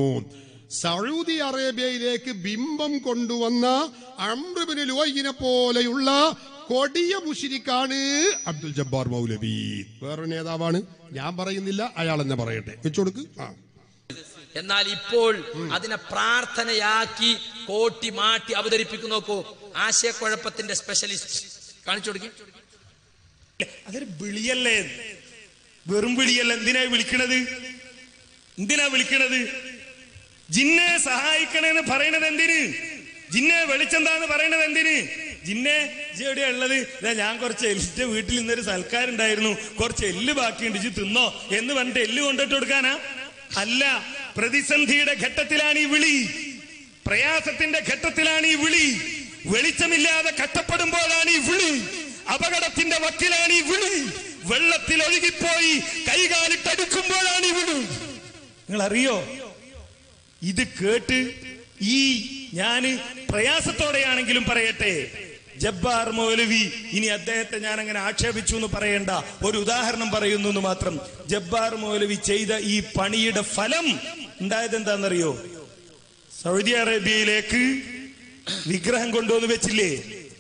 സൗദി അറേബ്യയിലേക്ക് ബിംബം കൊണ്ടുവന്ന അമ്രുബിന് ലുവൈനെ പോലെയുള്ള കൊടിയ മുഷിരിക്കാണ് അബ്ദുൽ ജബ്ബാർ മൗലവി വേറൊരു നേതാവാണ് ഞാൻ പറയുന്നില്ല അയാൾ എന്നെ പറയട്ടെ വെച്ചുകൊടുക്ക് ആ എന്നാൽ ഇപ്പോൾ അതിനെ പ്രാർത്ഥനയാക്കി കോട്ടി മാറ്റി അവതരിപ്പിക്കുന്നു നോക്കൂ ആശയക്കുഴപ്പത്തിന്റെ സ്പെഷ്യലിസ്റ്റ് കാണിച്ചു കൊടുക്കി അതൊരു വിളിയല്ലേ വെറും വിളിയല്ല എന്തിനാ വിളിക്കണത് എന്തിനാ വിളിക്കണത് ജിന്നെ സഹായിക്കണേന്ന് പറയണത് എന്തിന് ജിന്നെ വെളിച്ചെന്താന്ന് പറയണത് എന്തിന് ജിന്നെ ഇജ്ജ് എവിടെയാ ഉള്ളത് ദാ ഞാൻ കുറച്ച് എന്റെ വീട്ടിൽ ഇന്നൊരു സൽക്കാരുണ്ടായിരുന്നു കുറച്ച് എല്ല് ബാക്കിയുണ്ട് ഇജ്ജ് തിന്നോ എന്ന് പറഞ്ഞിട്ട് എല്ല് കൊണ്ടിട്ട് കൊടുക്കാനാ അല്ല പ്രതിസന്ധിയുടെ ഘട്ടത്തിലാണ് ഈ വിളി പ്രയാസത്തിന്റെ ഘട്ടത്തിലാണ് ഈ വിളി വെളിച്ചമില്ലാതെ കഷ്ടപ്പെടുമ്പോഴാണ് ഈ വിളി അപകടത്തിന്റെ വക്കിലാണ് ഈ വിളി വെള്ളത്തിൽ ഒഴുകിപ്പോയി കൈകാലിട്ടടുക്കുമ്പോഴാണ് ഈ വിളി നിങ്ങൾ അറിയോ ഇത് കേട്ട് ഈ ഞാന് പ്രയാസത്തോടെയാണെങ്കിലും പറയട്ടെ ജബ്ബാർ മൗലവി ഇനി അദ്ദേഹത്തെ ഞാൻ അങ്ങനെ ആക്ഷേപിച്ചു എന്ന് പറയണ്ട ഒരു ഉദാഹരണം പറയുന്നു എന്ന് മാത്രം ജബ്ബാർ മൗലവി ചെയ്ത ഈ പണിയുടെ ഫലം ഉണ്ടായത് എന്താണെന്നറിയോ സൗദി അറേബ്യയിലേക്ക് വിഗ്രഹം കൊണ്ടുവന്ന് വെച്ചില്ലേ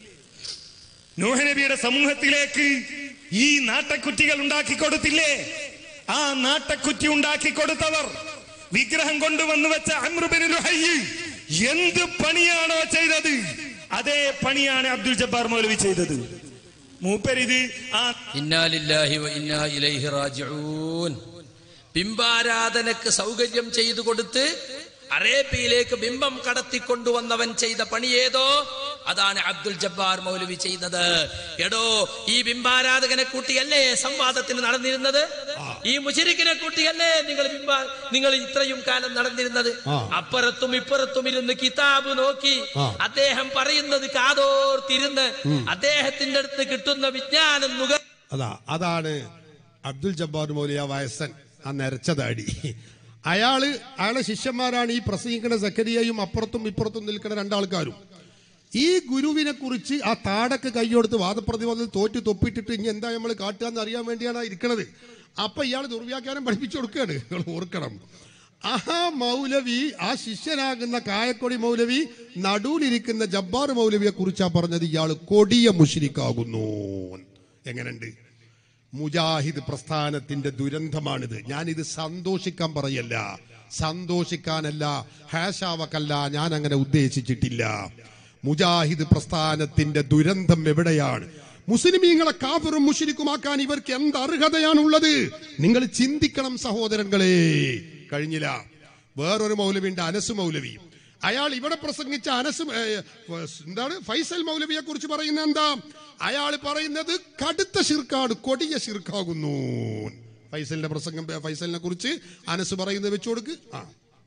നൂഹനബിയുടെ സമൂഹത്തിലേക്ക് ഈ നാട്ടക്കുറ്റികൾ ഉണ്ടാക്കി കൊടുത്തില്ലേ ആ നാട്ടക്കുറ്റി ഉണ്ടാക്കി കൊടുത്തവർ വിഗ്രഹം കൊണ്ടുവന്ന് വെച്ച അമ്രുബിന് ലുഹയ്യ് എന്ത് പണിയാണോ ചെയ്തത് അതേ പണിയാണ് അബ്ദുൽ ജബ്ബാർ മൗലവി ചെയ്തത് മൂപ്പരിത് ആ ഇന്നാലില്ലാഹി വ ഇന്നാ ഇലൈഹി റാജിഊൻ ബിംബാരാധനക്ക് സൗകര്യം ചെയ്തു കൊടുത്ത് അറേബ്യയിലേക്ക് ബിംബം കടത്തിക്കൊണ്ടുവന്നവൻ ചെയ്ത പണിയേതോ അതാണ് അബ്ദുൽ ജബ്ബാർ മൗലവി ചെയ്തത് എടോ ഈ ബിംബാരാധകനെ കൂട്ടിയല്ലേ സംവാദത്തിന് നടന്നിരുന്നത് ഈ മുശരിക്കിനെ കൂട്ടിയല്ലേ നിങ്ങൾ ബിംബ നിങ്ങൾ ഇത്രയും കാലം നടന്നിരുന്നത് അപ്പുറത്തും ഇപ്പുറത്തും ഇരുന്ന് കിതാബ് നോക്കി അദ്ദേഹം പറയുന്നത് കാതോർത്തിരുന്ന് അദ്ദേഹത്തിന്റെ അടുത്ത് കിട്ടുന്ന വിജ്ഞാനം നുക അതാ അതാണ് അബ്ദുൽ ജബ്ബാർ മൗലിയ വയസ്സൻ ആ നരച്ചതാടി അയാള് അയാളെ ശിഷ്യന്മാരാണ് ഈ പ്രസംഗിക്കുന്ന സക്കരിയയും അപ്പുറത്തും ഇപ്പുറത്തും നിൽക്കുന്ന രണ്ടാൾക്കാരും ഈ ഗുരുവിനെ കുറിച്ച് ആ താടക്ക് കൈയെടുത്ത് വാദപ്രതിവാദത്തിൽ തോറ്റ് തൊപ്പിട്ടിട്ട് ഇനി എന്താ നമ്മൾ കാട്ടുക എന്ന് അറിയാൻ വേണ്ടിയാണ് ആ ഇരിക്കണത് അപ്പൊ ഇയാൾ ദുർവ്യാഖ്യാനം പഠിപ്പിച്ചു കൊടുക്കുകയാണ് നിങ്ങൾ ഓർക്കണം ആ മൗലവി ആ ശിഷ്യനാകുന്ന കായക്കൊടി മൗലവി നടുവിലിരിക്കുന്ന ജബ്ബാർ മൗലവിയെ കുറിച്ചാ പറഞ്ഞത് ഇയാൾ കൊടിയ മുഷിരിക്കാകുന്നു എങ്ങനെയുണ്ട് മുജാഹിദ് പ്രസ്ഥാനത്തിന്റെ ദുരന്തമാണിത് ഞാനിത് സന്തോഷിക്കാൻ പറയല്ല സന്തോഷിക്കാനല്ല ഹാഷാവക്കല്ല ഞാൻ അങ്ങനെ ഉദ്ദേശിച്ചിട്ടില്ല മുജാഹിദ് പ്രസ്ഥാനത്തിന്റെ ദുരന്തം എവിടെയാണ് മുസ്ലിമീങ്ങളെ കാഫിറും മുഷിരിക്കുമാക്കാൻ ഇവർക്ക് എന്ത് അർഹതയാണുള്ളത് നിങ്ങൾ ചിന്തിക്കണം സഹോദരങ്ങളെ കഴിഞ്ഞില്ല വേറൊരു മൗലവിയുണ്ട് അനസ് മൗലവി അയാൾ ഇവിടെ പ്രസംഗിച്ച അനസ് ഏ, എന്താണ് ഫൈസൽ മൗലവിയെ കുറിച്ച് പറയുന്നത് എന്താ അയാൾ പറയുന്നത് കടുത്ത ശിർക്കാണ് കൊടിയ ശിർക്കാകുന്നു ഫൈസലിന്റെ പ്രസംഗം ഫൈസലിനെ കുറിച്ച് അനസ് പറയുന്നത് വെച്ചു കൊടുക്ക് ആ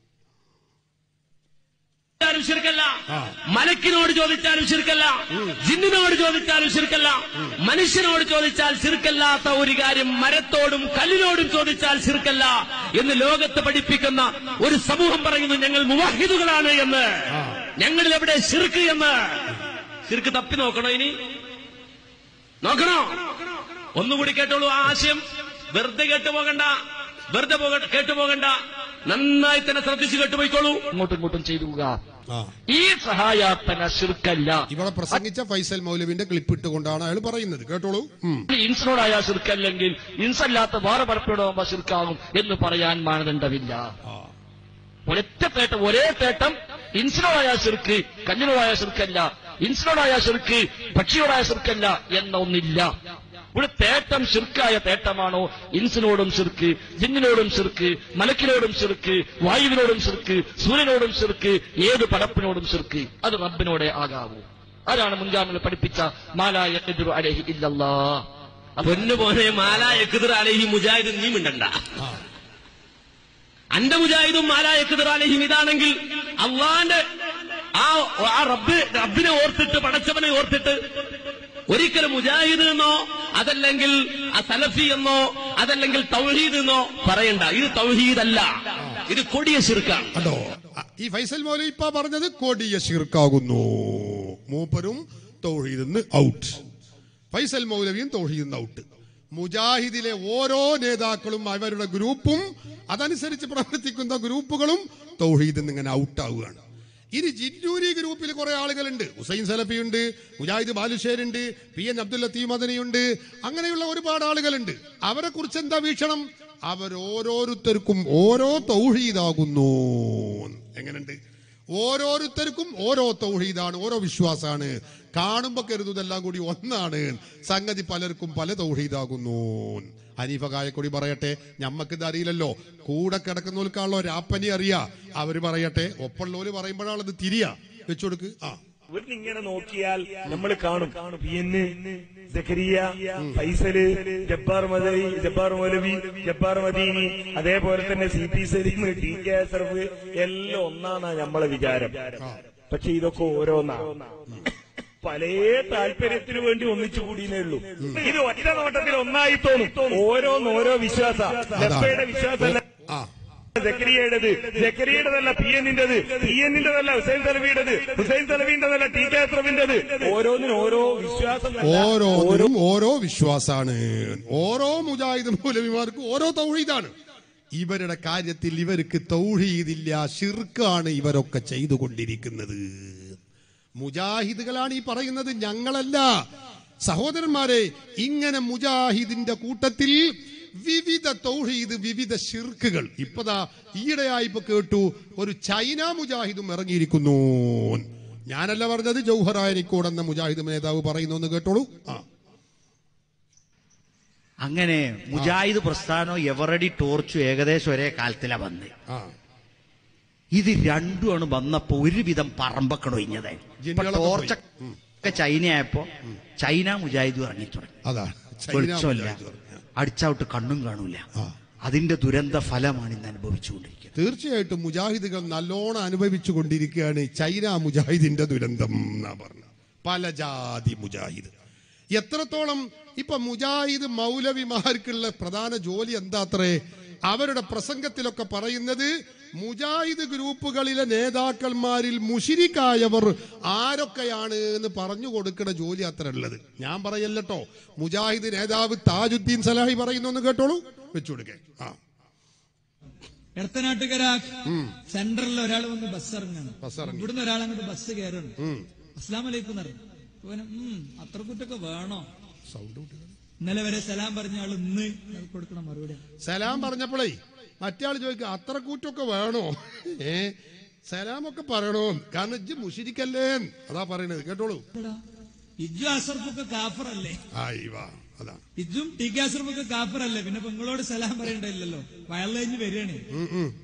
ചോദിച്ചാലും ശിർക്കല്ല മലക്കിനോട് ചോദിച്ചാലും ശിർക്കല്ല ജിന്നിനോട് ചോദിച്ചാലും ശിർക്കല്ല മനുഷ്യനോട് ചോദിച്ചാൽ ശിർക്കല്ലാത്ത ഒരു കാര്യം മരത്തോടും കല്ലിനോടും ചോദിച്ചാൽ ശിർക്കല്ല എന്ന് ലോകത്ത് പഠിപ്പിക്കുന്ന ഒരു സമൂഹം പറയുന്നു ഞങ്ങൾ മുവാഹിദുകളാണ് എന്ന് ഞങ്ങളിൽ എവിടെ ശിർക്ക് എന്ന് ശിർക്ക് തപ്പി നോക്കണോ ഇനി നോക്കണോ ഒന്നുകൂടി കേട്ടോളൂ ആ ആശയം വെറുതെ കേട്ടുപോകണ്ട വെറുതെ പോക കേട്ടുപോകണ്ട നന്നായി തന്നെ ശ്രദ്ധിച്ചു കേട്ടുപോയിക്കോളൂ അങ്ങോട്ടും ഇങ്ങോട്ടും ചെയ്തു പോവുക ആ ഈ സഹായാർത്ഥന ശിർക്കല്ല ഇവിടെ പ്രസംഗിച്ച ഫൈസൽ മൗലവിന്റെ ക്ലിപ്പ് ഇട്ടുകൊണ്ടാണ് അയാൾ പറയുന്നത് കേട്ടോളൂ ഉം. ഇൻസിനോടായ ശിർക്കല്ലെങ്കിൽ ഇൻസല്ലാത്ത വേറെ പരപ്പിടോമ്പ ശിർക്കാകും എന്ന് പറയാൻ മാനദണ്ഡമില്ല ഒരൊറ്റ തേട്ടം ഒരേ തേട്ടം ഇൻസിനോടായ ശിർക്ക് കഞ്ഞിനോടായ ശിർക്കല്ല ഇൻസിനോടായ ശിർക്ക് പക്ഷിയോടായ ശിർക്കല്ല എന്ന ഒന്നില്ല ഒരു തേട്ടം ശിർക്കായ തേട്ടമാണോ ഇൻസിനോടും ശിർക്ക് ജിന്നിനോടും ശിർക്ക് മലക്കിനോടും ശിർക്ക് വായുവിനോടും ശിർക്ക് സൂര്യനോടും ശിർക്ക് ഏത് പടപ്പിനോടും ശിർക്ക് അത് റബ്ബിനോടെ ആകാവൂ ആരാണ് മുൻഗാമികൾ പഠിപ്പിച്ച മാലായ എതിരു അലഹി ഇല്ലല്ലാ പൊന്നു പോലെ മാലായ എക്കുതിർ അലഹി മുജാഹിദ് നീ മിണ്ടണ്ട അന്റെ മുജാഹിദും മാലായ എക്കുതിർ അലഹിം ഇതാണെങ്കിൽ അള്ളാന്റെ ആ ആ റബ്ബ് റബ്ബിനെ ഓർത്തിട്ട് പടച്ചവനെ ഓർത്തിട്ട് ഒരിക്കലും മുജാഹിദ് എന്നോ അതല്ലെങ്കിൽ ആ സലഫി എന്നോ അതല്ലെങ്കിൽ തൗഹീദ് എന്നോ പറയണ്ട ഇത് തൗഹീദല്ല ഇത് കൊടിയ ശിർക്കാണ് കണ്ടോ അ- ഈ ഫൈസൽ മൗലവി ഇപ്പ പറഞ്ഞത് കൊടിയ ഷിർക്കാകുന്നു മൂപ്പരും തൗഹീദിന്ന് ഔട്ട് ഫൈസൽ മൗലവിയും തൗഹീദിന്ന് ഔട്ട് മുജാഹിദിലെ ഓരോ നേതാക്കളും അവരുടെ ഗ്രൂപ്പും അതനുസരിച്ച് പ്രവർത്തിക്കുന്ന ഗ്രൂപ്പുകളും തൗഹീദിന്ന് ഇങ്ങനെ ഔട്ടാവുകയാണ് ഇനി ജിന്നൂരി ഗ്രൂപ്പിൽ കുറെ ആളുകളുണ്ട് ഹുസൈൻ സലഫി ഉണ്ട് മുജാഹിദ് ബാലുശ്ശേരുണ്ട് പി എൻ അബ്ദുൽ ലത്തീഫ് മദനി ഉണ്ട് അങ്ങനെയുള്ള ഒരുപാട് ആളുകളുണ്ട് അവരെ കുറിച്ച് എന്താ വീക്ഷണം അവരോരോരുത്തർക്കും ഓരോ തൗഹീദാകുന്നു എങ്ങനെയുണ്ട് ഓരോരുത്തർക്കും ഓരോ തൗഹീദാണ് ഓരോ വിശ്വാസാണ് കാണുമ്പോ കരുതുതെല്ലാം കൂടി ഒന്നാണ് സംഗതി പലർക്കും പല തൗഹീദാകുന്നു ഹനീഫ കായക്കൊടി പറയട്ടെ ഞമ്മക്കിത് അറിയില്ലല്ലോ കൂടെ കിടക്കുന്നവർക്കാണല്ലോ രാപ്പനി അറിയാ അവര് പറയട്ടെ ഒപ്പുള്ളവര് പറയുമ്പോഴാണത് തിരിയാ വെച്ചു കൊടുക്ക് ആ ഇങ്ങനെ നോക്കിയാൽ നമ്മൾ കാണും പി എന്ന് സക്കരിയ ഫൈസല് ജബ്ബാർ മദനി ജബ്ബാർ മൗലവി ജബ്ബാർ മദീനി അതേപോലെ തന്നെ C P Saleem T K Asharaf എല്ലാം ഒന്നാന്നാ നമ്മളെ വിചാരം പക്ഷെ ഇതൊക്കെ ഓരോന്നാണ് പല താല്പര്യത്തിനു വേണ്ടി ഒന്നിച്ചു കൂടിയേ ഉള്ളൂ ഇത് ഒറ്റ നോട്ടത്തിൽ ഒന്നായി തോന്നും ഓരോന്ന് ഓരോ വിശ്വാസ ലപ്പയുടെ വിശ്വാസം ആ ജക്കരിയയുടേത് ജക്കരിയുടേതല്ല പി എന്നിന്റേത് പി എന്നിന്റേതല്ല ഹുസൈൻ തലവിയുടേത് ഹുസൈൻ തലവിന്റേതല്ല ടി കെ അസ്രഫിന്റേത് ഓരോന്നിനും ഓരോ വിശ്വാസം ഓരോന്നിനും ഓരോ വിശ്വാസാണ് ഓരോ മുജാഹിദ് മൗലവിമാർക്കും ഓരോ തൗഹീദാണ് ഇവരുടെ കാര്യത്തിൽ ഇവർക്ക് തൗഹീദില്ല ഷിർക്കാണ് ഇവരൊക്കെ ചെയ്തുകൊണ്ടിരിക്കുന്നത് മുജാഹിദുകളാണ് ഈ പറയുന്നത് ഞങ്ങളല്ല സഹോദരന്മാരെ ഇങ്ങനെ മുജാഹിദിന്റെ കൂട്ടത്തിൽ വിവിധ തൗഹീദ് വിവിധ ഷിർക്കുകൾ ഇപ്പതാ ഈയിടെയായി ഇപ്പൊ കേട്ടു ഒരു ചൈന മുജാഹിദും ഇറങ്ങിയിരിക്കുന്നു ഞാനല്ല പറഞ്ഞത് ജൗഹറായനിക്കോട് എന്ന മുജാഹിദ് നേതാവ് പറയുന്നു എന്ന് കേട്ടോളൂ ആ അങ്ങനെ മുജാഹിദ് പ്രസ്ഥാനവും എവറടി ടോർച്ചും ഏകദേശം ഒരേ കാലത്തിലാ വന്ന് ആ ഇത് രണ്ടുമാണ് വന്നപ്പോ ഒരുവിധം പറമ്പൊക്കെ ഒഴിഞ്ഞത് ഇപ്പൊ ജിന്നുകളൊക്കെ പോയി. ടോർച്ചൊക്കെ ചൈന ആയപ്പോ ചൈന മുജാഹിദ് ഇറങ്ങി തുടങ്ങി അതാണ് ചൈന വെളിച്ചമില്ല മുജാഹിദ് പറഞ്ഞു. അടിച്ചവിട്ട് കണ്ണും കാണൂല അതിന്റെ ദുരന്ത ഫലമാണ് ഇന്ന് അനുഭവിച്ചുകൊണ്ടിരിക്കുന്നത് തീർച്ചയായിട്ടും മുജാഹിദുകൾ നല്ലോണം അനുഭവിച്ചു കൊണ്ടിരിക്കുകയാണ് ചൈന മുജാഹിദിന്റെ ദുരന്തം എന്നാ പറഞ്ഞു പല ജാതി മുജാഹിദ് എത്രത്തോളം ഇപ്പൊ മുജാഹിദ് മൗലവിമാർക്കുള്ള പ്രധാന ജോലി എന്താത്രേ അവരുടെ പ്രസംഗത്തിലൊക്കെ പറയുന്നത് മുജാഹിദ് ഗ്രൂപ്പുകളിലെ നേതാക്കന്മാരിൽ മുഷിരിക്കായവർ ആരൊക്കെയാണ് എന്ന് പറഞ്ഞു കൊടുക്കുന്ന ജോലി അത്ര ഉള്ളത് ഞാൻ പറയല്ലോ മുജാഹിദ് നേതാവ് താജുദ്ദീൻ സലാഹി പറയുന്നു എന്ന് കേട്ടോളൂ വെച്ചു കൊടുക്കേ ആ എടത്തനാട്ടുകര സെന്ററിൽ ഒരാൾ വന്ന് ബസ് ഇറങ്ങാണ് ബസ് ഇറങ്ങി. ഇവിടുന്ന് ഒരാൾ അങ്ങോട്ട് ബസ് കയറാണ് ഉം. അസ്ലാം വലൈക്കും പറഞ്ഞു ഇവന് ഉം അത്ര കുറ്റൊക്കെ വേണോ സൗണ്ട് കൂട്ടി. ഇന്നലെ വരെ സലാം പറഞ്ഞ ആൾ ഇന്ന് നമുക്ക് കൊടുക്കണ മറുപടി സലാം പറഞ്ഞപ്പോഴേ മറ്റേ ആൾ ചോദിക്കുക അത്ര കൂറ്റൊക്കെ വേണോ ഏ സലാമൊക്കെ പറയണോ കാരണം ഇജ്ജ് മുഷിരിക്കല്ലേ അതാ പറയണത് കേട്ടോളൂ ഇജു അസർഫൊക്കെ കാഫറല്ലേ ആയി വാ അതാണ് ഇജും ടി കെ അസർഫൊക്കെ കാഫറല്ലേ പിന്നെ പെങ്ങളോട് സലാം പറയണ്ടില്ലല്ലോ വയൽ കഴിഞ്ഞ് വരികയാണ് ഉം, ഉം.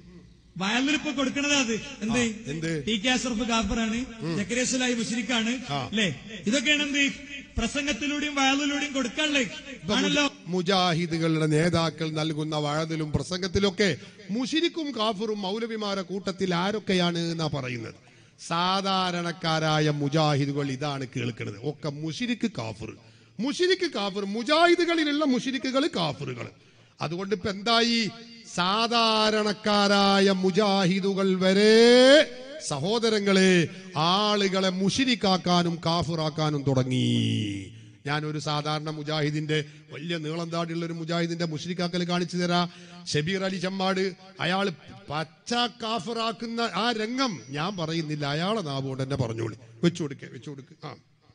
വയലിൽ ഇപ്പൊ കൊടുക്കണത് അത് എന്ത് എന്ത്? ടി കെ അഷറഫ് ഗാഫറാണ് ജക്കരിയസലായി മുഷിരിക്കാണ് അല്ലേ ഇതൊക്കെയാണ് എന്ത് പ്രസംഗത്തിലൂടെയും വയലിലൂടെയും കൊടുക്കാനുള്ളത് ഇപ്പൊ ആണല്ലോ മുജ- മുജാഹിദുകളുടെ നേതാക്കൾ നൽകുന്ന വഴതിലും പ്രസംഗത്തിലൊക്കെ മുഷിരിക്കും കാഫറും മൗലവിമാരെ കൂട്ടത്തിൽ ആരൊക്കെയാണ് എന്നാ പറയുന്നത് സാധാരണക്കാരായ മുജാഹിദുകൾ ഇതാണ് കേൾക്കുന്നത് ഒക്കെ മുഷിരിക്ക് കാഫർ മുഷിരിക്ക് കാഫർ മുജാഹിദുകളിലുള്ള മുഷിരിക്കുകൾ കാഫറുകൾ അതുകൊണ്ട് ഇപ്പൊ എന്തായി സാധാരണക്കാരായ മുജാഹിദുകൾ വരെ സഹോദരങ്ങളെ ആളുകളെ മുഷിരിക്കാക്കാനും കാഫിറാക്കാനും തുടങ്ങി ഞാനൊരു സാധാരണ മുജാഹിദിന്റെ വലിയ നീളം താടിയുള്ള ഒരു മുജാഹിദിന്റെ മുഷ്രിക്കാക്കൽ കാണിച്ചു തരാ ഷബീർ അലി ചമ്മാട് അയാൾ പച്ച കാഫിറാക്കുന്ന ആ രംഗം ഞാൻ പറയുന്നില്ല അയാളെ നാവുകൊണ്ട് എന്നെ പറഞ്ഞോളി വെച്ചു കൊടുക്കേ വെച്ചു കൊടുക്ക് ആ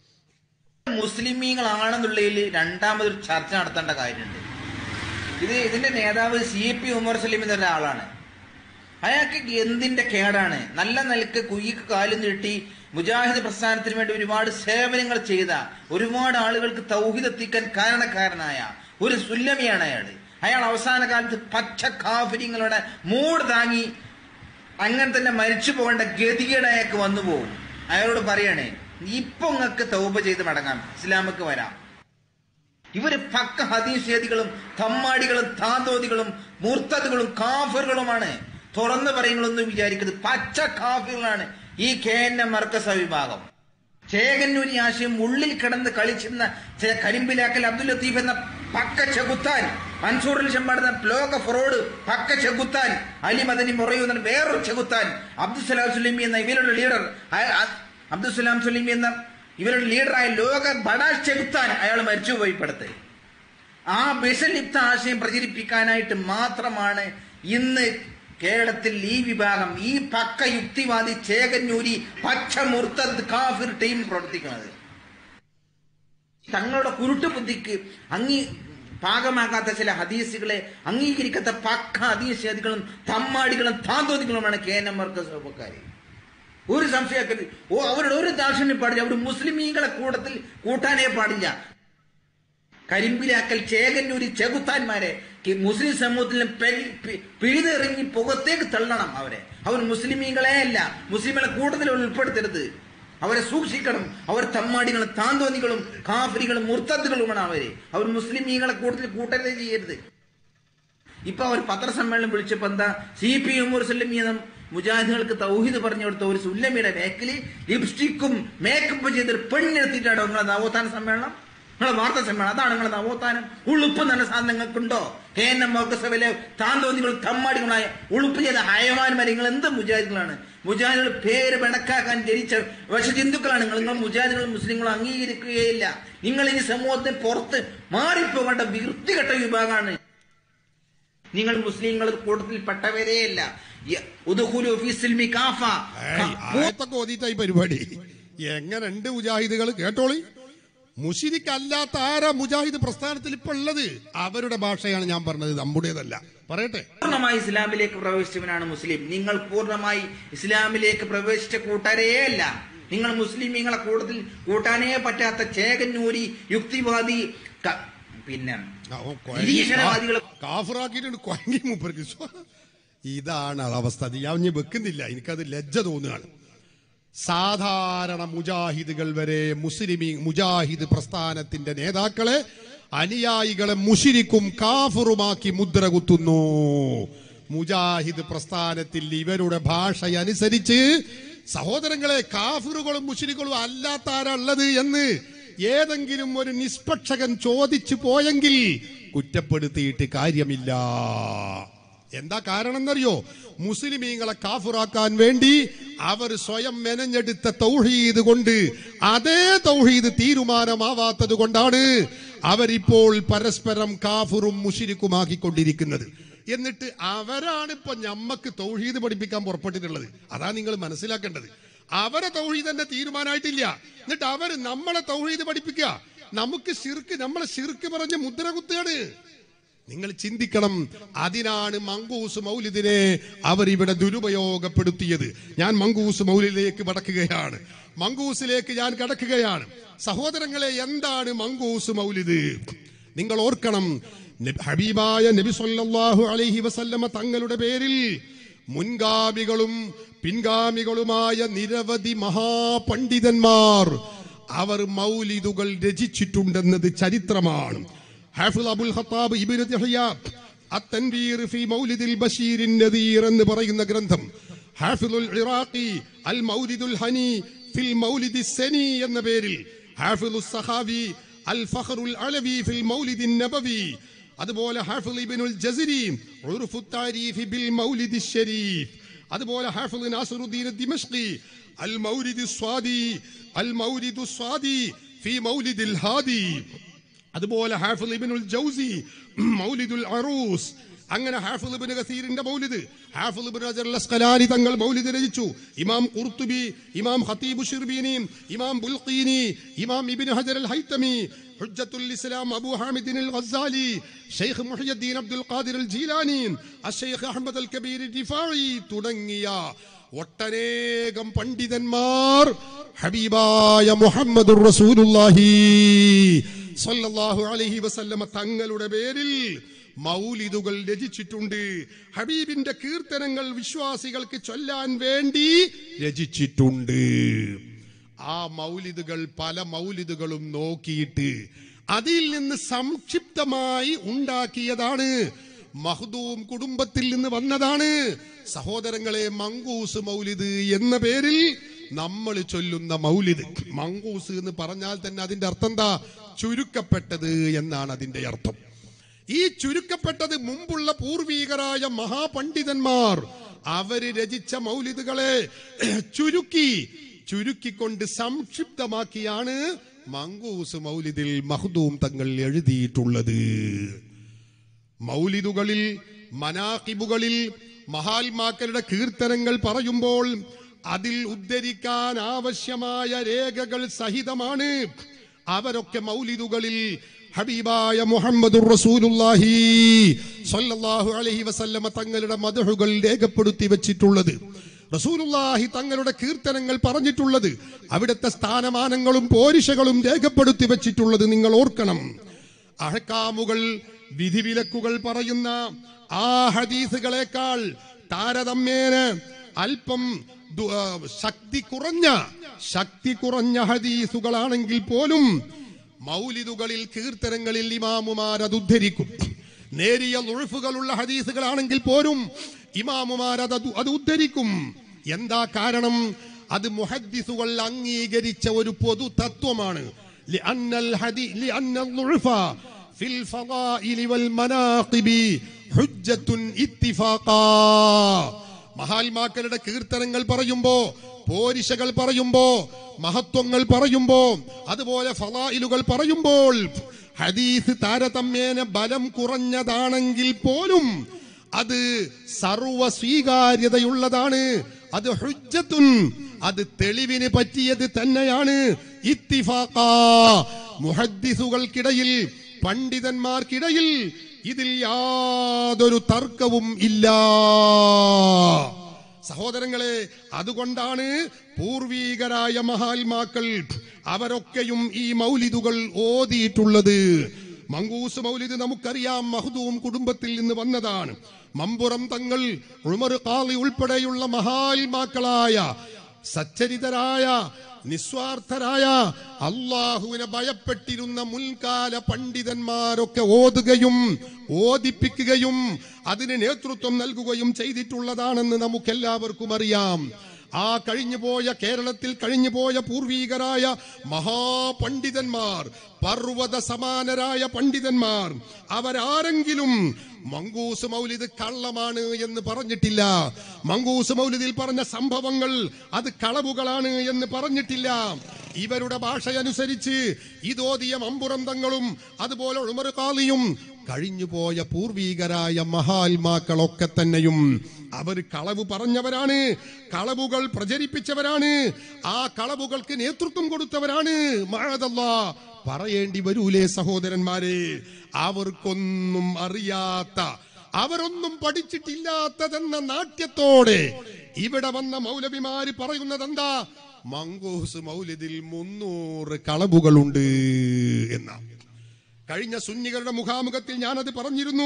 മുസ്ലിമീങ്ങളാണെന്നുള്ളതിൽ രണ്ടാമതൊരു ചർച്ച നടത്തേണ്ട കാര്യമുണ്ട് ഇത് ഇതിന്റെ നേതാവ് സി പി ഉമർ സലീം എന്ന ഒരാളാണ് അയാൾക്ക് എന്തിന്റെ കേടാണ് നല്ല നിലക്ക് കുയ്ക്ക് കാലും നീട്ടി മുജാഹിദ് പ്രസ്ഥാനത്തിന് വേണ്ടി ഒരുപാട് സേവനങ്ങൾ ചെയ്ത ഒരുപാട് ആളുകൾക്ക് തൗഹിദ് എത്തിക്കാൻ കാരണക്കാരനായ ഒരു സുല്ലമിയാണ് അയാൾ അയാൾ അവസാന കാലത്ത് പച്ച കാഫര്യങ്ങളുടെ മൂട് താങ്ങി അങ്ങനെ തന്നെ മരിച്ചു പോകേണ്ട ഗതികേട് അയാൾക്ക് വന്നു പോകും അയാളോട് പറയണേ ഇപ്പൊ നിങ്ങൾക്ക് തൗബ ചെയ്ത് മടങ്ങാം ഇസ്ലാമിക്ക് വരാം ഇവര് പക്ക ഹദീഷേദികളും തമ്മാടികളും താന്തോതികളും മൂർത്തതുകളും കാഫറുകളുമാണ് തുറന്നു പറയുങ്ങളൊന്നും വിചാരിക്കുന്നത് പച്ച കാഫികളാണ് ഈ കെ എൻ എം മർക്കസ വിഭാഗം ചേകന്നൂരി ആശയം ഉള്ളിൽ കിടന്ന് കളിച്ചിരുന്ന ചില കരിമ്പിലാക്കൽ അബ്ദുൽ ലത്തീഫ് എന്ന പക്ക ചെകുത്താൻ മൻസൂറിൽ ചെമ്പാടുന്ന ലോക ഫറോഡ് പക്ക ചെകുത്താൻ അലി മദനി മുറയുന്ന വേറൊരു ചെകുത്താൻ അബ്ദുസലാം സുലൈമി എന്ന ഇവരുടെ ലീഡർ അയ- അ- അബ്ദുസലാം സുലൈമി എന്ന ഇവരുടെ ലീഡറായ ലോക ബഡാഷ് ചെകുത്താൻ അയാൾ മരിച്ചുപോയി ഇപ്പടുത്ത് ആ ബിഷലിപ്ത ആശയം പ്രചരിപ്പിക്കാനായിട്ട് മാത്രമാണ് ഇന്ന് കേരളത്തിൽ ഈ വിഭാഗം ഈ പക്ക യുക്തിവാദി ചേകന്നൂരി പച്ച മുർത്തദ് കാഫിർ ടീം പ്രവർത്തിക്കുന്നത് തങ്ങളുടെ കുരുട്ട് ബുദ്ധിക്ക് അങ്ങി പാകമാകാത്ത ചില ഹദീസുകളെ അംഗീകരിക്കാത്ത പക്ക ഹദീസുകളും തമ്മാടികളും താന്തോതികളുമാണ് കെ എൻ എം വർക്കസ് സഭക്കാര് ഒരു സംശയക്കരുത് ഓ അവരുടെ ഒരു ദാക്ഷിണ്യം പാടില്ല അവർ മുസ്ലിമീങ്ങളെ കൂട്ടത്തിൽ കൂട്ടാനേ പാടില്ല കരിമ്പിലാക്കൽ ചേകന്നൂരി ചെകുത്താന്മാരെ കി- മുസ്ലിം സമൂഹത്തിലും പെരി- പി- പിഴുതെറിഞ്ഞ് പുറത്തേക്ക് തള്ളണം അവരെ അവർ മുസ്ലിമീങ്ങളെ അല്ല മുസ്ലിങ്ങളെ കൂട്ടത്തിൽ ഉൾപ്പെടുത്തരുത് അവരെ സൂക്ഷിക്കണം അവർ തമ്മാടികളും താന്തോന്നികളും കാഫിരികളും മുർത്തദ്ദുകളുമാണ് അവര് അവർ മുസ്ലിമീങ്ങളെ കൂട്ടത്തിൽ കൂട്ടരുത് ചെയ്യരുത് ഇപ്പൊ അവർ പത്രസമ്മേളനം വിളിച്ചപ്പോ എന്താ സി പി ഉമർ സല്ലമി എന്ന മുജാഹിദുകൾക്ക് തൗഹീദ് പറഞ്ഞു കൊടുത്ത ഒരു സുല്ലമിയുടെ മേക്കില് ലിപ്സ്റ്റിക്കും മേക്കപ്പ് ചെയ്തൊരു പെണ്ണെടുത്തിട്ടാണോ നിങ്ങളെ നവോത്ഥാന സമ്മേളനം നിങ്ങളെ വാർത്താ സമ്മേളനം അതാണ് നിങ്ങളെ നവോത്ഥാനം ഉളുപ്പ് എന്ന സാധനം നിങ്ങൾക്കുണ്ടോ കെ എൻ എം മോക്കസഭയിലെ താന്തോന്നികളും തമ്മാടികളായ ഉളുപ്പ് ചെയ്ത ഹയവാന്മാർ നിങ്ങൾ എന്ത് മുജാഹിദുകളാണ് മുജാഹിദുകൾ പേര് പിണക്കാക്കാൻ ജനിച്ച വശജന്തുക്കളാണ് നിങ്ങൾ നിങ്ങൾ മുജാഹിദുകളും മുസ്ലിങ്ങളും അംഗീകരിക്കുകയില്ല നിങ്ങൾ ഈ സമൂഹത്തിന് പുറത്ത് മാറിപ്പോകേണ്ട വൃത്തികെട്ട വിഭാഗമാണ് നിങ്ങൾ മുസ്ലിങ്ങൾ കൂട്ടത്തിൽ പെട്ടവരെയല്ല യ- ഉദ്ഖുലു ഫീ സിൽമി കാഫ. ആയത്തൊക്കെ ഓതിയിട്ടായി പരിപാടി എങ്ങനെയുണ്ട് മുജാഹിദുകൾ കേട്ടോളി മുഷിരിക്കല്ലാത്ത ആരാ മുജാഹിദ് പ്രസ്ഥാനത്തിൽ ഇപ്പൊ ഉള്ളത് അവരുടെ ഭാഷയാണ് ഞാൻ പറഞ്ഞത് നമ്മുടേതല്ല പറയട്ടെ പൂർണ്ണമായി ഇസ്ലാമിലേക്ക് പ്രവേശിച്ചവനാണ് മുസ്ലിം നിങ്ങൾ പൂർണ്ണമായി ഇസ്ലാമിലേക്ക് പ്രവേശിച്ച കൂട്ടരെയല്ല നിങ്ങൾ മുസ്ലിമീങ്ങളെ കൂട്ടത്തിൽ കൂട്ടാനേ പറ്റാത്ത ചേകന്നൂരി യുക്തിവാദി ക- പിന്നെ നിരീക്ഷണവാദികളെ കാഫറാക്കിയിട്ടുണ്ട് കൊയങ്ങി മൂപ്പർക്ക് സ്വ- ഇതാണ് അവസ്ഥ അത് ഞാൻ ഇനി വെക്കുന്നില്ല എനിക്കത് ലജ്ജ തോന്നുകയാണ് സാധാരണ മുജാഹിദുകൾ വരെ മുസ്ലിമി മുജാഹിദ് പ്രസ്ഥാനത്തിന്റെ നേതാക്കളെ അനുയായികളെ മുഷിരിക്കും കാഫറുമാക്കി മുദ്ര കുത്തുന്നു മുജാഹിദ് പ്രസ്ഥാനത്തിൽ ഇവരുടെ ഭാഷ അനുസരിച്ച് സഹോദരങ്ങളെ കാഫിറുകളും മുഷിരികളും അല്ലാത്ത ആരുള്ളത് എന്ന് ഏതെങ്കിലും ഒരു നിഷ്പക്ഷകൻ ചോദിച്ചു പോയെങ്കിൽ കുറ്റപ്പെടുത്തിയിട്ട് കാര്യമില്ല എന്താ കാരണം എന്നറിയോ മുസ്ലിമീങ്ങളെ കാഫുറാക്കാൻ വേണ്ടി അവർ സ്വയം മെനഞ്ഞെടുത്ത തൗഹീദ് കൊണ്ട് അതേ തൗഹീദ് തീരുമാനമാവാത്തത് കൊണ്ടാണ് അവരിപ്പോൾ പരസ്പരം കാഫുറും മുഷിരിക്കുമാക്കിക്കൊണ്ടിരിക്കുന്നത് എന്നിട്ട് അവരാണ് ഇപ്പൊ ഞമ്മക്ക് തൗഹീദ് പഠിപ്പിക്കാൻ പുറപ്പെട്ടിട്ടുള്ളത് അതാ നിങ്ങൾ മനസ്സിലാക്കേണ്ടത് അവരെ തൗഹീദ് തന്നെ തീരുമാനമായിട്ടില്ല എന്നിട്ട് അവര് നമ്മളെ തൗഹീദ് പഠിപ്പിക്കുക നമുക്ക് ശിർക്ക് നമ്മളെ ശിർക്ക് പറഞ്ഞ് മുദ്ര കുത്തുകയാണ് നിങ്ങൾ ചിന്തിക്കണം അതിനാണ് മങ്കൂസ് മൗലിദിനെ അവർ ഇവിടെ ദുരുപയോഗപ്പെടുത്തിയത് ഞാൻ മങ്കൂസ് മൗലിലേക്ക് മടക്കുകയാണ് മങ്കൂസിലേക്ക് ഞാൻ കടക്കുകയാണ് സഹോദരങ്ങളെ എന്താണ് മങ്കൂസ് മൗലിദ് നിങ്ങൾ ഓർക്കണം നബി- ഹബീബായ നബി സല്ലല്ലാഹു അലൈഹി വസല്ലമ തങ്ങളുടെ പേരിൽ മുൻഗാമികളും പിൻഗാമികളുമായ നിരവധി മഹാപണ്ഡിതന്മാർ അവർ മൗലിദുകൾ രചിച്ചിട്ടുണ്ടെന്നത് ചരിത്രമാണ് ഹാഫിൾ അബുൽ ഖത്താബ് ഇബ്നു ദഹ്യ അത്തൻവീർ ഫി മൗലിദിൽ ബഷീരിൻ നദീർ എന്ന് പറയുന്ന ഗ്രന്ഥം ഹാഫിളുൽ ഇറാഖി അൽ മൗലിദുൽ ഹനി ഫിൽ മൗലിദി സനി എന്ന പേരിൽ ഹാഫിളു സഹാവി അൽ ഫഖറുൽ അലവി ഫിൽ മൗലിദിൻ നബവി അതുപോലെ ഹാഫിൾ ഇബ്നുൽ ജസരി ഉർഫു താരീഫ് ബിൽ മൗലിദി ഷരീഫ് അതുപോലെ ഹാഫിൾ നാസറുദ്ദീൻ ദിമഷ്കി അൽ മൗലിദി സ്വാദി അൽ മൗലിദു സ്വാദി ഫി മൗലിദിൽ ഹാദി അതുപോലെ ഹാഫിൾ ഇബ്നുൽ ജൗസി മൗലിദുൽ അറൂസ് അങ്ങനെ ഹാഫിൾ ഇബ്നു കസീറിന്റെ മൗലിദ് ഹാഫിൾ ഇബ്നു ഹജർ അൽ അസ്ഖലാനി തങ്ങൾ മൗലിദ് രചിച്ചു ഇമാം ഖുർത്തുബി ഇമാം ഖതീബ് ഷിർബീനി ഇമാം ബുൽഖീനി ഇമാം ഇബ്നു ഹജർ അൽ ഹൈതമി ഹുജ്ജത്തുൽ ഇസ്ലാം അബൂ ഹാമിദിൻ അൽ ഗസാലി ഷെയ്ഖ് മുഹിയുദ്ദീൻ അബ്ദുൽ ഖാദിർ അൽ ജീലാനി അഷെയ്ഖ് അഹമ്മദ് അൽ കബീർ ദിഫായി തുടങ്ങിയ ഒട്ടനേകം പണ്ഡിതന്മാർ ഹബീബായ മുഹമ്മദുർ റസൂലുള്ളാഹി സല്ലല്ലാഹു അലൈഹി വസല്ലമ തങ്ങളുടെ പേരിൽ മൗലിദുകൾ രചിച്ചിട്ടുണ്ട് ഹബീബിന്റെ കീർത്തനങ്ങൾ വിശ്വാസികൾക്ക് ചൊല്ലാൻ വേണ്ടി രചിച്ചിട്ടുണ്ട് ആ മൗലിദുകൾ പല മൗലിദുകളും നോക്കിയിട്ട് അതിൽ നിന്ന് സംക്ഷിപ്തമായി ഉണ്ടാക്കിയതാണ് മഹ്ദൂം കുടുംബത്തിൽ നിന്ന് വന്നതാണ് സഹോദരങ്ങളെ മങ്കൂസ് മൗലിദ് എന്ന പേരിൽ നമ്മൾ ചൊല്ലുന്ന മൗലിദ് മങ്കൂസ് എന്ന് പറഞ്ഞാൽ തന്നെ അതിന്റെ അർത്ഥം എന്താ ചുരുക്കപ്പെട്ടത് എന്നാണ് അതിന്റെ അർത്ഥം ഈ ചുരുക്കപ്പെട്ടത് മുമ്പുള്ള പൂർവീകരായ മഹാപണ്ഡിതന്മാർ അവര് രചിച്ച മൗലിദുകളെ ചുരുക്കി ചുരുക്കിക്കൊണ്ട് സംക്ഷിപ്തമാക്കിയാണ് മങ്കൂസ് മൗലിദിൽ മഹ്ദൂം തങ്ങൾ എഴുതിയിട്ടുള്ളത് മൗലിദുകളിൽ മനാക്കിബുകളിൽ മഹാത്മാക്കളുടെ കീർത്തനങ്ങൾ പറയുമ്പോൾ അതിൽ ഉദ്ധരിക്കാൻ ആവശ്യമായ രേഖകൾ സഹിതമാണ് അവരൊക്കെ മൗലിദുകളിൽ ഹബീബായ മുഹമ്മദുർ റസൂലുള്ളാഹി സ്വല്ലല്ലാഹു അലൈഹി വസല്ലമ തങ്ങളുടെ മദഹുകൾ രേഖപ്പെടുത്തി വെച്ചിട്ടുള്ളത് റസൂലുള്ളാഹി തങ്ങളുടെ കീർത്തനങ്ങൾ പറഞ്ഞിട്ടുള്ളത് അവിടുത്തെ സ്ഥാനമാനങ്ങളും പോരിശകളും രേഖപ്പെടുത്തി വെച്ചിട്ടുള്ളത് നിങ്ങൾ ഓർക്കണം അഹക്കാമുകൾ വിധിവിലക്കുകൾ പറയുന്ന ആ ഹദീസുകളെക്കാൾ താരതമ്യേന അല്പം ദു- ആ, ശക്തി കുറഞ്ഞ ശക്തി കുറഞ്ഞ ഹദീസുകളാണെങ്കിൽ പോലും മൗലിദുകളിൽ കീർത്തനങ്ങളിൽ ഇമാമുമാർ അത് ഉദ്ധരിക്കും നേരിയ നുഴഫുകളുള്ള ഹദീസുകളാണെങ്കിൽ പോലും ഇമാമുമാർ അത് അത് അത് ഉദ്ധരിക്കും എന്താ കാരണം അത് മുഹദ്ദിസുകൾ അംഗീകരിച്ച ഒരു പൊതു തത്വമാണ് لأن الحديث لأن الضعف في الفضائل والمناقب حجة اتفاقا മഹാത്മാക്കളുടെ കീർത്തനങ്ങൾ പറയുമ്പോ പോരിശകൾ പറയുമ്പോ മഹത്വങ്ങൾ പറയുമ്പോ അതുപോലെ ഫലായിലുകൾ പറയുമ്പോൾ ഹദീസ് താരതമ്യേന ബലം കുറഞ്ഞതാണെങ്കിൽ പോലും അത് സർവ സ്വീകാര്യതയുള്ളതാണ് അത് ഹുജ്ജത്തുൻ അത് തെളിവിന് പറ്റിയത് തന്നെയാണ് ഇത്തിഫാഖാ മുഹദ്ദിസുകൾക്കിടയിൽ പണ്ഡിതന്മാർക്കിടയിൽ ഇതിൽ യാതൊരു തർക്കവും ഇല്ല സഹോദരങ്ങളെ അതുകൊണ്ടാണ് പൂർവീകരായ മഹാത്മാക്കൾ അവരൊക്കെയും ഈ മൗലിദുകൾ ഓതിയിട്ടുള്ളത് മങ്കൂസ് മൗലിദ് നമുക്കറിയാം മഹദൂം കുടുംബത്തിൽ നിന്ന് വന്നതാണ് മമ്പുറം തങ്ങൾ ഉമർ ഖാളി ഉൾപ്പെടെയുള്ള മഹാത്മാക്കളായ സച്ചരിതരായ നിസ്വാർത്ഥരായ അള്ളാഹുവിനെ ഭയപ്പെട്ടിരുന്ന മുൻകാല പണ്ഡിതന്മാരൊക്കെ ഓതുകയും ഓദിപ്പിക്കുകയും അതിന് നേതൃത്വം നൽകുകയും ചെയ്തിട്ടുള്ളതാണെന്ന് നമുക്കെല്ലാവർക്കും അറിയാം ആ കഴിഞ്ഞുപോയ കേരളത്തിൽ കഴിഞ്ഞുപോയ പൂർവീകരായ മഹാപണ്ഡിതന്മാർ പർവ്വത സമാനരായ പണ്ഡിതന്മാർ അവരാരെങ്കിലും മങ്കൂസ് മൗലിദ് കള്ളമാണ് എന്ന് പറഞ്ഞിട്ടില്ല മങ്കൂസ് മൗലിദിൽ പറഞ്ഞ സംഭവങ്ങൾ അത് കളവുകളാണ് എന്ന് പറഞ്ഞിട്ടില്ല ഇവരുടെ ഭാഷയനുസരിച്ച് ഇതോതിയ മമ്പുറം തങ്ങളും അതുപോലെ ഉമർ കാളിയും കഴിഞ്ഞുപോയ പൂർവീകരായ മഹാത്മാക്കളൊക്കെ തന്നെയും അവർ കളവ് പറഞ്ഞവരാണ് കളവുകൾ പ്രചരിപ്പിച്ചവരാണ് ആ കളവുകൾക്ക് നേതൃത്വം കൊടുത്തവരാണ് മഴതല്ലാ പറയേണ്ടി വരൂലേ സഹോദരന്മാരെ അവർക്കൊന്നും അറിയാത്ത അവരൊന്നും പഠിച്ചിട്ടില്ലാത്തതെന്ന നാട്യത്തോടെ ഇവിടെ വന്ന മൗലവിമാര് പറയുന്നത് എന്താ മങ്കൂസ് മൗലിദിൽ മുന്നൂറ് കളവുകളുണ്ട് എന്നാ കഴിഞ്ഞ സുന്നികളുടെ മുഖാമുഖത്തിൽ ഞാനത് പറഞ്ഞിരുന്നു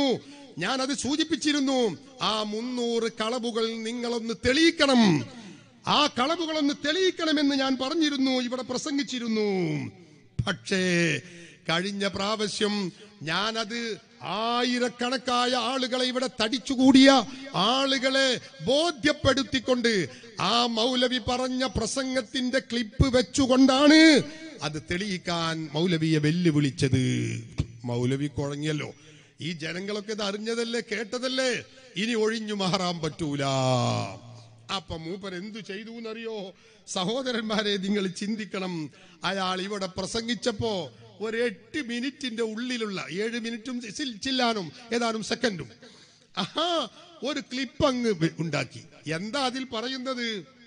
ഞാൻ അത് സൂചിപ്പിച്ചിരുന്നു ആ മുന്നൂറ് കളവുകൾ നിങ്ങളൊന്ന് തെളിയിക്കണം ആ കളവുകളൊന്ന് തെളിയിക്കണമെന്ന് ഞാൻ പറഞ്ഞിരുന്നു ഇവിടെ പ്രസംഗിച്ചിരുന്നു പക്ഷേ കഴിഞ്ഞ പ്രാവശ്യം ഞാനത് ആയിരക്കണക്കായ ആളുകളെ ഇവിടെ തടിച്ചുകൂടിയ ആളുകളെ ബോധ്യപ്പെടുത്തിക്കൊണ്ട് ആ മൗലവി പറഞ്ഞ പ്രസംഗത്തിന്റെ ക്ലിപ്പ് വെച്ചുകൊണ്ടാണ് അത് തെളിയിക്കാൻ മൗലവിയെ വെല്ലുവിളിച്ചത് മൗലവി കുഴങ്ങിയല്ലോ ഈ ജനങ്ങളൊക്കെ ഇത് അറിഞ്ഞതല്ലേ കേട്ടതല്ലേ ഇനി ഒഴിഞ്ഞു മാറാൻ പറ്റൂല അപ്പൊ മൂപ്പൻ എന്തു ചെയ്തു എന്നറിയോ സഹോദരന്മാരെ നിങ്ങൾ ചിന്തിക്കണം അയാൾ ഇവിടെ പ്രസംഗിച്ചപ്പോ ഒരു എട്ട് മിനിറ്റിന്റെ ഉള്ളിലുള്ള ഏഴ് മിനിറ്റും ചിൽ- ചില്ലാനും ഏതാനും സെക്കൻഡും ആഹാ ഒരു ക്ലിപ്പ് അങ്ങ് വെ- ഉണ്ടാക്കി എന്താ അതിൽ പറയുന്നത്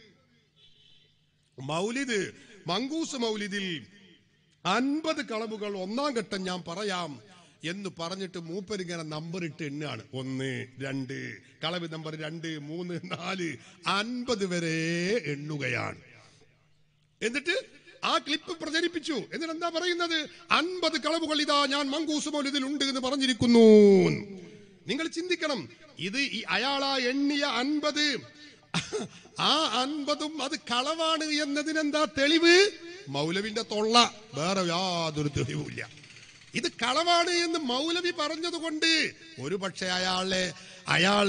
മൗലിദ് മങ്കൂസ് മൗലിദിൽ അൻപത് കളവുകൾ ഒന്നാം ഘട്ടം ഞാൻ പറയാം എന്ന് പറഞ്ഞിട്ട് മൂപ്പരിങ്ങനെ നമ്പർ ഇട്ട് എണ്ണാണ് ഒന്ന് രണ്ട് കളവ് നമ്പർ രണ്ട് മൂന്ന് നാല് അൻപത് വരെ എണ്ണുകയാണ് എന്നിട്ട് ആ ക്ലിപ്പ് പ്രചരിപ്പിച്ചു എന്നിട്ട് എന്താ പറയുന്നത് അൻപത് കളവുകൾ ഇതാ ഞാൻ മങ്കൂസ് മൗലിദിൽ ഉണ്ട് എന്ന് പറഞ്ഞിരിക്കുന്നു നിങ്ങൾ ചിന്തിക്കണം ഇത് ഈ അയാളാ എണ്ണിയ അൻപത് ആ അൻപതും അത് കളവാണ് എന്നതിനെന്താ തെളിവ് മൗലവിന്റെ തൊള്ള വേറെ യാതൊരു തെളിവുമില്ല ഇത് കളവാണ് എന്ന് മൗലവി പറഞ്ഞതുകൊണ്ട് ഒരു പക്ഷെ അയാളെ അയാൾ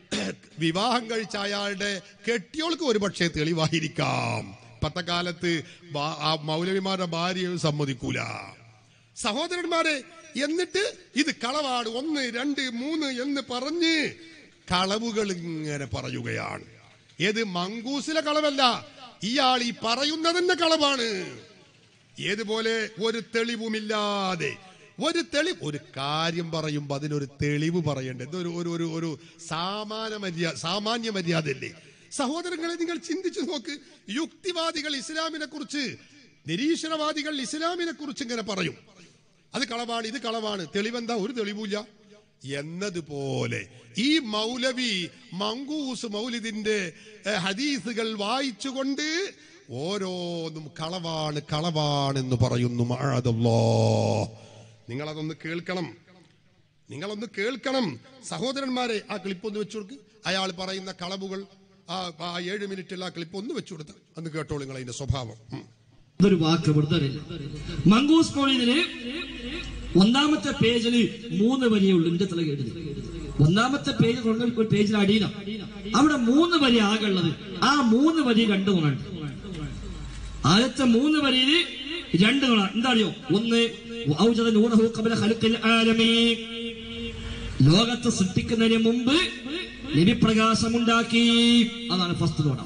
വിവാഹം കഴിച്ച അയാളുടെ കെട്ടിയോൾക്ക് ഒരു പക്ഷേ തെളിവായിരിക്കാം ഇപ്പത്തെ കാലത്ത് ബാ- ആ മൗലവിമാരുടെ ഭാര്യയും സമ്മതിക്കൂല സഹോദരന്മാരെ എന്നിട്ട് ഇത് കളവാണ് ഒന്ന് രണ്ട് മൂന്ന് എന്ന് പറഞ്ഞ് കളവുകൾ ഇങ്ങനെ പറയുകയാണ് ഏത് മങ്കൂസിലെ കളവല്ല ഇയാൾ ഈ പറയുന്നതിന്റെ കളവാണ് ഏതുപോലെ ഒരു തെളിവുമില്ലാതെ ഒരു തെളിവ് ഒരു കാര്യം പറയുമ്പോ അതിനൊരു തെളിവ് പറയണ്ടേ ഇതൊരു ഒരു ഒരു ഒരു സാമാന്യ മര്യാദ സാമാന്യ മര്യാദ അല്ലേ സഹോദരങ്ങളെ നിങ്ങൾ ചിന്തിച്ചു നോക്ക് യുക്തിവാദികൾ ഇസ്ലാമിനെ കുറിച്ച് നിരീശ്വരവാദികൾ ഇസ്ലാമിനെ കുറിച്ച് ഇങ്ങനെ പറയും അത് കളവാണ് ഇത് കളവാണ് തെളിവെന്താ ഒരു തെളിവില്ല എന്നതുപോലെ ഈ മൗലവി മങ്കൂസ് മൗലിദിന്റെ ഏഹ്, ഹദീസുകൾ വായിച്ചുകൊണ്ട് ഓരോന്നും കളവാണ് കളവാണെന്ന് പറയുന്നു മഅദല്ലാ. നിങ്ങളതൊന്ന് കേൾക്കണം നിങ്ങളൊന്ന് കേൾക്കണം സഹോദരന്മാരെ ആ ക്ലിപ്പ് ഒന്ന് വെച്ചു കൊടുക്ക് അയാൾ പറയുന്ന കളവുകൾ ആ ആ ഏഴ് മിനിറ്റുള്ള ആ ക്ലിപ്പ് ഒന്ന് വെച്ചു കൊടുത്ത ഒന്ന് കേട്ടോളൂ നിങ്ങൾ അതിന്റെ സ്വഭാവം ഉം. ഇതൊരു വാക്ക് വെറുതെ മങ്കൂസ് മൊഴിതില് ഒന്നാമത്തെ പേജിൽ മൂന്ന് വരിയേ ഉള്ളൂ എന്റെ തല കേട്ടത് ഒന്നാമത്തെ പേജ് തുടങ്ങി ഒരു പേജിൽ അടിയിലാണ് അവിടെ മൂന്ന് വരി ആകെ ഉള്ളത് ആ മൂന്ന് വരി രണ്ട് ഗുണമുണ്ട് ആദ്യത്തെ മൂന്ന് വരിയിൽ രണ്ട് ഗുണ എന്താ അറിയോ ഒന്ന് ഔജദ നൂറഹു ഖബല ഖൽഖിൽ ആലമീൻ ലോകത്തെ സൃഷ്ടിക്കുന്നതിന് മുമ്പ് നബിപ്രകാശമുണ്ടാക്കി അതാണ് ഫസ്റ്റ് നോട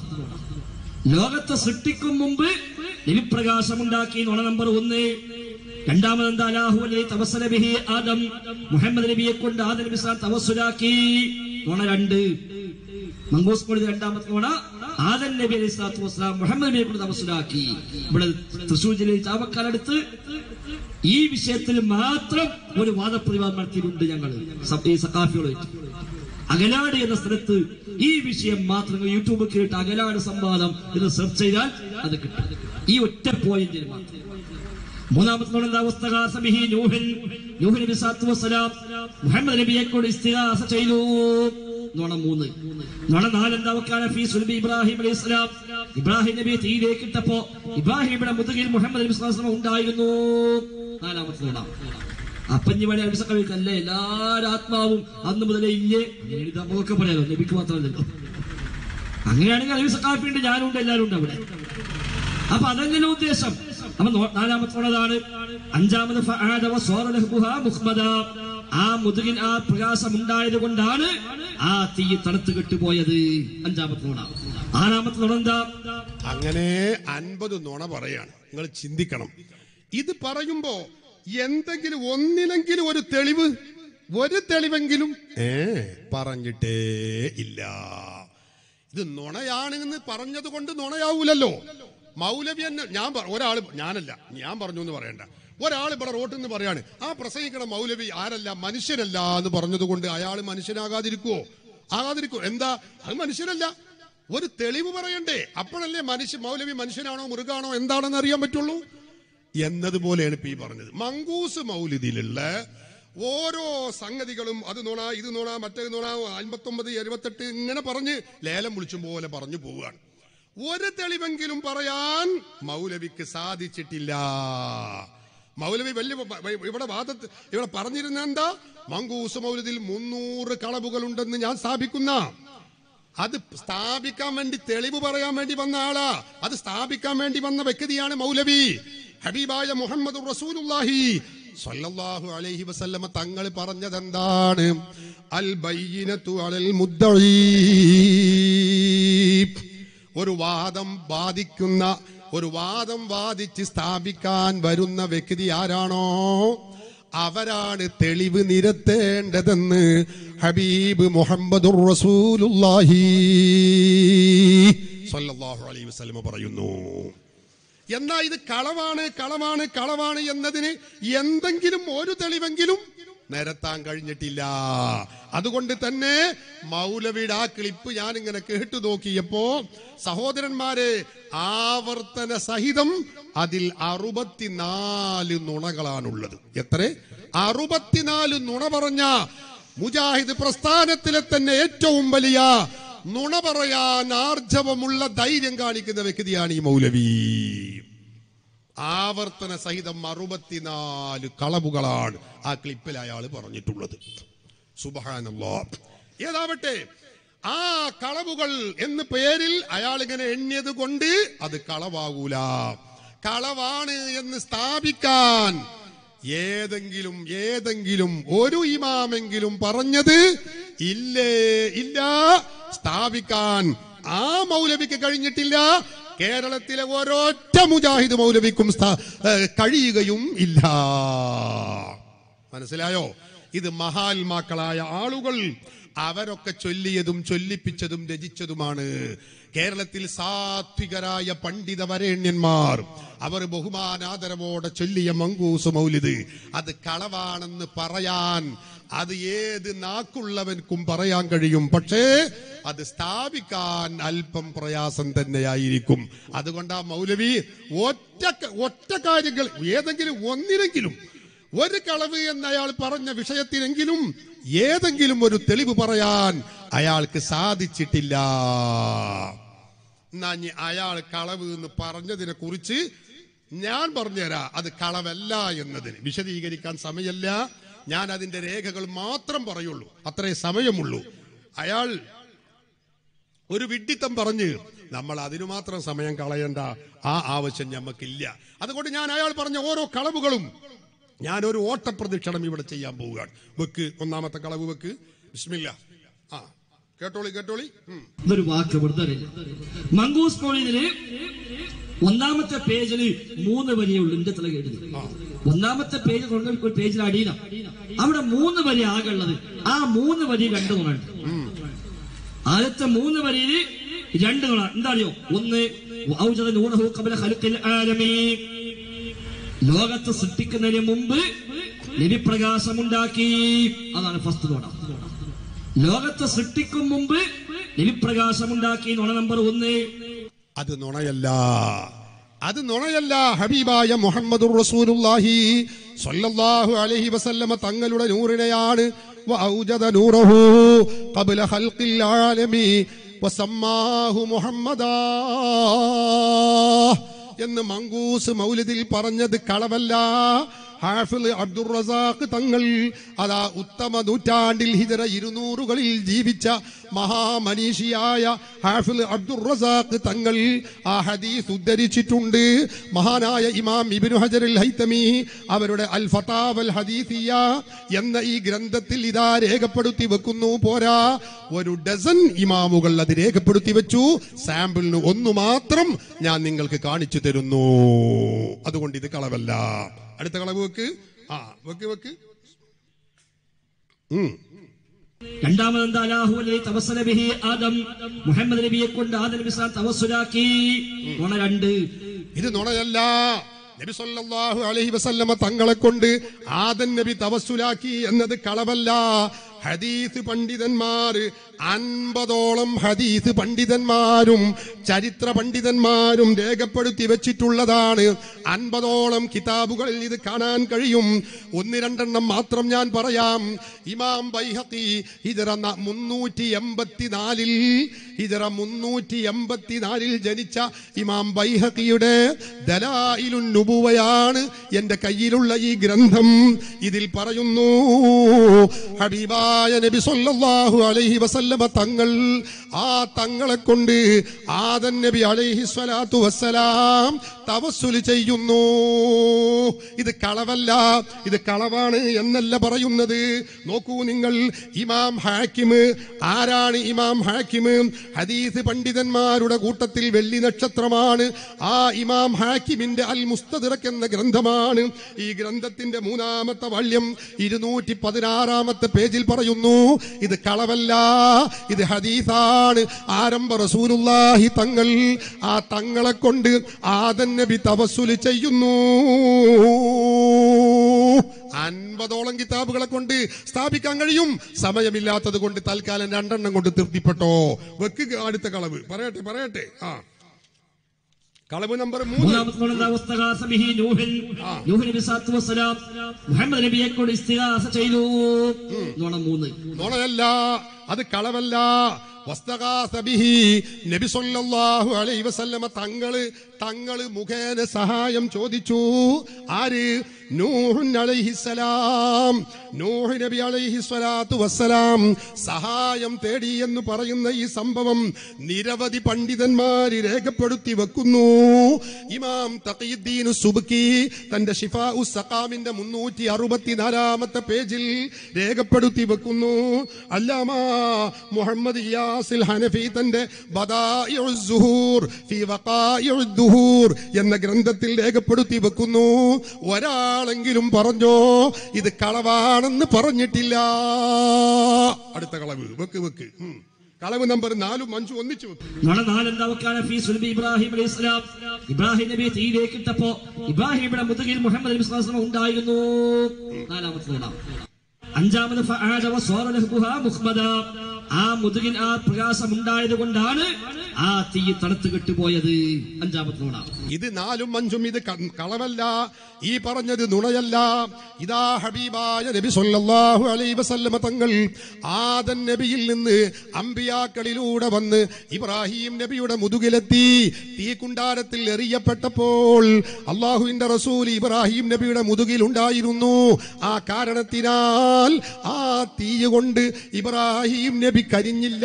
ലോകത്തെ സൃഷ്ടിക്കും മുമ്പ് നബിപ്രകാശമുണ്ടാക്കി നോണ നമ്പർ ഒന്ന് രണ്ടാമത് എന്താ അലാഹു അലൈഹി തവസ്സല ബിഹി ആദം മുഹമ്മദ് നബിയെ കൊണ്ട് ആദം നബി സ്വലാം തവസ്സുലാക്കി നോണ രണ്ട് മങ്കൂസ് കോളി രണ്ടാമത്തെ നോണ ആദം നബി അലൈഹി സ്വലാത്തു വസ്സലാം മുഹമ്മദ് നബിയെ കൊണ്ട് തവസ്സുലാക്കി ഇവിടെ തൃശ്ശൂർ ജില്ലയിൽ ചാവക്കാലടുത്ത് ഈ വിഷയത്തിൽ മാത്രം ഒരു വാദപ്രതിവാദം നടത്തിയിട്ടുണ്ട് ഞങ്ങൾ സ- ഈ സഖാഫികളായിട്ട് അകലാട് എന്ന സ്ഥലത്ത് ഈ വിഷയം മാത്രം നിങ്ങൾ യൂട്യൂബിൽ കേട്ട് അകലാട് സംവാദം എന്ന് സെർച്ച് ചെയ്താൽ അത് കിട്ടും ഈ ഒറ്റ പോയിന്റിൽ മാത്രം മൂന്നാമത്തെ നോട് എന്താ ഉസ്തഗാസ ബിഹി നൂഹൻ നൂഹ് നബി സല്ലല്ലാഹു അലൈഹി വസല്ലം മുഹമ്മദ് നബിയെ കൊണ്ട് ഇസ്തിഗാസ ചെയ്തു നോണ മൂന്ന് നോണ നാലെന്താ വക്കാന ഫീ സുൽബി ഇബ്രാഹിം അലൈഹി സ്വലാം ഇബ്രാഹിം നബി തീയിലേക്ക് ഇട്ടപ്പോ ഇബ്രാഹിമിയുടെ മുതുകിൽ മുഹമ്മദ് നബി സ്വല്ലല്ലാഹു അലൈഹി വസല്ലം ഉണ്ടായിരുന്നു നാലാമത്തെ നോടാം അപ്പഞ്ഞിമണി അഭിസക്കവിക്ക് അല്ലേ എല്ലാവരും ആത്മാവും അന്ന് മുതലേ ഇല്ലേ അങ്ങനെ ഇത് നമ്മളൊക്കെ പറയാലോ നബിക്ക് മാത്രമല്ലല്ലോ അങ്ങനെയാണെങ്കിൽ അഭിസക്കാഫി ഉണ്ട് ഞാനും ഉണ്ട് എല്ലാവരും ഉണ്ട് അവിടെ അപ്പൊ അതല്ലല്ലോ ഉദ്ദേശം അപ്പൊ നോ- നാലാമത്തോടതാണ് അഞ്ചാമത് ഫഅാദ വസ്വാറ ലഹ്ബുഹാ മുഖ്മദ. ആ മുതുകിൽ ആ പ്രകാശം ഉണ്ടായത് കൊണ്ടാണ് ആ തീ തണുത്ത് കെട്ടുപോയത് അഞ്ചാമത്തെ നോട ആറാമത്തെ നോട എന്താ അങ്ങനെ അൻപത് നുണ പറയാണ് നിങ്ങൾ ചിന്തിക്കണം ഇത് പറയുമ്പോ എന്തെങ്കിലും ഒന്നിനെങ്കിലും ഒരു തെളിവ് ഒരു തെളിവെങ്കിലും ഏ പറഞ്ഞിട്ടേ ഇല്ല ഇത് നുണയാണെന്ന് പറഞ്ഞത് കൊണ്ട് നുണയാവൂലല്ലോ മൗലവി തന്നെ ഞാൻ പറ- ഒരാള് ഞാനല്ല ഞാൻ പറഞ്ഞു എന്ന് പറയണ്ട ഒരാൾ ഇവിടെ റോട്ടിൽ നിന്ന് പറയാണ് ആ പ്രസംഗിക്കണ മൗലവി ആരല്ല മനുഷ്യരല്ല എന്ന് പറഞ്ഞതുകൊണ്ട് അയാൾ മനുഷ്യനാകാതിരിക്കുവോ ആകാതിരിക്കുവോ എന്താ അത് മനുഷ്യരല്ല ഒരു തെളിവ് പറയണ്ടേ അപ്പോഴല്ലേ മനുഷ്യ മൗലവി മനുഷ്യനാണോ മൃഗാണോ എന്താണെന്ന് അറിയാൻ പറ്റുള്ളൂ എന്നതുപോലെയാണ് ഇപ്പൊ ഈ പറഞ്ഞത് മങ്കൂസ് മൗലിദിലുള്ള ഓരോ സംഗതികളും അത് നുണ ഇത് നുണ മറ്റേ നുണ അൻപത്തൊമ്പത് എഴുപത്തെട്ട് ഇങ്ങനെ പറഞ്ഞ് ലേലം വിളിച്ചും പോലെ പറഞ്ഞു പോവുകയാണ് ഒരു തെളിവെങ്കിലും പറയാൻ മൗലവിക്ക് സാധിച്ചിട്ടില്ല മൗലവി വലിയ വ- ഇവിടെ വാദത്ത് ഇവിടെ പറഞ്ഞിരുന്ന എന്താ മങ്കൂസ് മൗലതിൽ മുന്നൂറ് കളവുകളുണ്ടെന്ന് ഞാൻ സ്ഥാപിക്കുന്ന അത് സ്ഥാപിക്കാൻ വേണ്ടി തെളിവ് പറയാൻ വേണ്ടി വന്ന ആളാ അത് സ്ഥാപിക്കാൻ വേണ്ടി വന്ന വ്യക്തിയാണ് മൗലവി ഹബീബായ മുഹമ്മദ് റസൂലുള്ളാഹി സ്വല്ലല്ലാഹു അലൈഹി വസല്ലമ തങ്ങൾ പറഞ്ഞത് എന്താണ് അൽ ബയ്യിനത്തു അലൽ മുദ്ദഈ ഒരു വാദം ബാധിക്കുന്ന ഒരു വാദം വാദിച്ച് സ്ഥാപിക്കാൻ വരുന്ന വ്യക്തി ആരാണോ അവരാണ് തെളിവ് നിരത്തേണ്ടതെന്ന് ഹബീബ് മുഹമ്മദുർ റസൂലുള്ളാഹി സ്വല്ലല്ലാഹു അലൈഹി വസല്ലമ പറയുന്നു എന്നാ ഇത് കളവാണ് കളവാണ് കളവാണ് എന്നതിന് എന്തെങ്കിലും ഒരു തെളിവെങ്കിലും നിരത്താൻ കഴിഞ്ഞിട്ടില്ല അതുകൊണ്ട് തന്നെ മൗലവിയുടെ ആ ക്ലിപ്പ് ഞാൻ ഇങ്ങനെ കേട്ടു നോക്കിയപ്പോ സഹോദരന്മാരെ ആവർത്തന സഹിതം അതിൽ അറുപത്തിനാല് നുണകളാണുള്ളത് എത്ര അറുപത്തിനാല് നുണ പറഞ്ഞ മുജാഹിദ് പ്രസ്ഥാനത്തിലെ തന്നെ ഏറ്റവും വലിയ നുണ പറയാൻ ആർജവമുള്ള ധൈര്യം കാണിക്കുന്ന വ്യക്തിയാണ് ഈ മൗലവി ആവർത്തന സഹിതം അറുപത്തിനാല് കളവുകളാണ് ആ ക്ലിപ്പിൽ അയാൾ പറഞ്ഞിട്ടുള്ളത് സുബഹാനല്ലോ ഏതാവട്ടെ ആ കളവുകൾ എന്ന് പേരിൽ അയാൾ ഇങ്ങനെ എണ്ണിയത് കൊണ്ട് അത് കളവാകൂല കളവാണ് എന്ന് സ്ഥാപിക്കാൻ ഏതെങ്കിലും ഏതെങ്കിലും ഒരു ഇമാമെങ്കിലും പറഞ്ഞത് ഇല്ലേ ഇല്ല സ്ഥാപിക്കാൻ ആ മൗലവിക്ക് കഴിഞ്ഞിട്ടില്ല കേരളത്തിലെ ഒരൊറ്റ മുജാഹിദ് മൗലവിക്കും സ്ഥാ- ഏ, കഴിയുകയും ഇല്ല മനസ്സിലായോ ഇത് മഹാത്മാക്കളായ ആളുകൾ അവരൊക്കെ ചൊല്ലിയതും ചൊല്ലിപ്പിച്ചതും രചിച്ചതുമാണ് കേരളത്തിൽ സാത്വികരായ പണ്ഡിത വരേണ്യന്മാർ അവർ ബഹുമാനാദരവോടെ ചൊല്ലിയ മങ്കൂസ് മൗലിദ് അത് കളവാണെന്ന് പറയാൻ അത് ഏത് നാക്കുള്ളവൻക്കും പറയാൻ കഴിയും പക്ഷേ അത് സ്ഥാപിക്കാൻ അല്പം പ്രയാസം തന്നെയായിരിക്കും അതുകൊണ്ട് ആ മൗലവി ഒറ്റ ഒറ്റ കാര്യങ്ങൾ ഏതെങ്കിലും ഒന്നിനെങ്കിലും ഒരു കളവ് എന്ന് അയാൾ പറഞ്ഞ വിഷയത്തിനെങ്കിലും ഏതെങ്കിലും ഒരു തെളിവ് പറയാൻ അയാൾക്ക് സാധിച്ചിട്ടില്ല എന്നാ ഇനി അയാൾ കളവ് എന്ന് പറഞ്ഞതിനെ കുറിച്ച് ഞാൻ പറഞ്ഞുതരാം അത് കളവല്ല എന്നതിന് വിശദീകരിക്കാൻ സമയമല്ല ഞാൻ അതിന്റെ രേഖകൾ മാത്രം പറയുള്ളൂ അത്രേ സമയമുള്ളൂ അയാൾ ഒരു വിഡ്ഢിത്തം പറഞ്ഞ് നമ്മൾ അതിനു മാത്രം സമയം കളയേണ്ട ആ ആവശ്യം ഞമ്മക്കില്ല അതുകൊണ്ട് ഞാൻ അയാൾ പറഞ്ഞ ഓരോ കളവുകളും ഞാൻ ഒരു ഓട്ടപ്രദക്ഷിണം ഇവിടെ ചെയ്യാൻ പോവുകയാണ് വെക്ക് ഒന്നാമത്തെ കളവ് വെക്ക് ബിസ്മില്ല ആ കേട്ടോളി കേട്ടോളി ഉം. ഇതൊരു വാക്ക് വെറുതെ അറിയില്ല. മങ്കൂസ് മൗലിദില് ഒന്നാമത്തെ പേജിൽ മൂന്ന് വരിയേ ഉള്ളൂ എന്റെ തല എഴുതി ഒന്നാമത്തെ പേജ് തുടങ്ങി ഒരു പേജിൽ അടിയില അവിടെ മൂന്ന് വരി ആകെ ഉള്ളത് ആ മൂന്ന് വരി രണ്ട് നുണുണ്ട് ആദ്യത്തെ മൂന്ന് വരിയിൽ രണ്ട് നുണ എന്താ അറിയോ ഒന്ന് ഔജദ നൂറഹു ഖബല ഖൽഖിൽ ആലമീൻ ലോകത്തെ സൃഷ്ടിക്കുന്നതിന് മുമ്പ് നിരിപ്രകാശമുണ്ടാക്കി അതാണ് ഫസ്റ്റ് നുണ ലോകത്തെ സൃഷ്ടിക്കും മുമ്പ് നിരിപ്രകാശമുണ്ടാക്കി നുണ നമ്പർ ഒന്ന് അത് നുണയല്ല അത് നുണയല്ല ഹബീബായ മുഹമ്മദ് റസൂലുള്ളാഹി സ്വല്ലല്ലാഹു അലൈഹി വസല്ലമ തങ്ങളുടെ നൂറിനെയാണ് വഔജദ നൂറഹു ഖബ്ല ഖൽഖിൽ ആലമി വസമ്മാഹു മുഹമ്മദാ എന്ന് മങ്കൂസ് മൗലിദിൽ പറഞ്ഞത് കളവല്ല ഹാഫിള് അബ്ദുർ റസാഖ് തങ്ങൾ അതാ ഉത്തമ നൂറ്റാണ്ടിൽ ഹിജറ ഇരുന്നൂറുകളിൽ ജീവിച്ച മഹാമനീഷിയായ ഹാഫിള് അബ്ദുർ റസാഖ് തങ്ങൾ ആ ഹദീസ് ഉദ്ധരിച്ചിട്ടുണ്ട് മഹാനായ ഇമാം ഇബ്നു ഹജറുൽ ഹൈതമി അവരുടെ അൽ ഫതാവൽ ഹദീസിയ എന്ന ഈ ഗ്രന്ഥത്തിൽ ഇതാ രേഖപ്പെടുത്തി വെക്കുന്നു പോരാ ഒരു ഡസൻ ഇമാമുകൾ അത് രേഖപ്പെടുത്തി വെച്ചു സാമ്പിളിന് ഒന്ന് മാത്രം ഞാൻ നിങ്ങൾക്ക് കാണിച്ചു തരുന്നു അതുകൊണ്ട് ഇത് കളവല്ല അടുത്ത കളവ് വെക്ക് ആ വെക്ക് വെക്ക് ഉം രണ്ടാമത് എന്താ അലാഹു അലൈഹി തവസ്സല ബിഹി ആദം മുഹമ്മദ് നബിയെ കൊണ്ട് ആദം നബി സാൻ തവസ്സുലാക്കി നുണ രണ്ട് ഇത് നുണയല്ല നബി സല്ലല്ലാഹു അലൈഹി വസല്ലമ തങ്ങളെ കൊണ്ട് ആദൻ നബി തവസ്സുലാക്കി എന്നത് കളവല്ല ഹദീസ് പണ്ഡിതന്മാർ അൻപതോളം ഹദീസ് പണ്ഡിതന്മാരും ചരിത്ര പണ്ഡിതന്മാരും രേഖപ്പെടുത്തി വെച്ചിട്ടുള്ളതാണ് അൻപതോളം കിതാബുകളിൽ ഇത് കാണാൻ കഴിയും ഒന്ന് രണ്ടെണ്ണം മാത്രം ഞാൻ പറയാം ഇമാം ബൈഹത്തി ഹിജറ ന- മുന്നൂറ്റി എൺപത്തിനാലിൽ ഹിജറ മുന്നൂറ്റി എൺപത്തിനാലിൽ ജനിച്ച ഇമാം ബൈഹക്കിയുടെ ദലായിലുൻ നുബുവയാണ് എന്റെ കയ്യിലുള്ള ഈ ഗ്രന്ഥം ഇതിൽ പറയുന്നു ഹബീബായ നബി സല്ലല്ലാഹു അലൈഹി വസല്ലമ തങ്ങൾ ആ തങ്ങളെ കൊണ്ട് ആദൻ നബി അലൈഹി സ്വലാത്തു വസ്സലാം തവസ്സുൽ ചെയ്യുന്നു ഇത് കളവല്ല ഇത് കളവാണ് എന്നല്ല പറയുന്നത് നോക്കൂ നിങ്ങൾ ഇമാം ഹാക്കിം ആരാണ് ഇമാം ഹാക്കിം ഹദീസ് പണ്ഡിതന്മാരുടെ കൂട്ടത്തിൽ വെള്ളി നക്ഷത്രമാണ് ആ ഇമാം ഹാക്കിമിന്റെ അൽ മുസ്തദിറക്ക് എന്ന ഗ്രന്ഥമാണ് ഈ ഗ്രന്ഥത്തിന്റെ മൂന്നാമത്തെ വാള്യം ഇരുന്നൂറ്റി പതിനാറാമത്തെ പേജിൽ പറയുന്നു ഇത് കളവല്ല ഇത് ഹദീസാണ് ആരംഭ റസൂലുള്ളാഹി തങ്ങൾ ആ തങ്ങളെ കൊണ്ട് ആദൻ നബി തവസ്സുല് ചെയ്യുന്നു അൻപതോളം കിതാബുകളെ കൊണ്ട് സ്ഥാപിക്കാൻ കഴിയും സമയമില്ലാത്തത് കൊണ്ട് തൽക്കാലം രണ്ടെണ്ണം കൊണ്ട് തൃപ്തിപ്പെട്ടോ വെക്ക് അടുത്ത കളവ് പറയട്ടെ പറയട്ടെ ആ കളവ് നമ്പർ മൂന്ന് മൂന്നാമത്തെ നുണ എന്താ? വസ്തഗാസ ബിഹി നൂഹൻ. നൂഹ് നബി സ്വല്ലല്ലാഹു വസ്സലാം മുഹമ്മദ് നബിയെ കൊണ്ട് ഇസ്തിഗാസ ചെയ്തു നുണ മൂന്ന് നുണയല്ല അത് കളവല്ല വസ്തഗാസ ബിഹി നബി സല്ലല്ലാഹു അലൈഹി വസല്ലമ തങ്ങള് തങ്ങള് മുഖേന സഹായം ചോദിച്ചു ആര് നൂഹുൻ അലൈഹിസ്സലാം നൂഹ് നബി അലൈഹി സ്വലാത്തു വസ്സലാം സഹായം തേടി എന്ന് പറയുന്ന ഈ സംഭവം നിരവധി പണ്ഡിതന്മാര് രേഖപ്പെടുത്തി വെക്കുന്നു ഇമാം തഖീദ്ദീൻ സുബ്കി തന്റെ ഷിഫാ ഉസ് സഖാമിന്റെ മുന്നൂറ്റി അറുപത്തിനാലാമത്തെ പേജിൽ രേഖപ്പെടുത്തി വെക്കുന്നു അല്ലാമ മുഹമ്മദ് ഇയാസിൽ ഹനഫി തന്റെ ബദാഇഉസ് സുഹൂർ ഫി വഖാഇഉദ് ദുഹൂർ എന്ന ഗ്രന്ഥത്തിൽ രേഖപ്പെടുത്തി വെക്കുന്നു ഒരാളെങ്കിലും പറഞ്ഞോ ഇത് കളവാണെന്ന് പറഞ്ഞിട്ടില്ല അടുത്ത കളവ് വെക്ക് വെക്ക് ഉം. കളവ് നമ്പർ നാലും അഞ്ചും ഒന്നിച്ചു വെക്ക് നുണ നാലെന്താ വക്കാന ഫീ സുൽബി ഇബ്രാഹിം അലൈഹി സ്വലാം ഇബ്രാഹിം നബി തീയിലേക്ക് ഇട്ടപ്പോ ഇബ്രാഹിമിയുടെ മുതുകിൽ മുഹമ്മദ് നബി സ്വല്ലല്ലാഹു അലൈഹി വസല്ലം ഉണ്ടായിരുന്നു നാലാമത്തെ നുണ അഞ്ചാമത് ഫആദ വസ്വാറ ലഹ്ബുഹാ മുഖ്മദ ആ മുതുകിൽ ആ പ്രകാശം ഉണ്ടായത് കൊണ്ടാണ് ആ തീ തണുത്ത് കെട്ടുപോയത് അഞ്ചാമത്തെ നുണ ഇത് നാലും അഞ്ചും ഇത് ക- കളവല്ല ഈ പറഞ്ഞത് നുണയല്ല ഇതാ ഹബീബായ നബി സല്ലല്ലാഹു അലൈഹി വസല്ലമ തങ്ങൾ ആദൻ നബിയിൽ നിന്ന് അമ്പിയാക്കളിലൂടെ വന്ന് ഇബ്രാഹിം നബിയുടെ മുതുകിലെത്തി തീക്കുണ്ടാരത്തിൽ എറിയപ്പെട്ടപ്പോൾ അള്ളാഹുവിന്റെ റസൂൽ ഇബ്രാഹിം നബിയുടെ മുതുകിലുണ്ടായിരുന്നു ആ കാരണത്തിനാൽ ആ തീ കൊണ്ട് ഇബ്രാഹിം നബി കരിഞ്ഞില്ല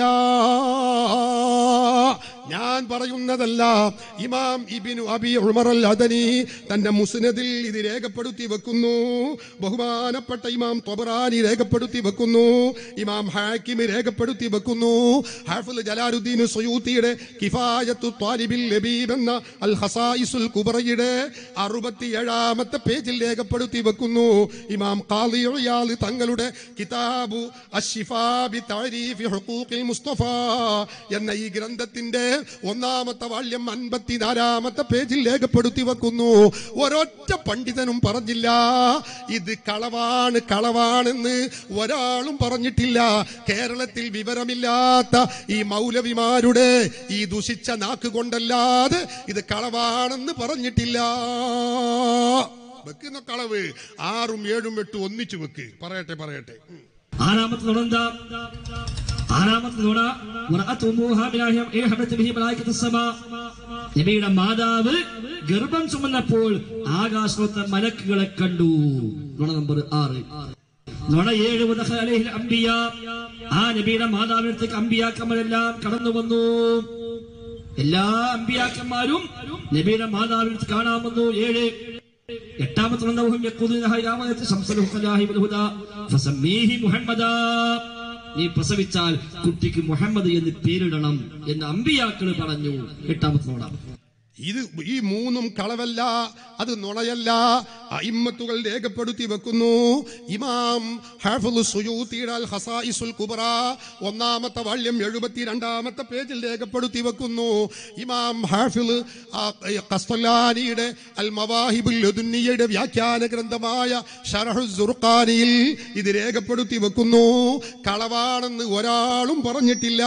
ഞാൻ പറയുന്നതല്ല ഇമാം ഇബിനു അബി ഉമർ അൽ അദനി തന്റെ മുസ്നദിൽ ഇത് രേഖപ്പെടുത്തി വെക്കുന്നു ബഹുമാനപ്പെട്ട ഇമാം തൊബറാനി രേഖപ്പെടുത്തി വെക്കുന്നു ഇമാം ഹാക്കിം രേഖപ്പെടുത്തി വെക്കുന്നു ഹാഫിൽ ജലാലുദ്ദീൻ സുയൂത്തിയുടെ കിഫായത്തു ത്വാലിബിൽ ലബീബ് എന്ന അൽ ഹസായിസുൽ കുബറയുടെ അറുപത്തിയേഴാമത്തെ പേജിൽ രേഖപ്പെടുത്തി വെക്കുന്നു ഇമാം ഖാദി ഇയാള് തങ്ങളുടെ കിതാബു അശ്ശിഫാ ബി തഅരീഫി ഹുഖൂഖിൽ മുസ്തഫ എന്ന ഈ ഗ്രന്ഥത്തിന്റെ ഒന്നാമത്തെ വാള്യം അൻപത്തിനാലാമത്തെ പേജിൽ രേഖപ്പെടുത്തി വെക്കുന്നു ഒരൊറ്റ പണ്ഡിതനും പറഞ്ഞില്ല ഇത് കളവാണ് കളവാണെന്ന് ഒരാളും പറഞ്ഞിട്ടില്ല കേരളത്തിൽ വിവരമില്ലാത്ത ഈ മൗലവിമാരുടെ ഈ ദുഷിച്ച നാക്ക് കൊണ്ടല്ലാതെ ഇത് കളവാണെന്ന് പറഞ്ഞിട്ടില്ല വെക്കുന്ന കളവ് ആറും ഏഴും എട്ടും ഒന്നിച്ചു വെക്ക് പറയട്ടെ പറയട്ടെ ഉം. ആറാമത്തെ നുണ എന്താ ആറാമത്തെ നുണ വറഅത്തു മൂഹാ ബിലാഹിം ഇഹബത്ത് ബിഹി മലായികത്തു സമാ നബിയുടെ മാതാവ് ഗർഭം ചുമന്നപ്പോൾ ആകാശത്തെ മലക്കുകളെ കണ്ടു നുണ നമ്പർ ആറ് നുണ ഏഴ് വദഖല അലൈഹിൽ അംബിയ ആ നബിയുടെ മാതാവിനടുത്തേക്ക് അമ്പിയാക്കന്മാരെല്ലാം കടന്നു വന്നു എല്ലാ അമ്പിയാക്കന്മാരും നബിയുടെ മാതാവിനടുത്ത് കാണാൻ വന്നു ഏഴ് എട്ടാമത്തെ വന്നവഹും യഖൂദൂനഹ ഇലാ മദത്തി ശംസുൽ ഹുഖലാഹി വൽ ഹുദാ ഫസമ്മീഹി മുഹമ്മദാ നീ പ്രസവിച്ചാൽ കുട്ടിക്ക് മുഹമ്മദ് എന്ന് പേരിടണം എന്ന് അമ്പിയാക്കൾ പറഞ്ഞു എട്ടാമത്തെ നോടാം ഇത് ഈ മൂന്നും കളവല്ല അത് നുണയല്ല അയിമ്മത്തുകൾ രേഖപ്പെടുത്തി വെക്കുന്നു ഇമാം ഹാഫിള് സുയൂത്തിയുടെ അൽ ഹസായിസുൽ കുബറ ഒന്നാമത്തെ വാള്യം എഴുപത്തിരണ്ടാമത്തെ പേജിൽ രേഖപ്പെടുത്തി വെക്കുന്നു ഇമാം ഹാഫിള് കസ്തലാനിയുടെ അൽ മവാഹിബുൽ ലദുന്നിയയുടെ വ്യാഖ്യാന ഗ്രന്ഥമായ ഷറഹു സുർഖാനിയിൽ ഇത് രേഖപ്പെടുത്തി വെക്കുന്നു കളവാണെന്ന് ഒരാളും പറഞ്ഞിട്ടില്ല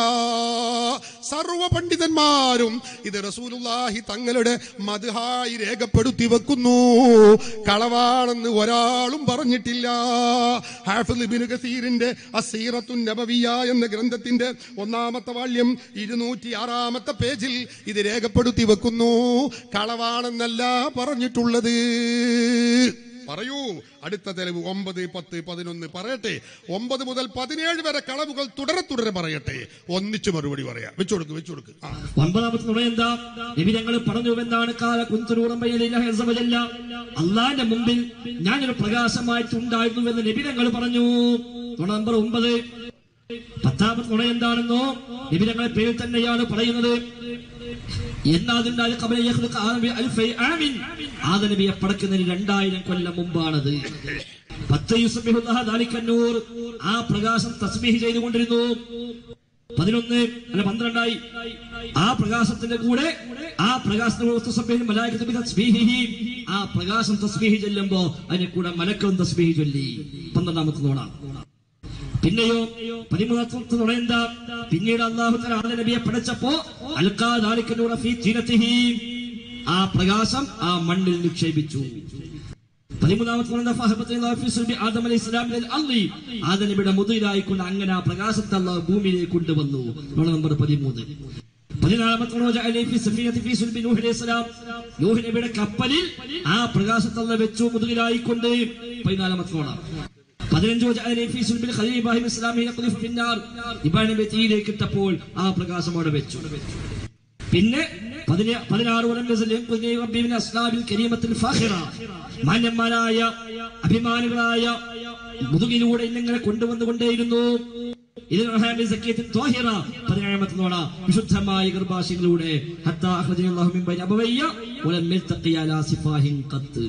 സർവ പണ്ഡിതന്മാരും ഇത് റസൂലുള്ളാഹി തങ്ങളുടെ മദ്ഹായി രേഖപ്പെടുത്തി വെക്കുന്നു കളവാണെന്ന് ഒരാളും പറഞ്ഞിട്ടില്ല ഹാഫിദ് ഇബ്നു കസീറിന്റെ അസീറത്തുൻ നബവിയ എന്ന ഗ്രന്ഥത്തിന്റെ ഒന്നാമത്തെ വാള്യം ഇരുന്നൂറ്റി ആറാമത്തെ പേജിൽ ഇത് രേഖപ്പെടുത്തി വെക്കുന്നു കളവാണെന്നല്ല പറഞ്ഞിട്ടുള്ളത് പറയൂ അടുത്ത തെളിവ് ഒമ്പത് പത്ത് പതിനൊന്ന് പറയട്ടെ ഒമ്പത് മുതൽ പതിനേഴ് വരെ കളവുകൾ തുടരെ തുടരെ പറയട്ടെ ഒന്നിച്ചു മറുപടി പറയാം വെച്ചു കൊടുക്ക് വെച്ചു കൊടുക്ക് ആ. ഒൻപതാമത്തെ നുണ എന്താ നബി ഞങ്ങൾ പറഞ്ഞു എന്താണ് കാല കുന്തുറൂറമ്പയല്ല അള്ളാന്റെ മുമ്പിൽ ഞാനൊരു പ്രകാശമായിട്ട് ഉണ്ടായിരുന്നു എന്ന് നബി ഞങ്ങൾ പറഞ്ഞു നുണ നമ്പർ ഒമ്പത് പത്താമത്തെ നുണ എന്താണെന്നോ നബി ഞങ്ങളെ പേരിൽ തന്നെയാണ് പറയുന്നത് എന്നാതിണ്ടായ കബല യഖ്ലുഖ ആദം ബി അൽഫൈ ആമിൻ ആദ നബിയെ പടക്കുന്നതിന് രണ്ടായിരം കൊല്ലം മുമ്പാണത് പത്ത് യുസബിഹുല്ലാഹ ദാലിക നൂർ ആ പ്രകാശം തസ്ബീഹ് ചെയ്തുകൊണ്ടിരുന്നു പതിനൊന്ന് അല്ല പന്ത്രണ്ടായി ആ പ്രകാശത്തിന്റെ കൂടെ ആ പ്രകാശത്തിന്റെ ആ പ്രകാശം തസ്ബീഹ് ചെല്ലുമ്പോ അതിനെ കൂടെ മലക്കം തസ്ബീഹ് ചൊല്ലി പന്ത്രണ്ടാമത്തെ നോടാണ് പിന്നെയോ പതിമൂന്നാമത്തെ നുണ എന്താ പിന്നീട് അള്ളാഹു തആല ആദം നബിയെ പഠിച്ചപ്പോ അൽക്കാ ദാലിക നൂറ ഫീ ജീനത്തിഹി ആ പ്രകാശം ആ മണ്ണിൽ നിക്ഷേപിച്ചു പതിമൂന്നാമത്തെ നുണ എന്താ? ഫഹബത്ത് അല്ലാഹു ഫീ സുൽബി ആദം അലൈഹി സ്വലാം മിനൽ അർളി. ആദം നബിയുടെ മുതിരായിക്കൊണ്ട് അങ്ങനെ ആ പ്രകാശത്തെ അള്ളാഹു ഭൂമിയിലേക്ക് കൊണ്ടുവന്നു നുണ നമ്പർ പതിമൂന്ന് പതിനാലാമത്തെ നുണ ജഅല ഫീ സഫീനത്തി ഫീ സുൽബി നൂഹ് അലൈഹി സ്വലാം നൂഹ് നബിയുടെ കപ്പലിൽ ആ പ്രകാശത്തെ അള്ളാഹു വെച്ചു മുതുകിലായിക്കൊണ്ട് പതിനാലാമത്തെ നുണ പതിനഞ്ചോ ജഅല ഫീ സുൽബിൽ ഖലീൽ ഇബ്രാഹിം ഇസ്ലാമി യഖ്ലിഫ് ഫിന്നാർ ഇബ്രാഹിം നബി തീയിലേക്ക് ഇട്ടപ്പോൾ ആ പ്രകാശം അവിടെ വെച്ചു പിന്നെ പതിന- പതിനാറ് വരം നസലും പുതിയ റബ്ബിമിൻ അസ്ലാബിൽ കരീമത്തിൽ ഫാഖിറ മാന്യന്മാരായ അഭിമാനികളായ മുതുകിലൂടെ ഇന്നിങ്ങനെ കൊണ്ടുവന്നുകൊണ്ടേയിരുന്നു ഇത് റഹാമി സക്കീത്തിൻ ത്വാഹിറ പതിനേഴാമത്തെ നോട വിശുദ്ധമായ ഗർഭാശയങ്ങളിലൂടെ ഹത്താ അഖ്റജനല്ലാഹു മിൻ ബൈന അബവയ്യ വലം യൽതഖിയ അലാ സിഫാഹിൻ ഖത്ത്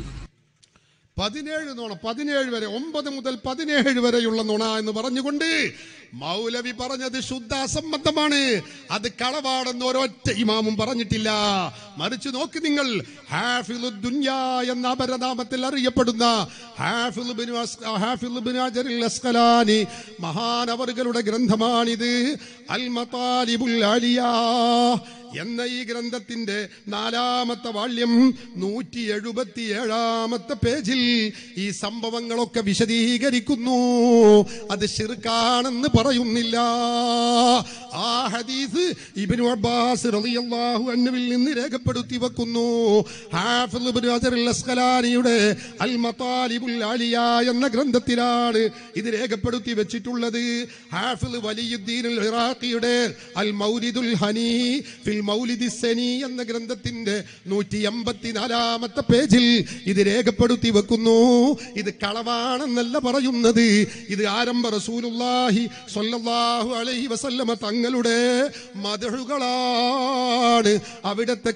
പതിനേഴ് നുണ പതിനേഴ് വരെ ഒമ്പത് മുതൽ പതിനേഴ് വരെയുള്ള നുണ എന്ന് പറഞ്ഞുകൊണ്ട് മൗലവി പറഞ്ഞത് ശുദ്ധ അസംബന്ധമാണ് അത് കളവാണെന്ന് ഒരൊറ്റ ഇമാമും പറഞ്ഞിട്ടില്ല മറിച്ച് നോക്കി നിങ്ങൾ ഹാഫിളു ദുന്യാ എന്ന അപരനാമത്തിൽ അറിയപ്പെടുന്ന ഹാഫിള് ബിനു അസ്- ഹാഫിള് ബിനു അജറിൽ അസ്കലാനി മഹാനവറുകളുടെ ഗ്രന്ഥമാണിത് അൽ മതാലിബുൽ അലിയാ എന്ന ഈ ഗ്രന്ഥത്തിന്റെ നാലാമത്തെ വാള്യം നൂറ്റി എഴുപത്തി ഏഴാമത്തെ പേജിൽ ഈ സംഭവങ്ങളൊക്കെ വിശദീകരിക്കുന്നു അത് ഷിർക്കാണെന്ന് പറയുന്നില്ല ആ ഹദീസ് ഇബ്നു അബ്ബാസ് റളിയല്ലാഹു അൻഹുവിൽ നിന്ന് രേഖപ്പെടുത്തി വെക്കുന്നു ഹാഫിള് ഇബ്നു അജറുൽ അസ്ഖലാനിയുടെ അൽ മതാലിബുൽ ആലിയ എന്ന ഗ്രന്ഥത്തിലാണ് ഇത് രേഖപ്പെടുത്തി വെച്ചിട്ടുള്ളത് ഹാഫിള് വലിയുദ്ദീൻ അൽ ഇറാഖിയുടെ അൽ മൗലിദുൽ ഹനി ഫിൽ മൗലിദി സനി എന്ന ഗ്രന്ഥത്തിന്റെ നൂറ്റി എൺപത്തിനാലാമത്തെ പേജിൽ ഇത് രേഖപ്പെടുത്തി വെക്കുന്നു ഇത് കളവാണെന്നല്ല പറയുന്നത് ഇത് ആരംഭ റസൂലുള്ളാഹി സ്വല്ലല്ലാഹു അലൈഹി വസല്ലമ തങ്ങളുടെ മതഴുകളാണ് അവിടത്തെ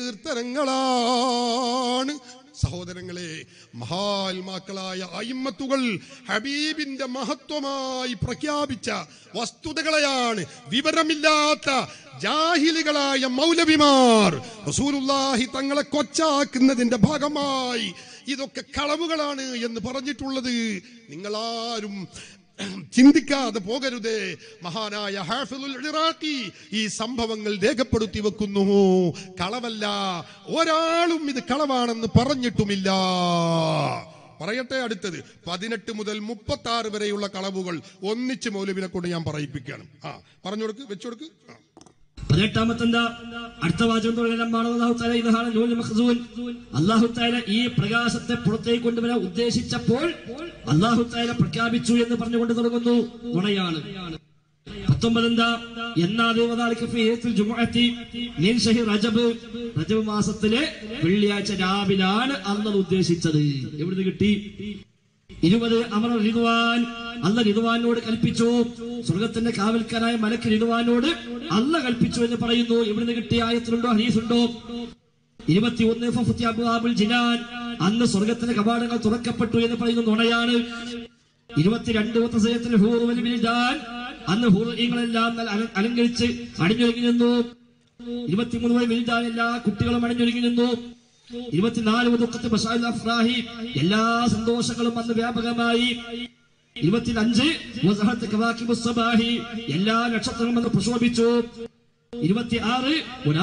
കീർത്തനങ്ങളാണ് സഹോദരങ്ങളെ മഹാത്മാക്കളായ അയിമ്മത്തുകൾ ഹബീബിന്റെ മഹത്വമായി പ്രഖ്യാപിച്ച വസ്തുതകളെയാണ് വിവരമില്ലാത്ത ജാഹിലികളായ മൗലവിമാർ റസൂലുള്ളാഹി തങ്ങളെ കൊച്ചാക്കുന്നതിന്റെ ഭാഗമായി ഇതൊക്കെ കളവുകളാണ് എന്ന് പറഞ്ഞിട്ടുള്ളത് നിങ്ങളാരും ചിന്തിക്കാതെ പോകരുതേ മഹാനായ ഹാഫിദുൽ ഇറാഖി ഈ സംഭവങ്ങൾ രേഖപ്പെടുത്തി വെക്കുന്നു കളവല്ല ഒരാളും ഇത് കളവാണെന്ന് പറഞ്ഞിട്ടുമില്ല പറയട്ടെ അടുത്തത് പതിനെട്ട് മുതൽ മുപ്പത്തി ആറ് വരെയുള്ള കളവുകൾ ഒന്നിച്ച് മൗലവിനെ കൊണ്ട് ഞാൻ പറയിപ്പിക്കുകയാണ് ആ പറഞ്ഞു കൊടുക്ക് വെച്ചു കൊടുക്ക് ആ. പതിനെട്ടാമത്തെ എന്താ അടുത്ത വാചകം തുടങ്ങലാണ് അള്ളാഹു താല ഇതാണ് നൂൽ മഖ്സൂൻ അള്ളാഹു താല ഈ പ്രകാശത്തെ പുറത്തേക്ക് കൊണ്ടുവരാൻ ഉദ്ദേശിച്ചപ്പോൾ അള്ളാഹു താല പ്രഖ്യാപിച്ചു എന്ന് പറഞ്ഞുകൊണ്ട് തുടങ്ങുന്നു നുണയാണ് പത്തൊമ്പത് എന്താ എന്നാ ദേവതാലിക്ക് ഫീ ലൈലത്തുൽ ജുമുഅത്തി മിൻ ശഹി റജബ് റജബ് മാസത്തിലെ വെള്ളിയാഴ്ച രാവിലാണ് അള്ളത് ഉദ്ദേശിച്ചത് എവിടുന്ന് കിട്ടി ഇരുപത് അമർ റിദ്വാൻ അല്ല റിദ്വാനോട് കൽപ്പിച്ചു സ്വർഗത്തിന്റെ കാവൽക്കാരായ മലക്ക് റിദ്വാനോട് അല്ല കൽപ്പിച്ചു എന്ന് പറയുന്നു ഇവിടുന്ന് കിട്ടിയ ആയത്തിലുണ്ടോ ഹരീസുണ്ടോ ഇരുപത്തിയൊന്ന് ഫഫുത്തി അബ്വാബുൽ ജിനാൻ അന്ന് സ്വർഗത്തിന്റെ കവാടങ്ങൾ തുറക്കപ്പെട്ടു എന്ന് പറയുന്ന നുണയാണ് ഇരുപത്തിരണ്ട് വത്തസയത്തിൽ ഹൂർ വൽ വിൽദാൻ അന്ന് ഹൂറുകളെല്ലാം അലങ്കരിച്ച് അണിഞ്ഞൊരുങ്ങി നിന്നു ഇരുപത്തിമൂന്ന് വരെ വിൽദാൻ എല്ലാ കുട്ടികളും അണിഞ്ഞൊരുങ്ങി നിന്നു ഇരുപത്തിനാല് മുതക്കത്ത് ബഷാൽ അഫ്രാഹി എല്ലാ സന്തോഷങ്ങളും അന്ന് വ്യാപകമായി ഇരുപത്തിയഞ്ച് വസഹത്ത് കവാക്കിബു സബാഹി എല്ലാ നക്ഷത്രങ്ങളും അന്ന് പ്രശോഭിച്ചു ഇരുപത്തി ആറ്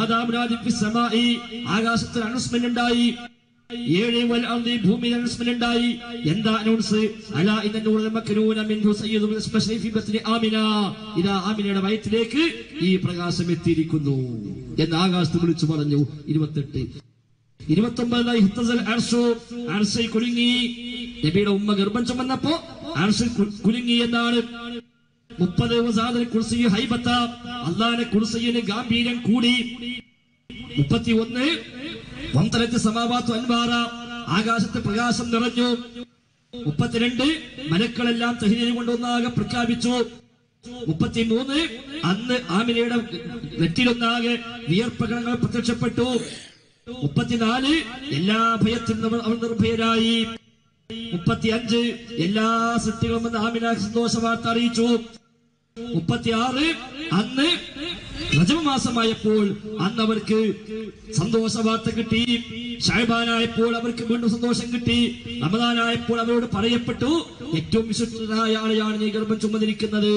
ആകാശത്തിൽ അനൗൺസ്മെന്റ് ഉണ്ടായി ഏഴ് വൽ അർദി ഭൂമിയിൽ അനൗൺസ്മെന്റ് ഉണ്ടായി എന്താ അനൗൺസ് അല ഇന്നൂറ മക്രൂന മിൻഹു സയ്യിദു എസ്പെഷ്യലി ഫി ബത്നി ആമിന ഇതാ ആമിനയുടെ വയറ്റിലേക്ക് ഈ പ്രകാശം എത്തിയിരിക്കുന്നു എന്ന് ആകാശത്ത് വിളിച്ചു പറഞ്ഞു ഇരുപത്തെട്ട് ഇരുപത്തി ഒമ്പതായി ഹിത്തസൽ അർഷു അർഷை കുലുങ്ങി നബിയുടെ ഉമ്മ ഗർഭം ചുമന്നപ്പോ അർഷിൽ കു- കുലുങ്ങി എന്നാണ് മുപ്പത് വസാദൽ കുർസി ഹൈബത്ത അള്ളാന്റെ കുർസിയിന് ഗാംഭീര്യം കൂടി മുപ്പത്തി ഒന്ന് വന്തലത്ത് സമാവാത്തു അൻവാറ ആകാശത്ത് പ്രകാശം നിറഞ്ഞു മുപ്പത്തിരണ്ട് മലക്കളെല്ലാം തഹീരി കൊണ്ടൊന്നാകെ പ്രഖ്യാപിച്ചു മുപ്പത്തിമൂന്ന് അന്ന് ആമിനയുടെ നെറ്റിലൊന്നാകെ വിയർപ്പകണങ്ങൾ പ്രത്യക്ഷപ്പെട്ടു മുപ്പത്തിനാല് എല്ലാ ഭയത്തിൽ നിന്നും അവർ നിർഭയരായി മുപ്പത്തിയഞ്ച് എല്ലാ സൃഷ്ടികളും വന്ന് ആമിന സന്തോഷ വാർത്ത അറിയിച്ചു മുപ്പത്തിയാറ് അന്ന് രജമാസമായപ്പോൾ അന്ന് അവർക്ക് സന്തോഷ വാർത്ത കിട്ടി ഷായ്ബാനായപ്പോൾ അവർക്ക് വീണ്ടും സന്തോഷം കിട്ടി റമദാനായപ്പോൾ അവരോട് പറയപ്പെട്ടു ഏറ്റവും വിശുദ്ധനായ ആളെയാണ് നീ ഗർഭം ചുമന്നിരിക്കുന്നത്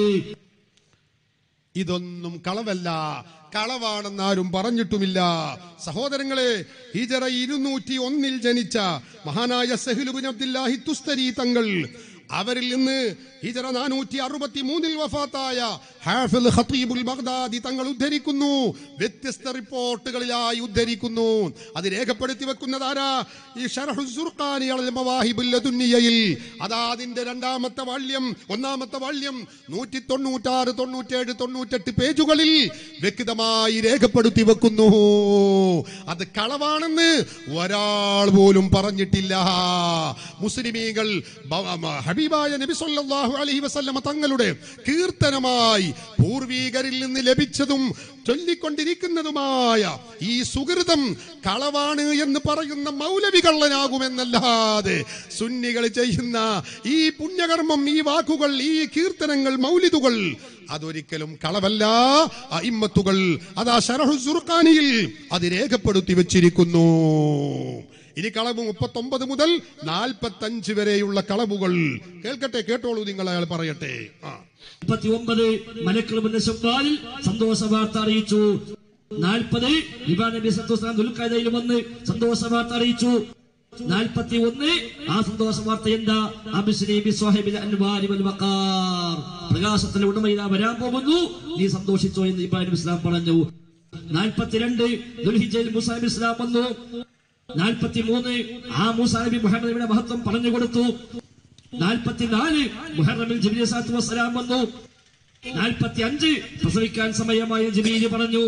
ഇതൊന്നും കളവല്ല കളവാണെന്നാരും പറഞ്ഞിട്ടുമില്ല സഹോദരങ്ങളെ ഹിജറ ഇരുന്നൂറ്റി ഒന്നിൽ ജനിച്ച മഹാനായ സഹിലുബിൻ അബ്ദുല്ലാഹി തുസ്തരി തങ്ങൾ അവരിൽ നിന്ന് ഹിജറ നാനൂറ്റി അറുപത്തി മൂന്നിൽ വഫാത്തായ ഹാഫിൽ ഖത്തീബുൽ ബഗ്ദാദി തങ്ങൾ ഉദ്ധരിക്കുന്നു വ്യത്യസ്ത റിപ്പോർട്ടുകളിലായി ഉദ്ധരിക്കുന്നു അത് രേഖപ്പെടുത്തി വെക്കുന്നതാരാ ഈ ഷർഹു സുർഖാനി അൽ മവാഹിബുൽ ലദുന്നിയയിൽ അതാ അതിന്റെ രണ്ടാമത്തെ വാള്യം ഒന്നാമത്തെ വാള്യം നൂറ്റി തൊണ്ണൂറ്റാറ് തൊണ്ണൂറ്റേഴ് തൊണ്ണൂറ്റെട്ട് പേജുകളിൽ വ്യക്തമായി രേഖപ്പെടുത്തി വെക്കുന്നു അത് കളവാണെന്ന് ഒരാൾ പോലും പറഞ്ഞിട്ടില്ല മുസ്ലിമീങ്ങൾ ബ- മ- ഹബീബായ നബി സല്ലല്ലാഹു അലൈഹി വസല്ലമ തങ്ങളുടെ കീർത്തനമായി പൂർവീകരിൽ നിന്ന് ലഭിച്ചതും ചൊല്ലിക്കൊണ്ടിരിക്കുന്നതുമായ ഈ സുഹൃതം കളവാണ് എന്ന് പറയുന്ന മൗലവി കള്ളനാകുമെന്നല്ലാതെ സുന്നികൾ ചെയ്യുന്ന ഈ പുണ്യകർമ്മം ഈ വാക്കുകൾ ഈ കീർത്തനങ്ങൾ മൗലിദുകൾ അതൊരിക്കലും കളവല്ല അയിമ്മത്തുകൾ അതാ ഷറഹു സുർഖാനിയിൽ അത് രേഖപ്പെടുത്തി വെച്ചിരിക്കുന്നു ഇനി കളവ് മുപ്പത്തൊമ്പത് മുതൽ നാൽപ്പത്തി അഞ്ച് വരെയുള്ള കളവുകൾ കേൾക്കട്ടെ കേട്ടോളൂ നിങ്ങൾ അയാൾ പറയട്ടെ ആ മുപ്പത്തി ഒമ്പത് മലക്കളുടെ ശബ്ദാലിൽ സന്തോഷ വാർത്ത അറിയിച്ചു നാൽപ്പത് ഇബാ നബി സന്തോഷം ദുൽഖൈദയിൽ വന്ന് സന്തോഷ വാർത്ത അറിയിച്ചു നാൽപ്പത്തി ഒന്ന് ആ സന്തോഷ വാർത്ത എന്താ അബ്ശ്രീ ബി സ്വഹിബിൽ അൻവാരി വൽ വഖാർ പ്രകാശത്തിന്റെ ഉടമയിലാ വരാൻ പോകുന്നു നീ സന്തോഷിച്ചോ എന്ന് ഇബ്രാഹിം നബി ഇസ്ലാം പറഞ്ഞു നാൽപ്പത്തിരണ്ട് ദുൽഹിജയിൽ മുസാ നബി ഇസ്ലാം വന്നു നാൽപ്പത്തി മൂന്ന് ആ മൂസാ നബി മുഹമ്മദ് നബിയുടെ മഹത്വം പറഞ്ഞു കൊടുത്തു നാൽപ്പത്തിനാല് മുഹറമിൽ ജിബിലി സാത്തു വസ്സലാം വന്നു നാൽപ്പത്തി അഞ്ച് പ്രസവിക്കാൻ സമയമായ ജിബീലി പറഞ്ഞു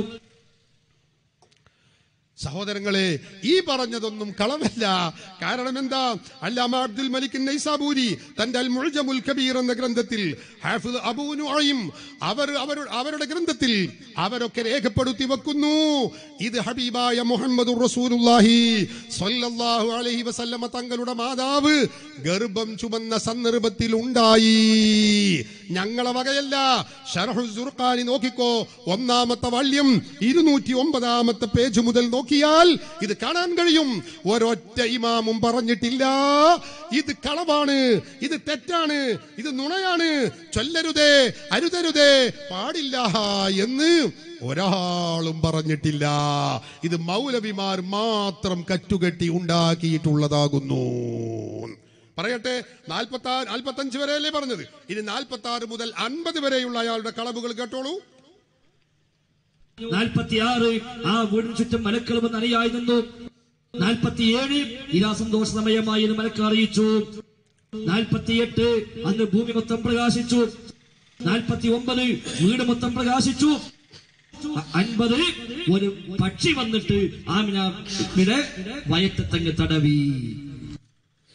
സഹോദരങ്ങളെ ഈ പറഞ്ഞതൊന്നും കളവല്ല കാരണം എന്താ അല്ലാമ അബ്ദുൽ മലിക് നൈസാബൂരി തന്റെ അൽ മുഅ്ജമുൽ കബീർ എന്ന ഗ്രന്ഥത്തിൽ ഹാഫിദ് അബൂ നുഐം അവർ അവർ അവരുടെ ഗ്രന്ഥത്തിൽ അവരൊക്കെ രേഖപ്പെടുത്തി വെക്കുന്നു ഇത് ഹബീബായ മുഹമ്മദ് റസൂലുള്ളാഹി സ്വല്ലല്ലാഹു അലൈഹി വസല്ലമ തങ്ങളുടെ മാതാവ് ഗർഭം ചുമന്ന സന്ദർഭത്തിൽ ഉണ്ടായി ഞങ്ങളെ വകയല്ല ഷർഹു സുർഖാനി നോക്കിക്കോ ഒന്നാമത്തെ വാള്യം ഇരുന്നൂറ്റി ഒമ്പതാമത്തെ പേജ് മുതൽ നോക്കിയാൽ ഇത് കാണാൻ കഴിയും ഒരൊറ്റ ഇമാമും പറഞ്ഞിട്ടില്ല ഇത് കളവാണ് ഇത് തെറ്റാണ് ഇത് നുണയാണ് ചൊല്ലരുതേ അരുതരുതേ പാടില്ല എന്ന് ഒരാളും പറഞ്ഞിട്ടില്ല ഇത് മൗലവിമാർ മാത്രം കറ്റുകെട്ടി ഉണ്ടാക്കിയിട്ടുള്ളതാകുന്നു പറയട്ടെ നാൽപ്പത്തി ആറ് നാൽപ്പത്തി അഞ്ച് വരെയല്ലേ പറഞ്ഞത് ഇനി നാൽപ്പത്തി ആറ് മുതൽ അൻപത് വരെയുള്ള അയാളുടെ കളവുകൾ കേട്ടോളൂ നാൽപ്പത്തിയാറ് ആ വീടിന് ചുറ്റും മലക്കൾ വന്ന് അണിയായി നിന്നു നാൽപ്പത്തിയേഴ് ഇതാ സന്തോഷ സമയമായി എന്ന് മലക്ക് അറിയിച്ചു നാൽപ്പത്തിയെട്ട് അന്ന് ഭൂമി മൊത്തം പ്രകാശിച്ചു നാൽപ്പത്തി ഒമ്പത് വീട് മൊത്തം പ്രകാശിച്ചു അ- അൻപത് ഒരു പക്ഷി വന്നിട്ട് ആമിനായുടെ വയറ്റത്തങ്ങ് തടവി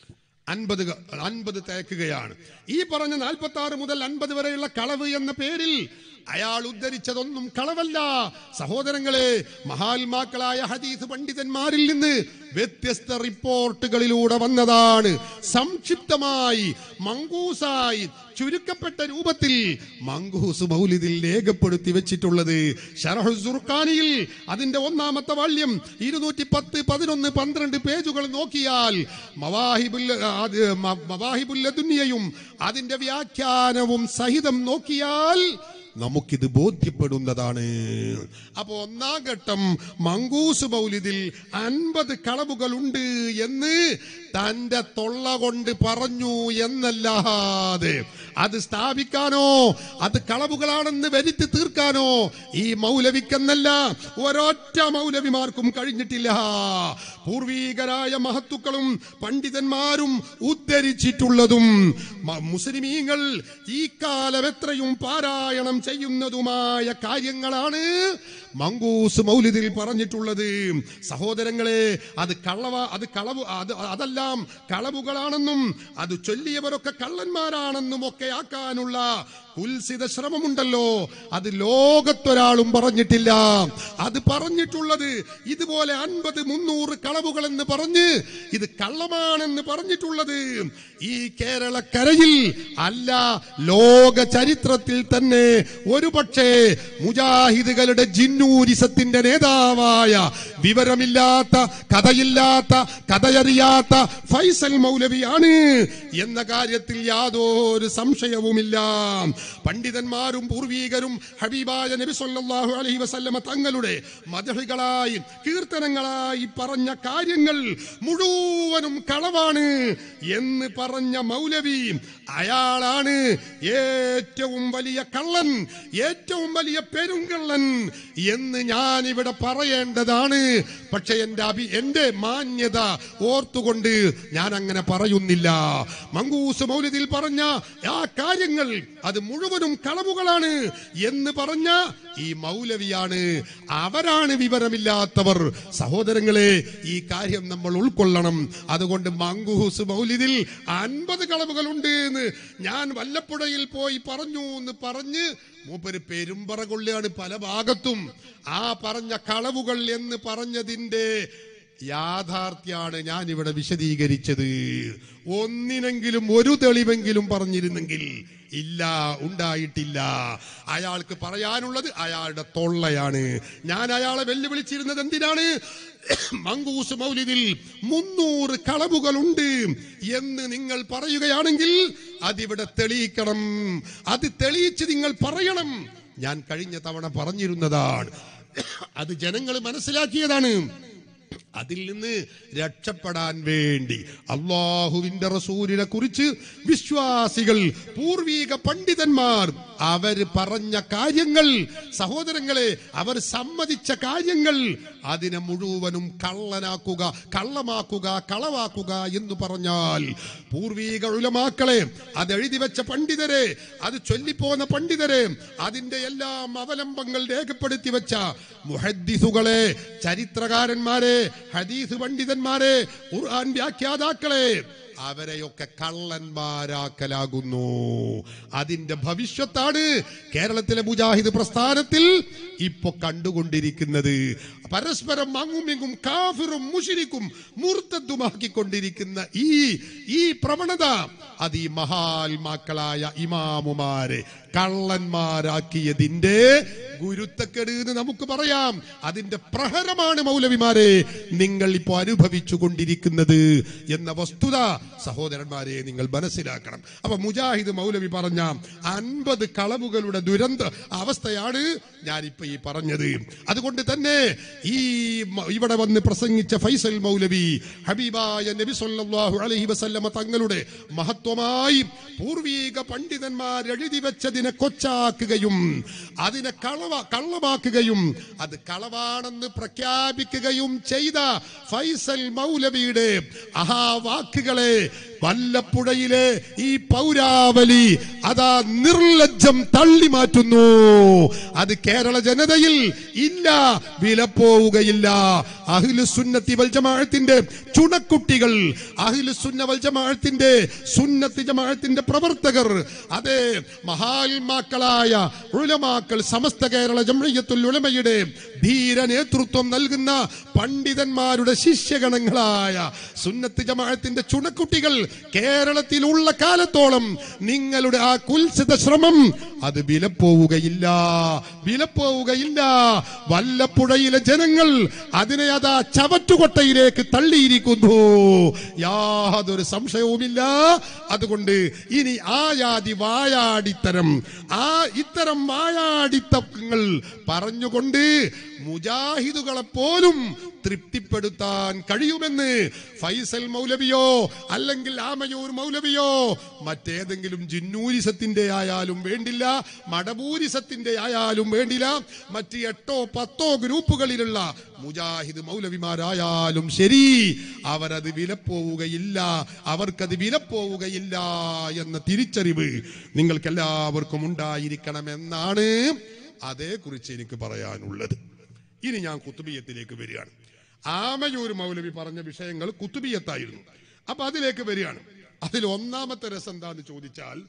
അൻപത് ക- അൻപത് തേക്കുകയാണ് ഈ പറഞ്ഞ നാൽപ്പത്തി ആറ് മുതൽ അൻപത് വരെയുള്ള കളവ് എന്ന പേരിൽ അയാൾ ഉദ്ധരിച്ചതൊന്നും കളവല്ല സഹോദരങ്ങളെ മഹാത്മാക്കളായ ഹദീസ് പണ്ഡിതന്മാരിൽ നിന്ന് വ്യത്യസ്ത റിപ്പോർട്ടുകളിലൂടെ വന്നതാണ് സംക്ഷിപ്തമായി മങ്കൂസായി ചുരുക്കപ്പെട്ട രൂപത്തിൽ മങ്കൂസ് മൗലിദിൽ രേഖപ്പെടുത്തി വെച്ചിട്ടുള്ളത് ഷറഹു സുർഖാനിയിൽ അതിന്റെ ഒന്നാമത്തെ വാള്യം ഇരുന്നൂറ്റി പത്ത് പതിനൊന്ന് പന്ത്രണ്ട് പേജുകൾ നോക്കിയാൽ മവാഹിബുൽ അത് മ- മവാഹിബുൽ ദുനിയയും അതിന്റെ വ്യാഖ്യാനവും സഹിതം നോക്കിയാൽ നമുക്കിത് ബോധ്യപ്പെടുന്നതാണ് അപ്പൊ ഒന്നാം ഘട്ടം മങ്കൂസ് മൗലിദിൽ അൻപത് കളവുകളുണ്ട് എന്ന് തന്റെ തൊള്ള കൊണ്ട് പറഞ്ഞു എന്നല്ലാതെ അത് സ്ഥാപിക്കാനോ അത് കളവുകളാണെന്ന് വരുത്തി തീർക്കാനോ ഈ മൗലവിക്കെന്നല്ല ഒരൊറ്റ മൗലവിമാർക്കും കഴിഞ്ഞിട്ടില്ല പൂർവീകരായ മഹത്തുക്കളും പണ്ഡിതന്മാരും ഉദ്ധരിച്ചിട്ടുള്ളതും മ- മുസ്ലിമീങ്ങൾ ഈ കാലം എത്രയും പാരായണം ചെയ്യുന്നതുമായ കാര്യങ്ങളാണ് മങ്കൂസ് മൗലിദിൽ പറഞ്ഞിട്ടുള്ളത് സഹോദരങ്ങളെ അത് കള്ളവ അത് കളവ് അത് അതെല്ലാം കളവുകളാണെന്നും അത് ചൊല്ലിയവരൊക്കെ കള്ളന്മാരാണെന്നും ഒക്കെ ആക്കാനുള്ള കുൽസിത ശ്രമമുണ്ടല്ലോ അത് ലോകത്തൊരാളും പറഞ്ഞിട്ടില്ല അത് പറഞ്ഞിട്ടുള്ളത് ഇതുപോലെ അൻപത് മുന്നൂറ് കളവുകൾ എന്ന് പറഞ്ഞ് ഇത് കള്ളമാണെന്ന് പറഞ്ഞിട്ടുള്ളത് ഈ കേരളക്കരയിൽ അല്ല ലോക ചരിത്രത്തിൽ തന്നെ ഒരു പക്ഷേ മുജാഹിദുകളുടെ ജിന്നൂരിസത്തിന്റെ നേതാവായ വിവരമില്ലാത്ത കഥയില്ലാത്ത കഥയറിയാത്ത ഫൈസൽ മൗലവിയാണ് എന്ന കാര്യത്തിൽ യാതൊരു സംശയവുമില്ല പണ്ഡിതന്മാരും പൂർവീകരും ഹബീബായ നബി സല്ലല്ലാഹു അലൈഹി വസല്ലമ തങ്ങളുടെ മദഹികളായി കീർത്തനങ്ങളായി പറഞ്ഞ കാര്യങ്ങൾ മുഴുവനും കളവാണ് എന്ന് പറഞ്ഞ മൗലവി അയാളാണ് ഏറ്റവും വലിയ കള്ളൻ ഏറ്റവും വലിയ പെരുങ്കള്ളൻ എന്ന് ഞാൻ ഇവിടെ പറയേണ്ടതാണ് പക്ഷെ എന്റെ അഭി എന്റെ മാന്യത ഓർത്തുകൊണ്ട് ഞാൻ അങ്ങനെ പറയുന്നില്ല മങ്കൂസ് മൗലിദിൽ പറഞ്ഞ ആ കാര്യങ്ങൾ അത് മുഴുവനും കളവുകളാണ് എന്ന് പറഞ്ഞ ഈ മൗലവിയാണ് അവരാണ് വിവരമില്ലാത്തവർ സഹോദരങ്ങളെ ഈ കാര്യം നമ്മൾ ഉൾക്കൊള്ളണം അതുകൊണ്ട് മങ്കൂസ് മൗലിദിൽ അൻപത് കളവുകളുണ്ട് എന്ന് ഞാൻ വല്ലപ്പുഴയിൽ പോയി പറഞ്ഞു എന്ന് പറഞ്ഞ് മൂപ്പര് പെരുമ്പറ കൊള്ളുകയാണ് പല ഭാഗത്തും ആ പറഞ്ഞ കളവുകൾ എന്ന് പറഞ്ഞതിന്റെ യാഥാർത്ഥ്യാണ് ഞാൻ ഇവിടെ വിശദീകരിച്ചത് ഒന്നിനെങ്കിലും ഒരു തെളിവെങ്കിലും പറഞ്ഞിരുന്നെങ്കിൽ ഇല്ല ഉണ്ടായിട്ടില്ല അയാൾക്ക് പറയാനുള്ളത് അയാളുടെ തൊള്ളയാണ് ഞാൻ അയാളെ വെല്ലുവിളിച്ചിരുന്നത് എന്തിനാണ് മങ്കൂസ് മൗലിദിൽ മുന്നൂറ് കളവുകളുണ്ട് എന്ന് നിങ്ങൾ പറയുകയാണെങ്കിൽ അതിവിടെ തെളിയിക്കണം അത് തെളിയിച്ച് നിങ്ങൾ പറയണം ഞാൻ കഴിഞ്ഞ തവണ പറഞ്ഞിരുന്നതാണ് അത് ജനങ്ങൾ മനസ്സിലാക്കിയതാണ് അതിൽ നിന്ന് രക്ഷപ്പെടാൻ വേണ്ടി അള്ളാഹുവിന്റെ റസൂലിനെ കുറിച്ച് വിശ്വാസികൾ പൂർവീക പണ്ഡിതന്മാർ അവര് പറഞ്ഞ കാര്യങ്ങൾ സഹോദരങ്ങളെ അവർ സമ്മതിച്ച കാര്യങ്ങൾ അതിനെ മുഴുവനും കള്ളനാക്കുക കള്ളമാക്കുക കളവാക്കുക എന്ന് പറഞ്ഞാൽ പൂർവീക ഉലമാക്കളെ അത് എഴുതി വെച്ച പണ്ഡിതരെ അത് ചൊല്ലിപ്പോന്ന പണ്ഡിതരെ അതിന്റെ എല്ലാം അവലംബങ്ങൾ രേഖപ്പെടുത്തി വെച്ച മുഹദ്ദിസുകളെ ചരിത്രകാരന്മാരെ ഹദീസ് പണ്ഡിതന്മാരെ ഖുർആൻ വ്യാഖ്യാതാക്കളെ അവരെയൊക്കെ കള്ളന്മാരാക്കലാകുന്നു അതിന്റെ ഭവിഷ്യത്താണ് കേരളത്തിലെ മുജാഹിദ് പ്രസ്ഥാനത്തിൽ ഇപ്പൊ കണ്ടുകൊണ്ടിരിക്കുന്നത് പരസ്പരം അങ്ങുമിങ്ങും കാഫിറും മുഷിരിക്കും മൂർത്തദ്ദുമാക്കിക്കൊണ്ടിരിക്കുന്ന ഈ ഈ പ്രവണത അത് ഈ മഹാത്മാക്കളായ ഇമാമുമാരെ കള്ളന്മാരാക്കിയതിന്റെ ഗുരുത്തക്കേട് എന്ന് നമുക്ക് പറയാം അതിന്റെ പ്രഹരമാണ് മൗലവിമാരെ നിങ്ങൾ ഇപ്പോൾ അനുഭവിച്ചു കൊണ്ടിരിക്കുന്നത് എന്ന വസ്തുത സഹോദരന്മാരെ നിങ്ങൾ മനസ്സിലാക്കണം അപ്പൊ മുജാഹിദ് മൗലവി പറഞ്ഞ അൻപത് കളവുകളുടെ ദുരന്ത അവസ്ഥയാണ് ഞാനിപ്പോ ഈ പറഞ്ഞത് അതുകൊണ്ട് തന്നെ ഈ മ- ഇവിടെ വന്ന് പ്രസംഗിച്ച ഫൈസൽ മൗലവി ഹബീബായ നബി സല്ലല്ലാഹു അലൈഹി വസല്ലമ തങ്ങളുടെ മഹത്വമായി പൂർവീക പണ്ഡിതന്മാർ എഴുതി വെച്ചതിനെ കൊച്ചാക്കുകയും അതിനെ കളവ കള്ളമാക്കുകയും അത് കളവാണെന്ന് പ്രഖ്യാപിക്കുകയും ചെയ്ത ഫൈസൽ മൗലവിയുടെ ആ വാക്കുകളെ വല്ലപ്പുഴയിലെ ഈ പൗരാവലി അതാ നിർലജ്ജം തള്ളി മാറ്റുന്നു അത് കേരള ജനതയിൽ ഇല്ല വിലപ്പോവുകയില്ല അഹിലു സുന്നത്തി വൽ ജമാഅത്തിന്റെ ചുണക്കുട്ടികൾ അഹിലു സുന്ന വൽ ജമാഅത്തിന്റെ സുന്നത്തി ജമാഅത്തിന്റെ പ്രവർത്തകർ അതെ മഹാത്മാക്കളായ ഉലമാക്കൾ സമസ്ത കേരള ജംഇയ്യത്തുൽ ഉലമയുടെ ധീര നേതൃത്വം നൽകുന്ന പണ്ഡിതന്മാരുടെ ശിഷ്യഗണങ്ങളായ സുന്നത്ത് ജമാഅത്തിന്റെ ചുണക്കുട്ടികൾ കേരളത്തിലുള്ള കാലത്തോളം നിങ്ങളുടെ ആ കുൽസിത ശ്രമം അത് വിലപ്പോവുകയില്ല വിലപ്പോവുകയില്ല വല്ലപ്പുഴയിലെ ജനങ്ങൾ അതിനെ അതാ ചവറ്റുകൊട്ടയിലേക്ക് തള്ളിയിരിക്കുന്നു യാതൊരു സംശയവുമില്ല അതുകൊണ്ട് ഇനി ആ ജാതി വായാടിത്തരം ആ ഇത്തരം വായാടിത്തങ്ങൾ പറഞ്ഞുകൊണ്ട് മുജാഹിദുകളെ പോലും തൃപ്തിപ്പെടുത്താൻ കഴിയുമെന്ന് ഫൈസൽ മൗലവിയോ അല്ലെങ്കിൽ ആമയൂർ മൗലവിയോ മറ്റേതെങ്കിലും ജിന്നൂരിസത്തിന്റെ ആയാലും വേണ്ടില്ല മടബൂരിസത്തിന്റെ ആയാലും വേണ്ടില്ല മറ്റ് എട്ടോ പത്തോ ഗ്രൂപ്പുകളിലുള്ള മുജാഹിദ് മൗലവിമാരായാലും ശരി അവരത് വിലപ്പോവുകയില്ല അവർക്കത് വിലപ്പോവുകയില്ല എന്ന തിരിച്ചറിവ് നിങ്ങൾക്കെല്ലാവർക്കും ഉണ്ടായിരിക്കണമെന്നാണ് അതേക്കുറിച്ച് എനിക്ക് പറയാനുള്ളത് ഇനി ഞാൻ കുത്തുബിയത്തിലേക്ക് വരികയാണ് ആമയൂർ മൗലവി പറഞ്ഞ വിഷയങ്ങൾ കുത്തുബിയത്തായിരുന്നു അപ്പൊ അതിലേക്ക് വരികയാണ് അതിൽ ഒന്നാമത്തെ രസം എന്താന്ന് ചോദിച്ചാൽ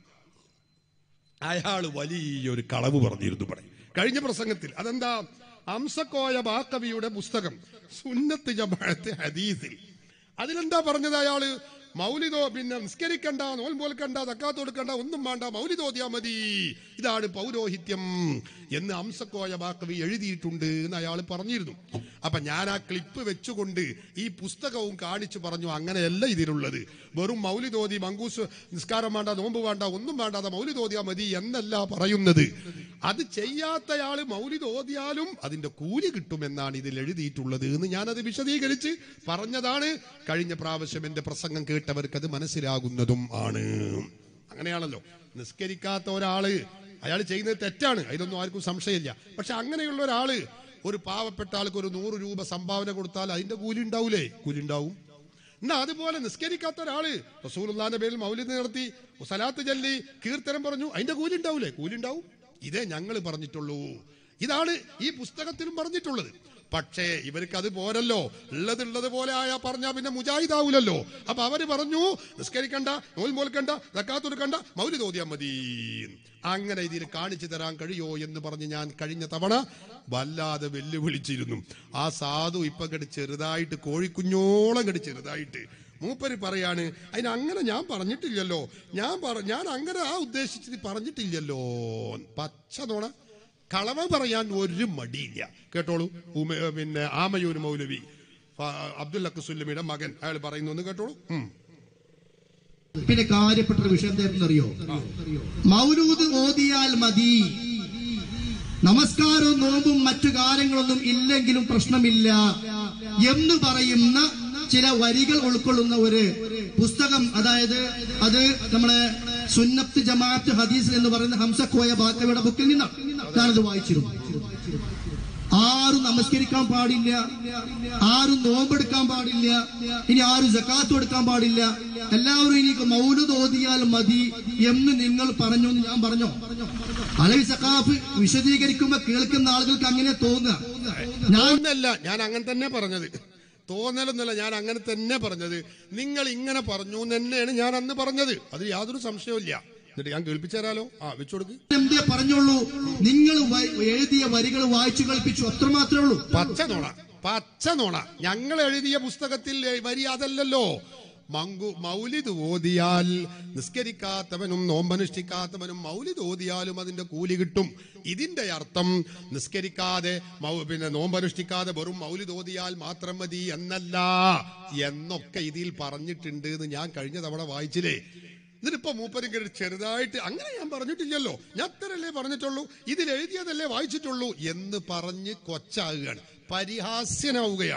അയാൾ വലിയൊരു കളവ് പറഞ്ഞിരുന്നു ഇവിടെ കഴിഞ്ഞ പ്രസംഗത്തിൽ അതെന്താ അംസക്കോയ ബാക്കവിയുടെ പുസ്തകം സുന്നത്ത് ജമാഅത്ത് ഹദീസിൽ അതിലെന്താ പറഞ്ഞത് അയാള് മൗലിദോ പിന്നെ നിസ്കരിക്കണ്ട നോൽപോൽക്കണ്ട തക്കാത്ത് കൊടുക്കണ്ട ഒന്നും വേണ്ട മൗലിദോദിയാ മതി ഇതാണ് പൗരോഹിത്യം എന്ന് അംസക്കോയ ബാക്കവി എഴുതിയിട്ടുണ്ട് എന്ന് അയാൾ പറഞ്ഞിരുന്നു അപ്പൊ ഞാൻ ആ ക്ലിപ്പ് വെച്ചുകൊണ്ട് ഈ പുസ്തകവും കാണിച്ചു പറഞ്ഞു അങ്ങനെയല്ല ഇതിലുള്ളത് വെറും മൗലിദോതി മങ്കൂസ് നിസ്കാരം വേണ്ട നോമ്പ് വേണ്ട ഒന്നും വേണ്ടാതെ മൗലിദോദിയാ മതി എന്നല്ല പറയുന്നത് അത് ചെയ്യാത്തയാള് മൗലിദ് ഓതിയാലും അതിന്റെ കൂലി കിട്ടുമെന്നാണ് ഇതിൽ എഴുതിയിട്ടുള്ളത് എന്ന് ഞാനത് വിശദീകരിച്ച് പറഞ്ഞതാണ് കഴിഞ്ഞ പ്രാവശ്യം എന്റെ പ്രസംഗം കേട്ടവർക്ക് അത് മനസ്സിലാകുന്നതും ആണ് അങ്ങനെയാണല്ലോ നിസ്കരിക്കാത്ത ഒരാള് അയാൾ ചെയ്യുന്നത് തെറ്റാണ് അതിലൊന്നും ആർക്കും സംശയമില്ല പക്ഷെ അങ്ങനെയുള്ള ഒരാള് ഒരു പാവപ്പെട്ട ആൾക്ക് ഒരു നൂറ് രൂപ സംഭാവന കൊടുത്താൽ അതിന്റെ കൂലി ഉണ്ടാവൂലേ കൂലി ഉണ്ടാവും എന്നാ അതുപോലെ നിസ്കരിക്കാത്ത ഒരാള് റസൂലുള്ളാന്റെ പേരിൽ മൗലിദ് നടത്തി സലാത്ത് ചൊല്ലി കീർത്തനം പറഞ്ഞു അതിന്റെ കൂലി ഉണ്ടാവൂലേ കൂലി ഉണ്ടാവും ഇതേ ഞങ്ങൾ പറഞ്ഞിട്ടുള്ളൂ ഇതാണ് ഈ പുസ്തകത്തിലും പറഞ്ഞിട്ടുള്ളത് പക്ഷേ ഇവർക്ക് അത് പോരല്ലോ ഉള്ളത് ഉള്ളത് പോലെ ആയാ പറഞ്ഞാ പിന്നെ മുജാഹിദാവൂലല്ലോ അപ്പൊ അവര് പറഞ്ഞു നിസ്കരിക്കണ്ട നോൽ മോൽക്കണ്ട തക്കാത്തൊടുക്കണ്ട മൗലി തോതിയാ മതി അങ്ങനെ ഇതിൽ കാണിച്ചു തരാൻ കഴിയോ എന്ന് പറഞ്ഞ് ഞാൻ കഴിഞ്ഞ തവണ വല്ലാതെ വെല്ലുവിളിച്ചിരുന്നു ആ സാധു ഇപ്പൊ കണ്ട് ചെറുതായിട്ട് കോഴിക്കുഞ്ഞോളം കണ്ട് ചെറുതായിട്ട് മൂപ്പര് പറയാണ് അതിന് അങ്ങനെ ഞാൻ പറഞ്ഞിട്ടില്ലല്ലോ ഞാൻ പറ ഞാൻ അങ്ങനെ ആ ഉദ്ദേശിച്ചത് പറഞ്ഞിട്ടില്ലല്ലോ പച്ച നോണ കളവ് പറയാൻ ഒരു മടിയില്ല കേട്ടോളൂ ഉമ പിന്നെ ആമയൂർ മൗലവി ഫ- അബ്ദുൽ അക്കുസുല്ലമിയുടെ മകൻ അയാൾ പറയുന്നു ഒന്ന് കേട്ടോളൂ ഉം. പിന്നെ കാര്യപ്പെട്ട ഒരു വിഷയം എന്തായിരുന്നു അറിയോ മൗലൂദ് ഓതിയാൽ മതി നമസ്കാരവും നോമ്പും മറ്റു കാര്യങ്ങളൊന്നും ഇല്ലെങ്കിലും പ്രശ്നമില്ല എന്ന് പറയുന്ന ചില വരികൾ ഉൾക്കൊള്ളുന്ന ഒരു പുസ്തകം അതായത് അത് നമ്മളെ സുന്നത്ത് ജമാഅത്ത് ഹദീസ് എന്ന് പറയുന്ന ഹംസക്കോയ ബാക്കവിയുടെ ബുക്കിൽ നിന്നാണ് ഞാനത് വായിച്ചിരുന്നു ആരും നമസ്കരിക്കാൻ പാടില്ല ആരും നോമ്പെടുക്കാൻ പാടില്ല ഇനി ആരും ജക്കാത്ത് എടുക്കാൻ പാടില്ല എല്ലാവരും ഇനി മൗലൂദ് ഓതിയാൽ മതി എന്ന് നിങ്ങൾ പറഞ്ഞു എന്ന് ഞാൻ പറഞ്ഞോ അലവി സക്കാഫ് വിശദീകരിക്കുമ്പോ കേൾക്കുന്ന ആളുകൾക്ക് അങ്ങനെ തോന്നുക തോന്നല്ല ഞാൻ അങ്ങനെ തന്നെ പറഞ്ഞത് തോന്നലൊന്നുമല്ല ഞാൻ അങ്ങനെ തന്നെ പറഞ്ഞത് നിങ്ങൾ ഇങ്ങനെ പറഞ്ഞു എന്ന് തന്നെയാണ് ഞാൻ അന്ന് പറഞ്ഞത് അതിൽ യാതൊരു സംശയവും എന്നിട്ട് ഞാൻ കേൾപ്പിച്ചു തരാലോ ആ വെച്ചു കൊടുക്ക് എന്തേ പറഞ്ഞോളൂ നിങ്ങൾ വ- എഴുതിയ വരികൾ വായിച്ചു കേൾപ്പിച്ചു അത്രമാത്രമേ ഉള്ളൂ പച്ച നോണ പച്ച നോണ ഞങ്ങൾ എഴുതിയ പുസ്തകത്തിൽ വരി അതല്ലല്ലോ മങ്കു മൗലിദ് ഓതിയാൽ നിസ്കരിക്കാത്തവനും നോമ്പനുഷ്ഠിക്കാത്തവനും മൗലിദ് ഓതിയാലും അതിന്റെ കൂലി കിട്ടും ഇതിന്റെ അർത്ഥം നിസ്കരിക്കാതെ മൗ- പിന്നെ നോമ്പനുഷ്ഠിക്കാതെ വെറും മൗലിദ് ഓതിയാൽ മാത്രം മതി എന്നല്ല എന്നൊക്കെ ഇതിൽ പറഞ്ഞിട്ടുണ്ട് എന്ന് ഞാൻ കഴിഞ്ഞ തവണ വായിച്ചില്ലേ എന്നിട്ടിപ്പോ മൂപ്പരും കേട്ട് ചെറുതായിട്ട് അങ്ങനെ ഞാൻ പറഞ്ഞിട്ടില്ലല്ലോ ഞാൻ അത്രല്ലേ പറഞ്ഞിട്ടുള്ളൂ ഇതിൽ എഴുതിയതല്ലേ വായിച്ചിട്ടുള്ളൂ എന്ന് പറഞ്ഞ് കൊച്ചാകുകയാണ് പരിഹാസ്യനാവുകയാണ്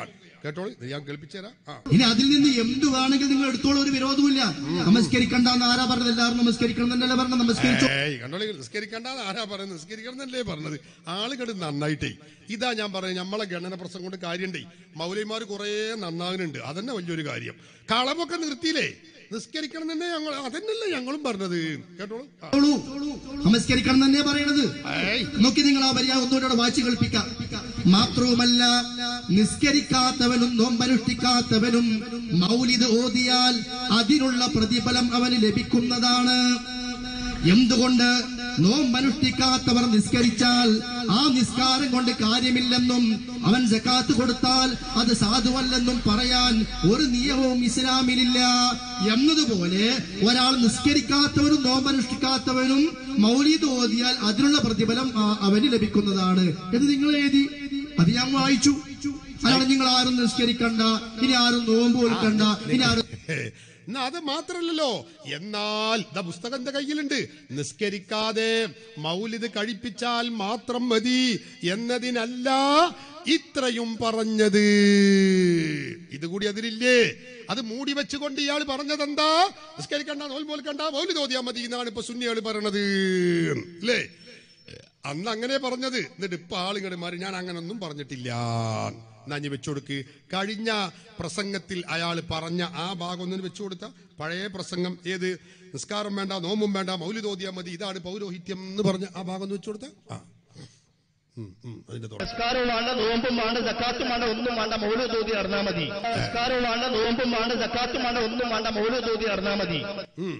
കേട്ടോളൂ ഇത് ഞാൻ കേൾപ്പിച്ചു തരാം ആ ഇനി അതിൽ നിന്ന് എന്ത് വേണമെങ്കിൽ നിങ്ങൾ എടുത്തോളൂ ഒരു വിരോധമില്ല നമസ്കരിക്കണ്ട എന്ന് ആരാ പറഞ്ഞത് എല്ലാവരും നമസ്കരിക്കണം എന്നല്ലേ പറഞ്ഞ നമസ്കരിച്ചു ഏയ് കണ്ടോളി നിസ്കരിക്കണ്ടെന്ന് ആരാ പറയുന്നത് നിസ്കരിക്കണമെന്നല്ലേ പറഞ്ഞത് ആളുകൾ നന്നായിട്ടേ ഇതാ ഞാൻ പറയുന്നത് നമ്മളെ ഗണന പ്രശ്നം കൊണ്ട് കാര്യണ്ടേ മൗലൈമാർ കുറേ നന്നാകുന്നുണ്ട് അതന്നെ വലിയൊരു കാര്യം കളവൊക്കെ നിർത്തിയില്ലേ നിസ്കരിക്കണം തന്നെ ഞങ്ങൾ അതന്നല്ലേ ഞങ്ങളും പറഞ്ഞത് കേട്ടോളൂ ആ. നമസ്കരിക്കണം തന്നെ പറയണത് നോക്കി നിങ്ങൾ ആ വരിയ ഒന്നുകൂടെ വായിച്ചു കേൾപ്പിക്കാം മാത്രവുമല്ല നിസ്കരിക്കാത്തവനും നോമ്പനുഷ്ഠിക്കാത്തവനും മൗലിദ് ഓതിയാൽ അതിനുള്ള പ്രതിഫലം അവന് ലഭിക്കുന്നതാണ് എന്തുകൊണ്ട് നോമ്പനുഷ്ഠിക്കാത്തവർ നിസ്കരിച്ചാൽ ആ നിസ്കാരം കൊണ്ട് കാര്യമില്ലെന്നും അവൻ ജക്കാത്ത് കൊടുത്താൽ അത് സാധുവല്ലെന്നും പറയാൻ ഒരു നിയമവും ഇസ്ലാമിലില്ല എന്നതുപോലെ ഒരാൾ നിസ്കരിക്കാത്തവനും നോമ്പനുഷ്ഠിക്കാത്തവനും മൗലീദ് ഓതിയാൽ അതിനുള്ള പ്രതിഫലം ആ- അവന് ലഭിക്കുന്നതാണ് എന്ന് നിങ്ങൾ എഴുതി അത് ഞാൻ വായിച്ചു അതാണ് നിങ്ങൾ ആരും നിസ്കരിക്കണ്ട ഇനി ആരും നോമ്പ് കൊടുക്കണ്ട ഇനി ആരും എന്നാ അത് മാത്രല്ലല്ലോ എന്നാൽ ദാ പുസ്തകം എന്റെ കയ്യിലുണ്ട് നിസ്കരിക്കാതെ മൗലിത് കഴിപ്പിച്ചാൽ മാത്രം മതി എന്നതിനല്ല ഇത്രയും പറഞ്ഞത് ഇതുകൂടി അതിലില്ലേ അത് മൂടി വെച്ചുകൊണ്ട് ഇയാൾ പറഞ്ഞത് എന്താ നിസ്കരിക്കണ്ട നോൽ പോൽക്കണ്ട മൗലി തോതിയാ മതി എന്നാണ് ഇപ്പൊ സുന്നിയാൾ പറയണത് അല്ലേ അന്ന് അങ്ങനെ പറഞ്ഞത് എന്നിട്ട് ഇപ്പൊ ആളുകൾ മാറി ഞാൻ അങ്ങനൊന്നും പറഞ്ഞിട്ടില്ല നഞ്ഞ് വെച്ചുകൊടുക്ക് കഴിഞ്ഞ പ്രസംഗത്തിൽ അയാൾ പറഞ്ഞ ആ ഭാഗം ഒന്നിന് വെച്ചു കൊടുത്ത പഴയ പ്രസംഗം ഏത് നിസ്കാരം വേണ്ട നോമ്പും വേണ്ട മൗലി തോതിയാ മതി ഇതാണ് പൗരോഹിത്യം എന്ന് പറഞ്ഞ ആ ഭാഗം ഒന്ന് വെച്ചു കൊടുത്ത ആ ഉം, ഉം, അതിന്റെ തുടക്കം നിസ്കാരവും വേണ്ട നോമ്പും വേണ്ട സക്കാത്തും വേണ്ട ഒന്നും വേണ്ട മൗലു തോതി അറിഞ്ഞാ മതി നിസ്കാരവും വേണ്ട നോമ്പും വേണ്ട സക്കാത്തും വേണ്ട ഒന്നും വേണ്ട മൗലു തോതി അറിഞ്ഞാ മതി ഉം.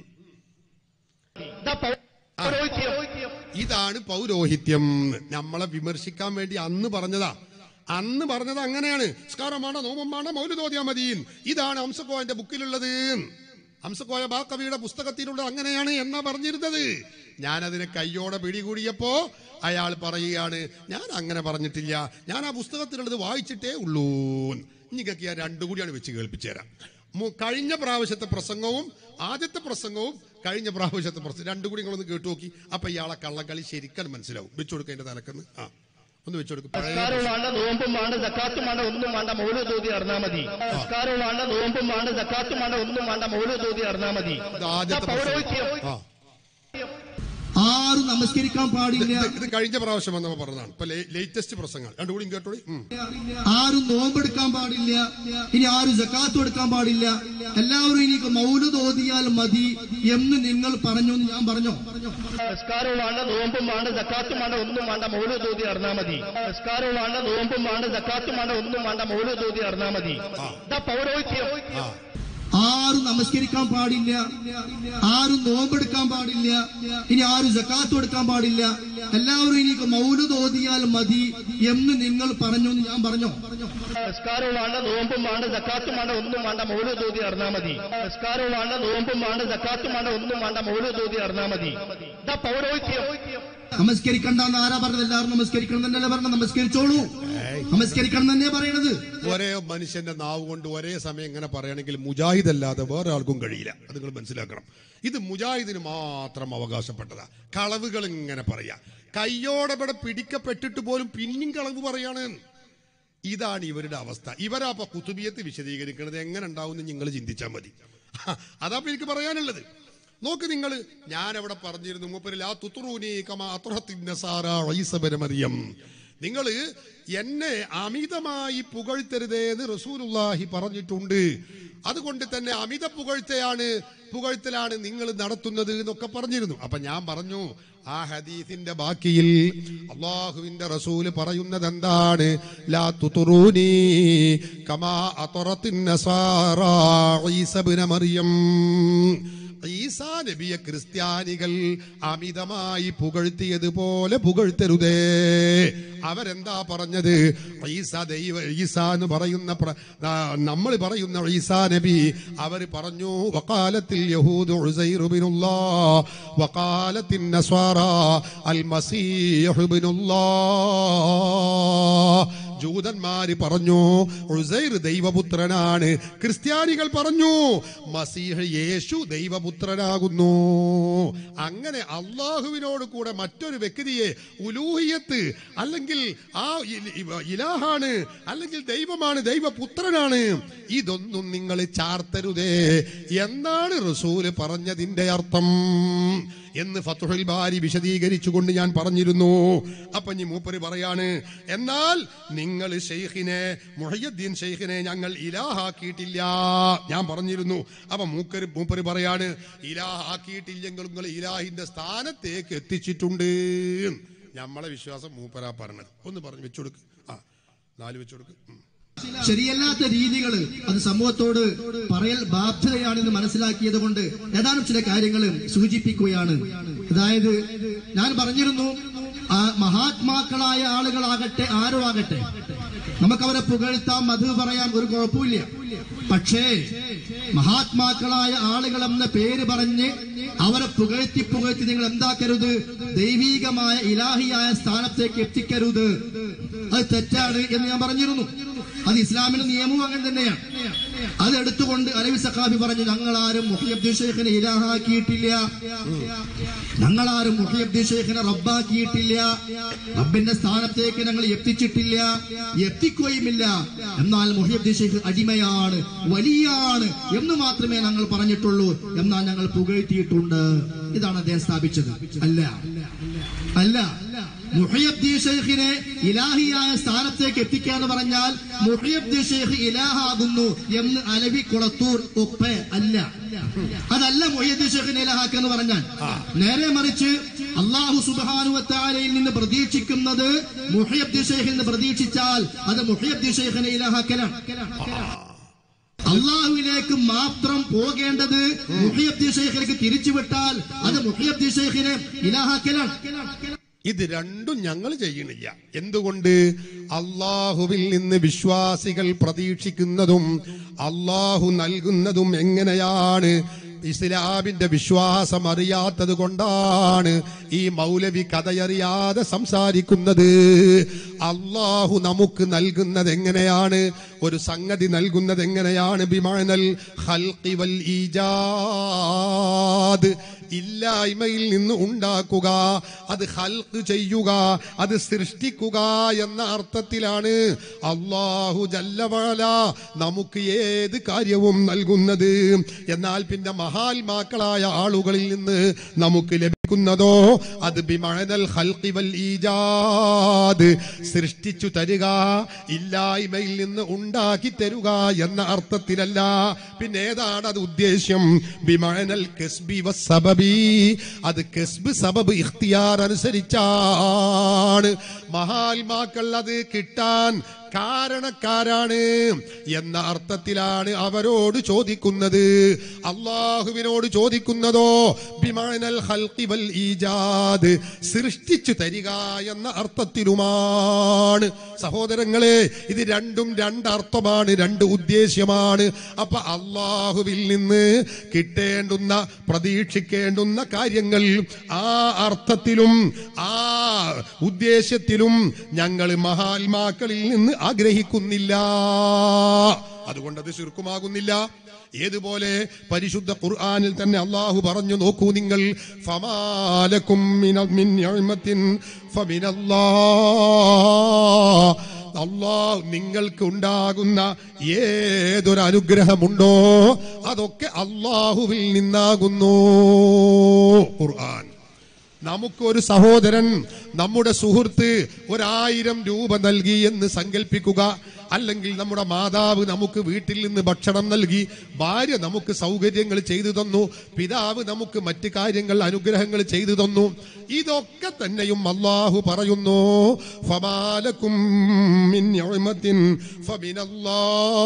ഇതാ പൗരോഹിത്യം ഇതാണ് പൗരോഹിത്യം നമ്മളെ വിമർശിക്കാൻ വേണ്ടി അന്ന് പറഞ്ഞതാ അന്ന് പറഞ്ഞത് അങ്ങനെയാണ് സ്കാരമാണ് നോമമാണ് മൗലു തോതിയാ മതി ഇതാണ് ഹംസക്കോയന്റെ ബുക്കിലുള്ളത് ഹംസക്കോയ ബാക്കവിയുടെ പുസ്തകത്തിലുള്ളത് അങ്ങനെയാണ് എന്നാ പറഞ്ഞിരുന്നത് ഞാൻ അതിനെ കയ്യോടെ പിടികൂടിയപ്പോ അയാൾ പറയുകയാണ് ഞാൻ അങ്ങനെ പറഞ്ഞിട്ടില്ല ഞാൻ ആ പുസ്തകത്തിലുള്ളത് വായിച്ചിട്ടേ ഉള്ളൂ നിങ്ങൾക്ക് ഞാൻ രണ്ടു കൂടിയാണ് വെച്ച് കേൾപ്പിച്ചു തരാം മു- കഴിഞ്ഞ പ്രാവശ്യത്തെ പ്രസംഗവും ആദ്യത്തെ പ്രസംഗവും കഴിഞ്ഞ പ്രാവശ്യത്തെ പ്രസംഗം രണ്ടും കൂടി നിങ്ങളൊന്ന് കേട്ടു നോക്കി അപ്പൊ ഇയാളെ കള്ളക്കളി ശരിക്കും മനസ്സിലാവും വെച്ചു കൊടുക്കുക എന്റെ തലക്കെന്ന് ആ ഒന്ന് വെച്ചു കൊടുക്കും നിസ്കാരവും വേണ്ട നോമ്പും വേണ്ട സക്കാത്തും വേണ്ട ഒന്നും വേണ്ട മൗലു തോതി അറിഞ്ഞാ മതി നിസ്കാരവും വേണ്ട നോമ്പും വേണ്ട സക്കാത്തും വേണ്ട ഒന്നും വേണ്ട മൗലു തോതി അറിഞ്ഞാ മതി ഇതാ ആദ്യത്തെ പൗരോഹിത്യം ആ ആരും നമസ്കരിക്കാൻ പാടില്ല ഇത് ഇത് കഴിഞ്ഞ പ്രാവശ്യം വന്നപ്പോ പറഞ്ഞതാണ് ഇപ്പൊ ലേറ്റസ്റ്റ് പ്രസംഗങ്ങൾ രണ്ടു കൂടി കേട്ടോളി ഉം. ആരും നോമ്പെടുക്കാൻ പാടില്ല ഇനി ആരും ജക്കാത്ത് കൊടുക്കാൻ പാടില്ല എല്ലാവരും ഇനി മൗലൂദ് ഓതിയാൽ മതി എന്ന് നിങ്ങൾ പറഞ്ഞു എന്ന് ഞാൻ പറഞ്ഞോ നിസ്കാരവും വേണ്ട നോമ്പും വേണ്ട സക്കാത്തും വേണ്ട ഒന്നും വേണ്ട മൗലു തോതി അറിഞ്ഞാ മതി നിസ്കാരവും വേണ്ട നോമ്പും വേണ്ട സക്കാത്തും വേണ്ട ഒന്നും വേണ്ട മൗലു തോതി അറിഞ്ഞാ മതി ഇതാ പൗരോഹിത്യം ആരും നമസ്കരിക്കാൻ പാടില്ല ആരും നോമ്പെടുക്കാൻ പാടില്ല ഇനി ആരും ജക്കാത്ത് കൊടുക്കാൻ പാടില്ല എല്ലാവരും ഇനി മൗലൂദ് ഓതിയാൽ മതി എന്ന് നിങ്ങൾ പറഞ്ഞു എന്ന് ഞാൻ പറഞ്ഞോ നിസ്കാരവും വേണ്ട നോമ്പും വേണ്ട സക്കാത്തും വേണ്ട ഒന്നും വേണ്ട മൗലു തോതി അറിഞ്ഞാ മതി നിസ്കാരവും വേണ്ട നോമ്പും വേണ്ട സക്കാത്തും വേണ്ട ഒന്നും വേണ്ട മൗലു തോതി അറിഞ്ഞാ മതി ഇതാ പൗരോഹിത്യം നമസ്കരിക്കണ്ട എന്ന് ആരാ പറഞ്ഞത് എല്ലാവരും നമസ്കരിക്കണം എന്നല്ലേ പറഞ്ഞ നമസ്കരിച്ചോളൂ നമസ്കരിക്കണം തന്നെ പറയണത് ഒരേ മനുഷ്യന്റെ നാവ് കൊണ്ട് ഒരേ സമയം ഇങ്ങനെ പറയണമെങ്കിൽ മുജാഹിദ് അല്ലാതെ വേറെ ആൾക്കും കഴിയില്ല അത് നിങ്ങൾ മനസ്സിലാക്കണം ഇത് മുജാഹിദിന് മാത്രം അവകാശപ്പെട്ടതാ കളവുകൾ ഇങ്ങനെ പറയാ കയ്യോടെ ഇവിടെ പിടിക്കപ്പെട്ടിട്ട് പോലും പിന്നെയും കളവ് പറയാണ് ഇതാണ് ഇവരുടെ അവസ്ഥ ഇവരാ അപ്പൊ കുത്തുബിയത്ത് വിശദീകരിക്കുന്നത് എങ്ങനെ ഉണ്ടാവും എന്ന് നിങ്ങൾ ചിന്തിച്ചാൽ മതി അതാ ഇപ്പൊ എനിക്ക് പറയാനുള്ളത് നോക്ക് നിങ്ങൾ ഞാൻ അവിടെ പറഞ്ഞിരുന്നു മൂപ്പരിൽ ആ തുത്തുറൂനി കമാ അത്രഹത്തിൻ നസാറ ഈസബന മറിയം നിങ്ങൾ എന്നെ അമിതമായി പുകഴ്ത്തരുതേ എന്ന് റസൂലുള്ളാഹി പറഞ്ഞിട്ടുണ്ട് അതുകൊണ്ട് തന്നെ അമിത പുകഴ്ത്തയാണ് പുകഴ്ത്തലാണ് നിങ്ങൾ നടത്തുന്നത് എന്നൊക്കെ പറഞ്ഞിരുന്നു അപ്പൊ ഞാൻ പറഞ്ഞു ആ ഹദീസിന്റെ ബാക്കിയിൽ അള്ളാഹുവിന്റെ റസൂല് പറയുന്നത് എന്താണ് ലാ തുതുറൂനി കമാ അത്റത്തിൻ നസാറാ ഈസ ഇബ്ന മറിയം ഈസാ നബിയെ ക്രിസ്ത്യാനികൾ അമിതമായി പുകഴ്ത്തിയതുപോലെ പുകഴ്ത്തരുതേ അവരെന്താ പറഞ്ഞത് ഈസ ദൈവ ഈസ എന്ന് പറയുന്ന പ്ര- ആ, നമ്മൾ പറയുന്ന ഈസാ നബി അവർ പറഞ്ഞു വക്കാലത്തിൽ യഹൂദ് ഉസൈർ ഇബ്നുല്ലാ വക്കാലത്തിൻ നസ്വാറ അൽ മസീഹ് ഇബ്നുല്ലാ ജൂതന്മാര് പറഞ്ഞു ഉസൈർ ദൈവപുത്രനാണ് ക്രിസ്ത്യാനികൾ പറഞ്ഞു മസീഹ് യേശു ദൈവപുത്രനാകുന്നു അങ്ങനെ അള്ളാഹുവിനോട് കൂടെ മറ്റൊരു വ്യക്തിയെ ഉലൂഹിയത്ത് അല്ലെങ്കിൽ ആ ഇ- ഇ- ഇലാഹാണ് അല്ലെങ്കിൽ ദൈവമാണ് ദൈവപുത്രനാണ് ഇതൊന്നും നിങ്ങൾ ചാർത്തരുതേ എന്നാണ് റസൂല് പറഞ്ഞതിന്റെ അർത്ഥം എന്ന് ഫത്തുഹുൽ ബാരി വിശദീകരിച്ചുകൊണ്ട് ഞാൻ പറഞ്ഞിരുന്നു അപ്പൊ ഇനി മൂപ്പര് പറയാണ് എന്നാൽ നിങ്ങൾ ഷെയ്ഖിനെ മുഹയ്യദ്ദീൻ ഷെയ്ഖിനെ ഞങ്ങൾ ഇലാഹാക്കിയിട്ടില്ല ഞാൻ പറഞ്ഞിരുന്നു അപ്പൊ മൂക്കര് മൂപ്പര് പറയാണ് ഇലാഹാക്കിയിട്ടില്ലെങ്കിൽ നിങ്ങൾ ഇലാഹിന്റെ സ്ഥാനത്തേക്ക് എത്തിച്ചിട്ടുണ്ട് നമ്മളെ വിശ്വാസം മൂപ്പരാ പറഞ്ഞത് ഒന്ന് പറഞ്ഞു വെച്ചുകൊടുക്ക് ആ നാല് വെച്ചുകൊടുക്ക് ഉം. ശരിയല്ലാത്ത രീതികൾ അത് സമൂഹത്തോട് പറയൽ ബാധ്യതയാണെന്ന് മനസ്സിലാക്കിയത് കൊണ്ട് ഏതാനും ചില കാര്യങ്ങൾ സൂചിപ്പിക്കുകയാണ് അതായത് ഞാൻ പറഞ്ഞിരുന്നു ആ മഹാത്മാക്കളായ ആളുകളാകട്ടെ ആരോ ആകട്ടെ നമുക്കവരെ പുകഴ്ത്താം മധു പറയാം ഒരു കുഴപ്പമില്ല പക്ഷേ മഹാത്മാക്കളായ ആളുകൾ എന്ന പേര് പറഞ്ഞ് അവരെ പുകഴ്ത്തി പുകഴ്ത്തി നിങ്ങൾ എന്താക്കരുത് ദൈവീകമായ ഇലാഹിയായ സ്ഥാനത്തേക്ക് എത്തിക്കരുത് അത് തെറ്റാണ് എന്ന് ഞാൻ പറഞ്ഞിരുന്നു അത് ഇസ്ലാമിന്റെ നിയമവും അങ്ങനെ തന്നെയാണ് അത് എടുത്തുകൊണ്ട് അലവി സഖാഫി പറഞ്ഞു ഞങ്ങളാരും മുഹിയബ്ദുൽ ഷെയ്ഖിനെ ഇലാഹാക്കിയിട്ടില്ല ഞങ്ങളാരും മുഹിയബ്ദുൽ ഷെയ്ഖിനെ റബ്ബാക്കിയിട്ടില്ല റബ്ബിന്റെ സ്ഥാനത്തേക്ക് ഞങ്ങൾ എത്തിച്ചിട്ടില്ല എത്തിക്കുകയുമില്ല എന്നാൽ മുഹിയബ്ദുൽ ഷെയ്ഖ് അടിമയാണ് വലിയാണ് എന്ന് മാത്രമേ ഞങ്ങൾ പറഞ്ഞിട്ടുള്ളൂ എന്നാൽ ഞങ്ങൾ പുകഴ്ത്തിയിട്ടുണ്ട് ഇതാണ് അദ്ദേഹം സ്ഥാപിച്ചത് അല്ല അല്ല മുഹിയബ്ദീൻ ഷെയ്ഖിനെ ഇലാഹിയായ സ്ഥാനത്തേക്ക് എത്തിക്കുക എന്ന് പറഞ്ഞാൽ മുഹിയബ്ദീൻ ഷെയ്ഖ് ഇലാഹാകുന്നു എന്ന് അലവി കുളത്തൂർ ഒപ്പ് അല്ല അതല്ല മുഹിയദ്ദീൻ ഷെയ്ഖിനെ ഇലാഹാക്കുക എന്ന് പറഞ്ഞാൽ നേരെ മറിച്ച് അള്ളാഹു സുബാനുവത്താലയിൽ നിന്ന് പ്രതീക്ഷിക്കുന്നത് മുഹിയബ്ദീൻ ഷെയ്ഖിൽ നിന്ന് പ്രതീക്ഷിച്ചാൽ അത് മുഹിയബ്ദീൻ ഷെയ്ഖിനെ ഇലാഹാക്കലാണ് അള്ളാഹുവിലേക്ക് മാത്രം പോകേണ്ടത് മുഹിയബ്ദീൻ ഷെയ്ഖിലേക്ക് തിരിച്ചുവിട്ടാൽ അത് മുഹിയബ്ദീൻ ഷെയ്ഖിനെ ഇലാഹാക്കലാണ് ഇത് രണ്ടും ഞങ്ങൾ ചെയ്യണില്ല എന്തുകൊണ്ട് അള്ളാഹുവിൽ നിന്ന് വിശ്വാസികൾ പ്രതീക്ഷിക്കുന്നതും അള്ളാഹു നൽകുന്നതും എങ്ങനെയാണ് ഇസ്ലാമിന്റെ വിശ്വാസം അറിയാത്തത് കൊണ്ടാണ് ഈ മൗലവി കഥയറിയാതെ സംസാരിക്കുന്നത് അള്ളാഹു നമുക്ക് നൽകുന്നത് എങ്ങനെയാണ് ഒരു സംഗതി നൽകുന്നത് എങ്ങനെയാണ് ബിമാനൽ ഖൽഖി വൽ ഈജാദ് ഇല്ലായ്മയിൽ നിന്ന് ഉണ്ടാക്കുക അത് ഹൽക്ക് ചെയ്യുക അത് സൃഷ്ടിക്കുക എന്ന അർത്ഥത്തിലാണ് അള്ളാഹു ജല്ലവാല നമുക്ക് ഏത് കാര്യവും നൽകുന്നത് എന്നാൽ പിന്നെ മഹാത്മാക്കളായ ആളുകളിൽ നിന്ന് നമുക്ക് ലഭിക്കുന്നതോ അത് ബിമഴനൽ ഹൽക്കി വൽ ഈജാദ് സൃഷ്ടിച്ചു തരിക ഇല്ലായ്മയിൽ നിന്ന് ഉണ്ടാക്കി തരുക എന്ന അർത്ഥത്തിലല്ല പിന്നെ ഏതാണ് അത് ഉദ്ദേശ്യം ബിമഴനൽ കസ്ബി വസ്സബബി അത് കസ്ബ് സബബ് ഇഖ്തിയാർ അനുസരിച്ചാണ് മഹാത്മാക്കൾ അത് കിട്ടാൻ കാരണക്കാരാണ് എന്ന അർത്ഥത്തിലാണ് അവരോട് ചോദിക്കുന്നത് അള്ളാഹുവിനോട് ചോദിക്കുന്നതോ ബിമാനൽ ഹൽഖി വൽ ഈജാദ് സൃഷ്ടിച്ചു തരിക എന്ന അർത്ഥത്തിലുമാണ് സഹോദരങ്ങളെ ഇത് രണ്ടും രണ്ടർത്ഥമാണ് രണ്ട് ഉദ്ദേശ്യമാണ് അപ്പൊ അള്ളാഹുവിൽ നിന്ന് കിട്ടേണ്ടുന്ന പ്രതീക്ഷിക്കേണ്ടുന്ന കാര്യങ്ങൾ ആ അർത്ഥത്തിലും ആ ഉദ്ദേശ്യത്തിലും ഞങ്ങൾ മഹാത്മാക്കളിൽ നിന്ന് ആഗ്രഹിക്കുന്നില്ല അതുകൊണ്ട് അത് ശിർക്കുമാകുന്നില്ല ഏതുപോലെ പരിശുദ്ധ ഖുർആനിൽ തന്നെ അള്ളാഹു പറഞ്ഞു നോക്കൂ നിങ്ങൾ ഫമാലക്കും മിന- മിൻ നിഅമത്തിൻ ഫമിനല്ലാഹ് അള്ളാഹ് നിങ്ങൾക്ക് ഉണ്ടാകുന്ന ഏതൊരു അനുഗ്രഹമുണ്ടോ അതൊക്കെ അള്ളാഹുവിൽ നിന്നാകുന്നു ഖുർആൻ നമുക്കൊരു സഹോദരൻ നമ്മുടെ സുഹൃത്ത് ഒരായിരം രൂപ നൽകി എന്ന് സങ്കല്പിക്കുക അല്ലെങ്കിൽ നമ്മുടെ മാതാവ് നമുക്ക് വീട്ടിൽ നിന്ന് ഭക്ഷണം നൽകി ഭാര്യ നമുക്ക് സൗകര്യങ്ങൾ ചെയ്തു തന്നു പിതാവ് നമുക്ക് മറ്റ് കാര്യങ്ങൾ അനുഗ്രഹങ്ങൾ ചെയ്തു തന്നു ഇതൊക്കെ തന്നെയും അള്ളാഹു പറയുന്നു ഫമാലക്കും മിൻ നിഅമത്തിൻ ഫമിനല്ലാഹ്.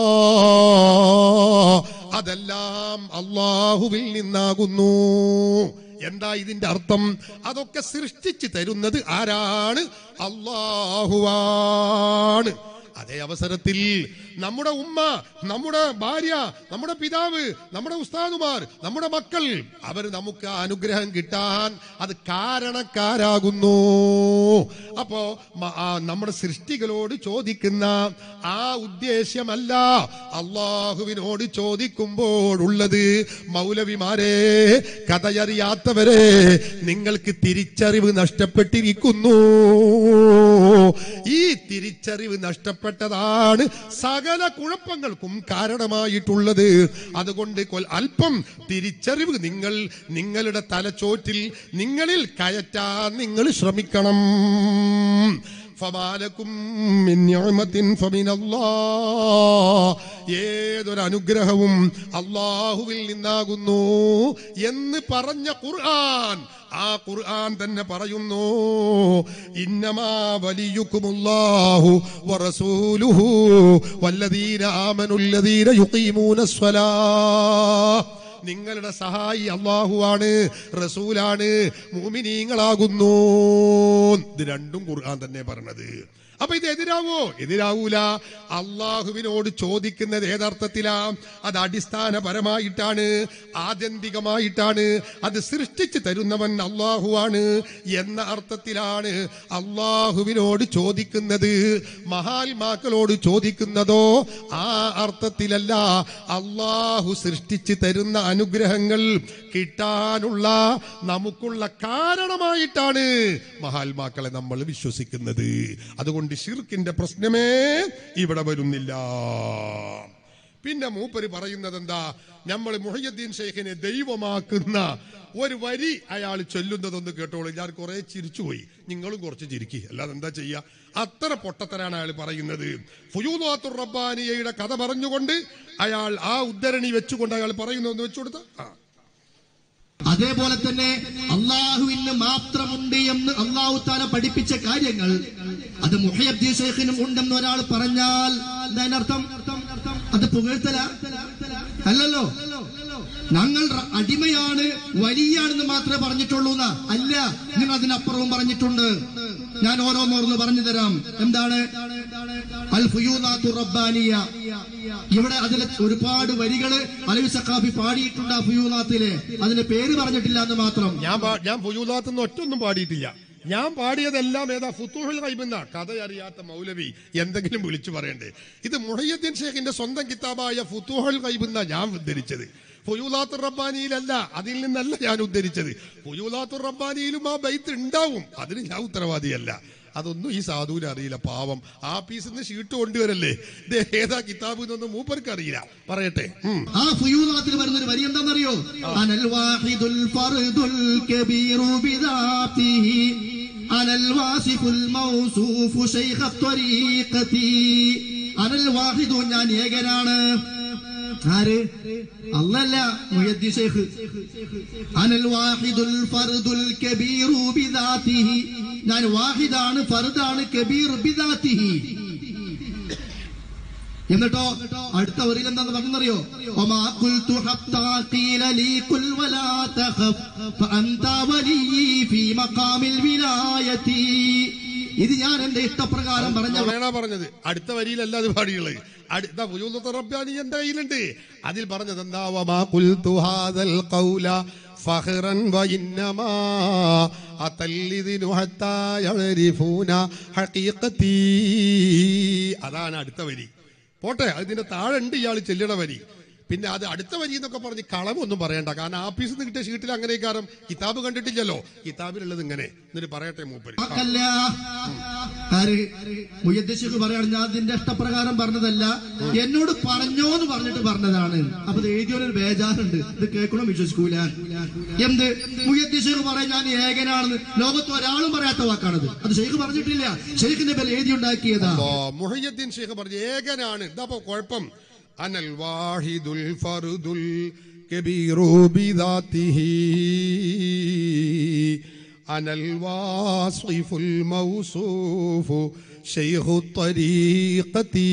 അതെല്ലാം അള്ളാഹുവിൽ നിന്നാകുന്നു എന്താ ഇതിന്റെ അർത്ഥം അതൊക്കെ സൃഷ്ടിച്ചു തരുന്നത് ആരാണ് അള്ളാഹുവാണ് അതേ അവസരത്തിൽ നമ്മുടെ ഉമ്മ നമ്മുടെ ഭാര്യ നമ്മുടെ പിതാവ് നമ്മുടെ ഉസ്താദുമാർ നമ്മുടെ മക്കൾ അവർ നമുക്ക് ആ അനുഗ്രഹം കിട്ടാൻ അത് കാരണക്കാരാകുന്നു അപ്പോ മ- ആ നമ്മുടെ സൃഷ്ടികളോട് ചോദിക്കുന്ന ആ ഉദ്ദേശ്യമല്ല അള്ളാഹുവിനോട് ചോദിക്കുമ്പോഴുള്ളത് മൗലവിമാരെ കഥയറിയാത്തവരെ നിങ്ങൾക്ക് തിരിച്ചറിവ് നഷ്ടപ്പെട്ടിരിക്കുന്നു ഈ തിരിച്ചറിവ് നഷ്ടപ്പെട്ടതാണ് സകല കുഴപ്പങ്ങൾക്കും കാരണമായിട്ടുള്ളത് അതുകൊണ്ട് കൊൽ- അല്പം തിരിച്ചറിവ് നിങ്ങൾ നിങ്ങളുടെ തലച്ചോറ്റിൽ നിങ്ങളിൽ കയറ്റാൻ നിങ്ങൾ ശ്രമിക്കണം ഫമാലക്കും മിൻ നിഅമത്തിൻ ഫമിനല്ലാഹ്. ഏതൊരു അനുഗ്രഹവും അള്ളാഹുവിൽ നിന്നാകുന്നു എന്ന് പറഞ്ഞ ഖുർആൻ ആ ഖുർആൻ തന്നെ പറയുന്നു ഇന്നമാ വലിയുക്കുമുല്ലാഹു വറസൂലുഹു വല്ലദീന ആമനുല്ലദീന യുഖീമൂനസ്സലാ നിങ്ങളുടെ സഹായി അള്ളാഹുവാണ് റസൂലാണ് മൂമിനീങ്ങളാകുന്നു ഇത് രണ്ടും ഖുർആൻ തന്നെ പറഞ്ഞത് അപ്പൊ ഇത് എതിരാവോ എതിരാവൂല അള്ളാഹുവിനോട് ചോദിക്കുന്നത് ഏതർത്ഥത്തിലാ അത് അടിസ്ഥാനപരമായിട്ടാണ് ആത്യന്തികമായിട്ടാണ് അത് സൃഷ്ടിച്ചു തരുന്നവൻ അള്ളാഹുവാണ് എന്ന അർത്ഥത്തിലാണ് അള്ളാഹുവിനോട് ചോദിക്കുന്നത് മഹാത്മാക്കളോട് ചോദിക്കുന്നതോ ആ അർത്ഥത്തിലല്ല അള്ളാഹു സൃഷ്ടിച്ചു തരുന്ന അനുഗ്രഹങ്ങൾ കിട്ടാനുള്ള നമുക്കുള്ള കാരണമായിട്ടാണ് മഹാത്മാക്കളെ നമ്മൾ വിശ്വസിക്കുന്നത് അതുകൊണ്ട് ഷിർക്കിന്റെ പ്രശ്നമേ ഇവിടെ വരുന്നില്ല പിന്നെ മൂപ്പര് പറയുന്നത് എന്താ നമ്മൾ മുഹയ്യദ്ദീൻ ഷെയ്ഖിനെ ദൈവമാക്കുന്ന ഒരു വരി അയാൾ ചൊല്ലുന്നതൊന്ന് കേട്ടോളൂ ഞാൻ കുറെ ചിരിച്ചുപോയി നിങ്ങളും കുറച്ച് ചിരിക്കി അല്ലാതെ എന്താ ചെയ്യാ അത്ര പൊട്ടത്തരാണ് അയാൾ പറയുന്നത് ഫുയൂദാത്തുർ റബ്ബാനിയയുടെ കഥ പറഞ്ഞുകൊണ്ട് അയാൾ ആ ഉദ്ധരണി വെച്ചുകൊണ്ട് അയാൾ പറയുന്നതെന്ന് വെച്ചു കൊടുത്ത ആ അതേപോലെ തന്നെ അള്ളാഹുവിന് മാത്രമുണ്ട് എന്ന് അള്ളാഹു താല പഠിപ്പിച്ച കാര്യങ്ങൾ അത് മുഹയബ്ദീൻ ഷെയ്ഖിനും ഉണ്ടെന്ന് ഒരാൾ പറഞ്ഞാൽ എന്താ അതിന്റെ അർത്ഥം അത് പുകഴ്ത്തല അല്ലല്ലോ ഞങ്ങൾ റ- അടിമയാണ് വലിയാണെന്ന് മാത്രമേ പറഞ്ഞിട്ടുള്ളൂ എന്നാ അല്ല നിങ്ങൾ അതിനപ്പുറവും പറഞ്ഞിട്ടുണ്ട് ഞാൻ ഓരോന്നോർന്ന് പറഞ്ഞു തരാം എന്താണ് അൽ ഫുയൂനാത്തു റബ്ബാനിയ ഇവിടെ അതിൽ ഒരുപാട് വരികള് അലവി സക്കാഫി പാടിയിട്ടുണ്ട് ആ ഫുയൂനാത്തില് അതിന്റെ പേര് പറഞ്ഞിട്ടില്ല എന്ന് മാത്രം ഞാൻ പാ- ഞാൻ ഫുയൂദാത്തുനിന്ന് ഒറ്റൊന്നും പാടിയിട്ടില്ല ഞാൻ പാടിയതെല്ലാം ഏതാ ഫുത്തൂഹുൽ ഗൈബെന്ന കഥ അറിയാത്ത മൗലവി എന്തെങ്കിലും വിളിച്ചു പറയണ്ടേ ഇത് മുഹയ്യദ്ദീൻ ഷേഖിന്റെ സ്വന്തം കിതാബായ ഫുത്തൂഹുൽ ഗൈബെന്ന ഞാൻ ഉദ്ധരിച്ചത് ഫുയൂലാത്തുർ റബ്ബാനിയിലല്ല അതിൽ നിന്നല്ല ഞാൻ ഉദ്ധരിച്ചത് ഫുയൂലാത്തുർ റബ്ബാനിയിലും ആ ബൈത്ത് ഉണ്ടാവും അതിന് ഞാൻ ഉത്തരവാദിയല്ല അതൊന്നും ഈ സാധുവിന് അറിയില്ല പാവം ആ പീസിൽ നിന്ന് ഷീട്ട് കൊണ്ടുവരല്ലേ ഇത് ഏതാ കിതാബ് എന്നൊന്നും മൂപ്പർക്ക് അറിയില്ല പറയട്ടെ ഉം. ആ ഫുയൂനാത്തിൽ വരുന്ന ഒരു വരി എന്താണെന്നറിയോ അനൽ വാഹിദുൽ ഫർദുൽ കബീറു ബിദാതിഹി അനൽ വാസിഫുൽ മൗസൂഫു ശൈഖ ത്വരീഖതി അനൽ വാഹിദു ഞാൻ ഏകനാണ് ആര് അല്ലല്ല മുഹദ്ദി ശൈഖ് അനൽ വാഹിദുൽ ഫർദുൽ കബീറു ബിദാതിഹി ഞാൻ വാഹിദാണ് ഫർദാണ് കബീർ ബിദാതിഹി എന്നിട്ടോ അടുത്ത വരിയിൽ എന്താന്ന് പറഞ്ഞറിയോ ഒമാ ഖുൽതു ഹത്താ ഖീല ലീ കുൽ വലാ തഖഫ് ഫഅൻത വലി ഫീ മഖാമിൽ വിലായതി ഇത് ഞാൻ എന്റെ ഇഷ്ടപ്രകാരം പറഞ്ഞ വേണ പറഞ്ഞത് അടുത്ത വരിയിലല്ല അത് പാടിയുള്ളത് അടുത്ത ഫുയൂദത്തുർ റബ്ബാനി എന്റെ കയ്യിലുണ്ട് അതിൽ പറഞ്ഞത് എന്താ വമാ ഖുൽതു ഹാദൽ ഖൗല ഫഖറൻ വഇന്നമാ അതല്ലിദിനു ഹത്താ യഅരിഫൂന ഹഖീഖതി അതാണ് അടുത്ത വരി പോട്ടെ അതിന്റെ താഴെ ഉണ്ട് ഇയാൾ ചെല്ലണ വരി പിന്നെ അത് അടുത്ത വരി എന്നൊക്കെ പറഞ്ഞ് കളമൊന്നും പറയണ്ട കാരണം ആഫീസിൽ നിന്ന് കിട്ടിയ ഷീട്ടിൽ അങ്ങനെ കാരണം കിതാബ് കണ്ടിട്ടില്ലല്ലോ കിതാബിലുള്ളത് ഇങ്ങനെ എന്നിട്ട് പറയട്ടെ മൂപ്പര് ആ. അല്ല ആര് മുയദ്ദേശിക്ക് പറയാണ് ഞാൻ അതിന്റെ ഇഷ്ടപ്രകാരം പറഞ്ഞതല്ല എന്നോട് പറഞ്ഞോ എന്ന് പറഞ്ഞിട്ട് പറഞ്ഞതാണ് അപ്പൊ ഇത് എഴുതിയൊരു ബേജാറുണ്ട് ഇത് കേൾക്കണോ വിശ്വസിക്കൂല എന്ത് മുയദ്ദേശിക്ക് പറയാൻ ഞാൻ ഏകനാണെന്ന് ലോകത്ത് ഒരാളും പറയാത്ത വാക്കാണത് അത് ഷെയ്ഖ് പറഞ്ഞിട്ടില്ല ഷെയ്ഖിന്റെ പേര് എഴുതി ഉണ്ടാക്കിയതാ അപ്പോ മുഹയ്യദ്ദീൻ ഷേഖ് പറഞ്ഞു ഏകനാണ് ഇതപ്പോ കുഴപ്പം അനൽ വാഹിദുൽ ഫർദുൽ കബീറു ബിദാതിഹി അനൽ വാസിഫുൽ മൗസൂഫു ശൈഖു ത്വരീഖതി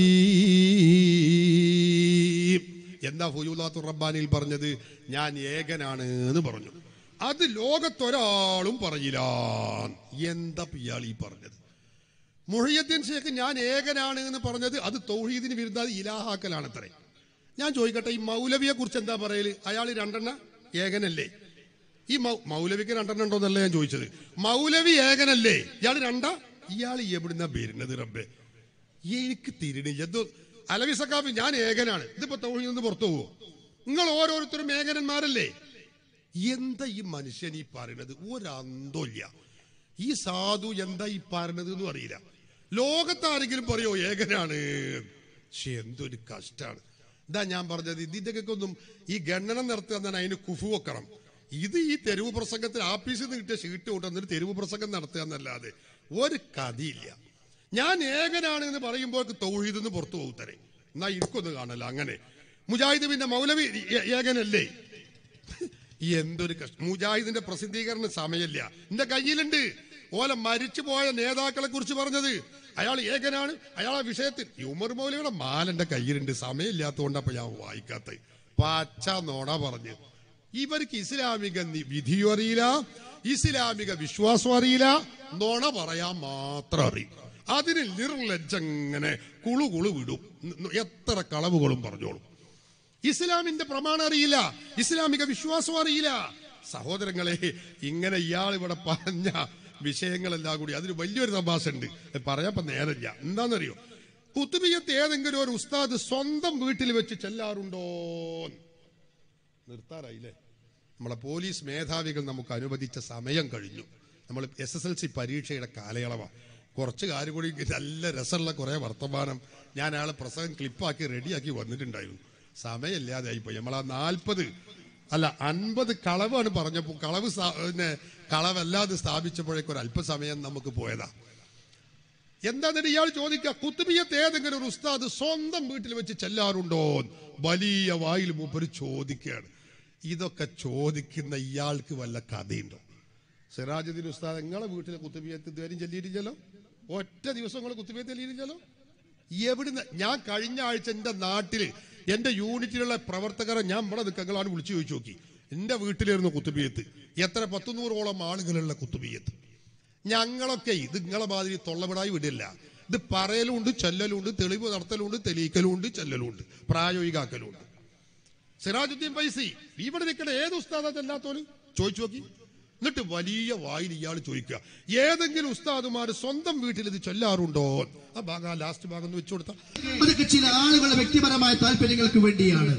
എന്താ ഫുയൂലാത്തു റബ്ബാനിൽ പറഞ്ഞത് ഞാൻ ഏകനാണ് എന്ന് പറഞ്ഞു അത് ലോകത്തൊരാളും പറയില്ല എന്താ ഇയാൾ ഈ പറഞ്ഞത് മുഹിയദ്ദീൻ ഷേഖ് ഞാൻ ഏകനാണ് എന്ന് പറഞ്ഞത് അത് തൗഹീദിന് വിരുദ്ധ ഇലാഹാക്കലാണ് അത്രേ ഞാൻ ചോദിക്കട്ടെ ഈ മൗലവിയെ കുറിച്ച് എന്താ പറയല് അയാൾ രണ്ടെണ്ണ ഏകനല്ലേ ഈ മൗ- മൗലവിക്ക് രണ്ടെണ്ണം ഉണ്ടോന്നല്ല ഞാൻ ചോദിച്ചത് മൗലവി ഏകനല്ലേ ഇയാൾ രണ്ടാ ഇയാൾ എവിടുന്ന വരുന്നത് റബ്ബേ എനിക്ക് തിരിണില്ല എന്തോ അലവി സക്കാഫി ഞാൻ ഏകനാണ് ഇതിപ്പോ തൗഹീദിൽ നിന്ന് പുറത്തു പോവോ നിങ്ങൾ ഓരോരുത്തരും ഏകനന്മാരല്ലേ എന്താ ഈ മനുഷ്യൻ ഈ പറയണത് ഒരന്തമില്ല ഈ സാധു എന്താ ഈ പറയണത് എന്നും അറിയില്ല ലോകത്താരെങ്കിലും പറയോ ഏകനാണ് പക്ഷെ എന്തൊരു കഷ്ടാണ് ഇതാ ഞാൻ പറഞ്ഞത് ഇതിന്റെ ഒന്നും ഈ ഗണന നടത്തുക എന്നാൽ അതിന് കുഫു വെക്കണം ഇത് ഈ തെരുവ് പ്രസംഗത്തിൽ ആഫീസിൽ നിന്ന് കിട്ടിയ ഷീട്ട് കൊണ്ടുവന്നിട്ട് തെരുവ് പ്രസംഗം നടത്തുക എന്നല്ലാതെ ഒരു കഥയില്ല ഞാൻ ഏകനാണ് എന്ന് പറയുമ്പോൾ തൗഹീദ് നിന്ന് പുറത്തു പോകുത്തരേ എന്നാ എനിക്കൊന്ന് കാണല്ല അങ്ങനെ മുജാഹിദ് പിന്നെ മൗലവി ഏ- ഏകനല്ലേ എന്തൊരു കഷ്ടം മുജാഹിദിന്റെ പ്രസിദ്ധീകരണ സമയമില്ല എന്റെ കയ്യിലുണ്ട് ഓല മരിച്ചു പോയ നേതാക്കളെ കുറിച്ച് പറഞ്ഞത് അയാൾ ഏകനാണ് അയാൾ ആ വിഷയത്തിൽ ഈ ഉമർ മൗലിയുടെ മാല എന്റെ കയ്യിലുണ്ട് സമയമില്ലാത്തതുകൊണ്ട് അപ്പൊ ഞാൻ വായിക്കാത്ത പച്ച നോണ പറഞ്ഞു ഇവർക്ക് ഇസ്ലാമിക നി- വിധിയും അറിയില്ല ഇസ്ലാമിക വിശ്വാസം അറിയില്ല നോണ പറയാൻ മാത്രം അറിയും അതിന് നിർലജ്ജങ്ങനെ കുളു കുളു വിടും ന- എത്ര കളവുകളും പറഞ്ഞോളും ഇസ്ലാമിന്റെ പ്രമാണം അറിയില്ല ഇസ്ലാമിക വിശ്വാസം അറിയില്ല സഹോദരങ്ങളെ ഇങ്ങനെ ഇയാൾ ഇവിടെ പറഞ്ഞ വിഷയങ്ങളെല്ലാം കൂടി അതിന് വലിയൊരു തമാശ ഉണ്ട് അത് പറയാൻ ഇപ്പൊ നേരമില്ല എന്താണെന്നറിയോ കുത്തുബിയത്ത് ഏതെങ്കിലും ഒരു ഉസ്താദ് സ്വന്തം വീട്ടിൽ വെച്ച് ചെല്ലാറുണ്ടോ നിർത്താറായില്ലേ നമ്മളെ പോലീസ് മേധാവികൾ നമുക്ക് അനുവദിച്ച സമയം കഴിഞ്ഞു നമ്മൾ എസ് എസ് എൽ സി പരീക്ഷയുടെ കാലയളവാണ് കുറച്ച് കാര്യം കൂടി നല്ല രസമുള്ള കുറെ വർത്തമാനം ഞാൻ അയാളെ പ്രസംഗം ക്ലിപ്പാക്കി റെഡിയാക്കി വന്നിട്ടുണ്ടായിരുന്നു സമയമില്ലാതെ ആയിപ്പോയി നമ്മൾ ആ നാൽപ്പത് അല്ല അൻപത് കളവാണ് പറഞ്ഞപ്പോൾ കളവ് സ്ഥാ- പിന്നെ കളവല്ലാതെ സ്ഥാപിച്ചപ്പോഴേക്കും ഒരു അല്പസമയം നമുക്ക് പോയതാ എന്താന്നിട്ട് ഇയാൾ ചോദിക്കുക കുത്തുബിയത്ത് ഏതെങ്കിലും ഒരു ഉസ്താദ് സ്വന്തം വീട്ടിൽ വെച്ച് ചെല്ലാറുണ്ടോ വലിയ വായിൽ മൂപ്പര് ചോദിക്കുകയാണ് ഇതൊക്കെ ചോദിക്കുന്ന ഇയാൾക്ക് വല്ല കഥയുണ്ടോ സിറാജുദ്ദീൻ ഉസ്താദ് നിങ്ങളെ വീട്ടിലെ കുത്തുബിയത്ത് ഇതുവരെയും ചെല്ലിയിട്ടില്ലല്ലോ ഒറ്റ ദിവസം നിങ്ങൾ കുത്തുബിയത്ത് ചെല്ലിയിട്ടില്ലല്ലോ എവിടുന്ന് ഞാൻ കഴിഞ്ഞ ആഴ്ച എൻ്റെ നാട്ടിൽ എൻ്റെ യൂണിറ്റിലുള്ള പ്രവർത്തകരെ ഞാൻ ഇവിടെ നിൽക്കങ്ങളാണ് വിളിച്ചു ചോദിച്ചു നോക്കി എൻ്റെ വീട്ടിലായിരുന്നു കുത്തുബിയത്ത് എത്ര പത്തുനൂറോളം ആളുകളുള്ള കുത്തുബിയത്ത് ഞങ്ങളൊക്കെ ഇത് നിങ്ങളെ മാതിരി തൊള്ളവിടായി വിടില്ല ഇത് പറയലുണ്ട് ചെല്ലലുണ്ട് തെളിവ് നടത്തലുണ്ട് തെളിയിക്കലുണ്ട് ചെല്ലലുണ്ട് പ്രായോഗികാക്കലുണ്ട് സിറാജുദ്ദീൻ പൈസി ഇവിടെ നിൽക്കണ ഏത് ഉസ്താദാ ചെല്ലാത്തോല് ചോദിച്ചു നോക്കി എന്നിട്ട് വലിയ വായിൽ ഇയാൾ ചോദിക്കുക ഏതെങ്കിലും ഉസ്താദുമാർ സ്വന്തം വീട്ടിൽ ഇത് ചൊല്ലാറുണ്ടോ ആ ഭാഗം ആ ലാസ്റ്റ് ഭാഗം ഒന്ന് വെച്ചു കൊടുത്താ അതൊക്കെ ചില ആളുകളുടെ വ്യക്തിപരമായ താല്പര്യങ്ങൾക്ക് വേണ്ടിയാണ്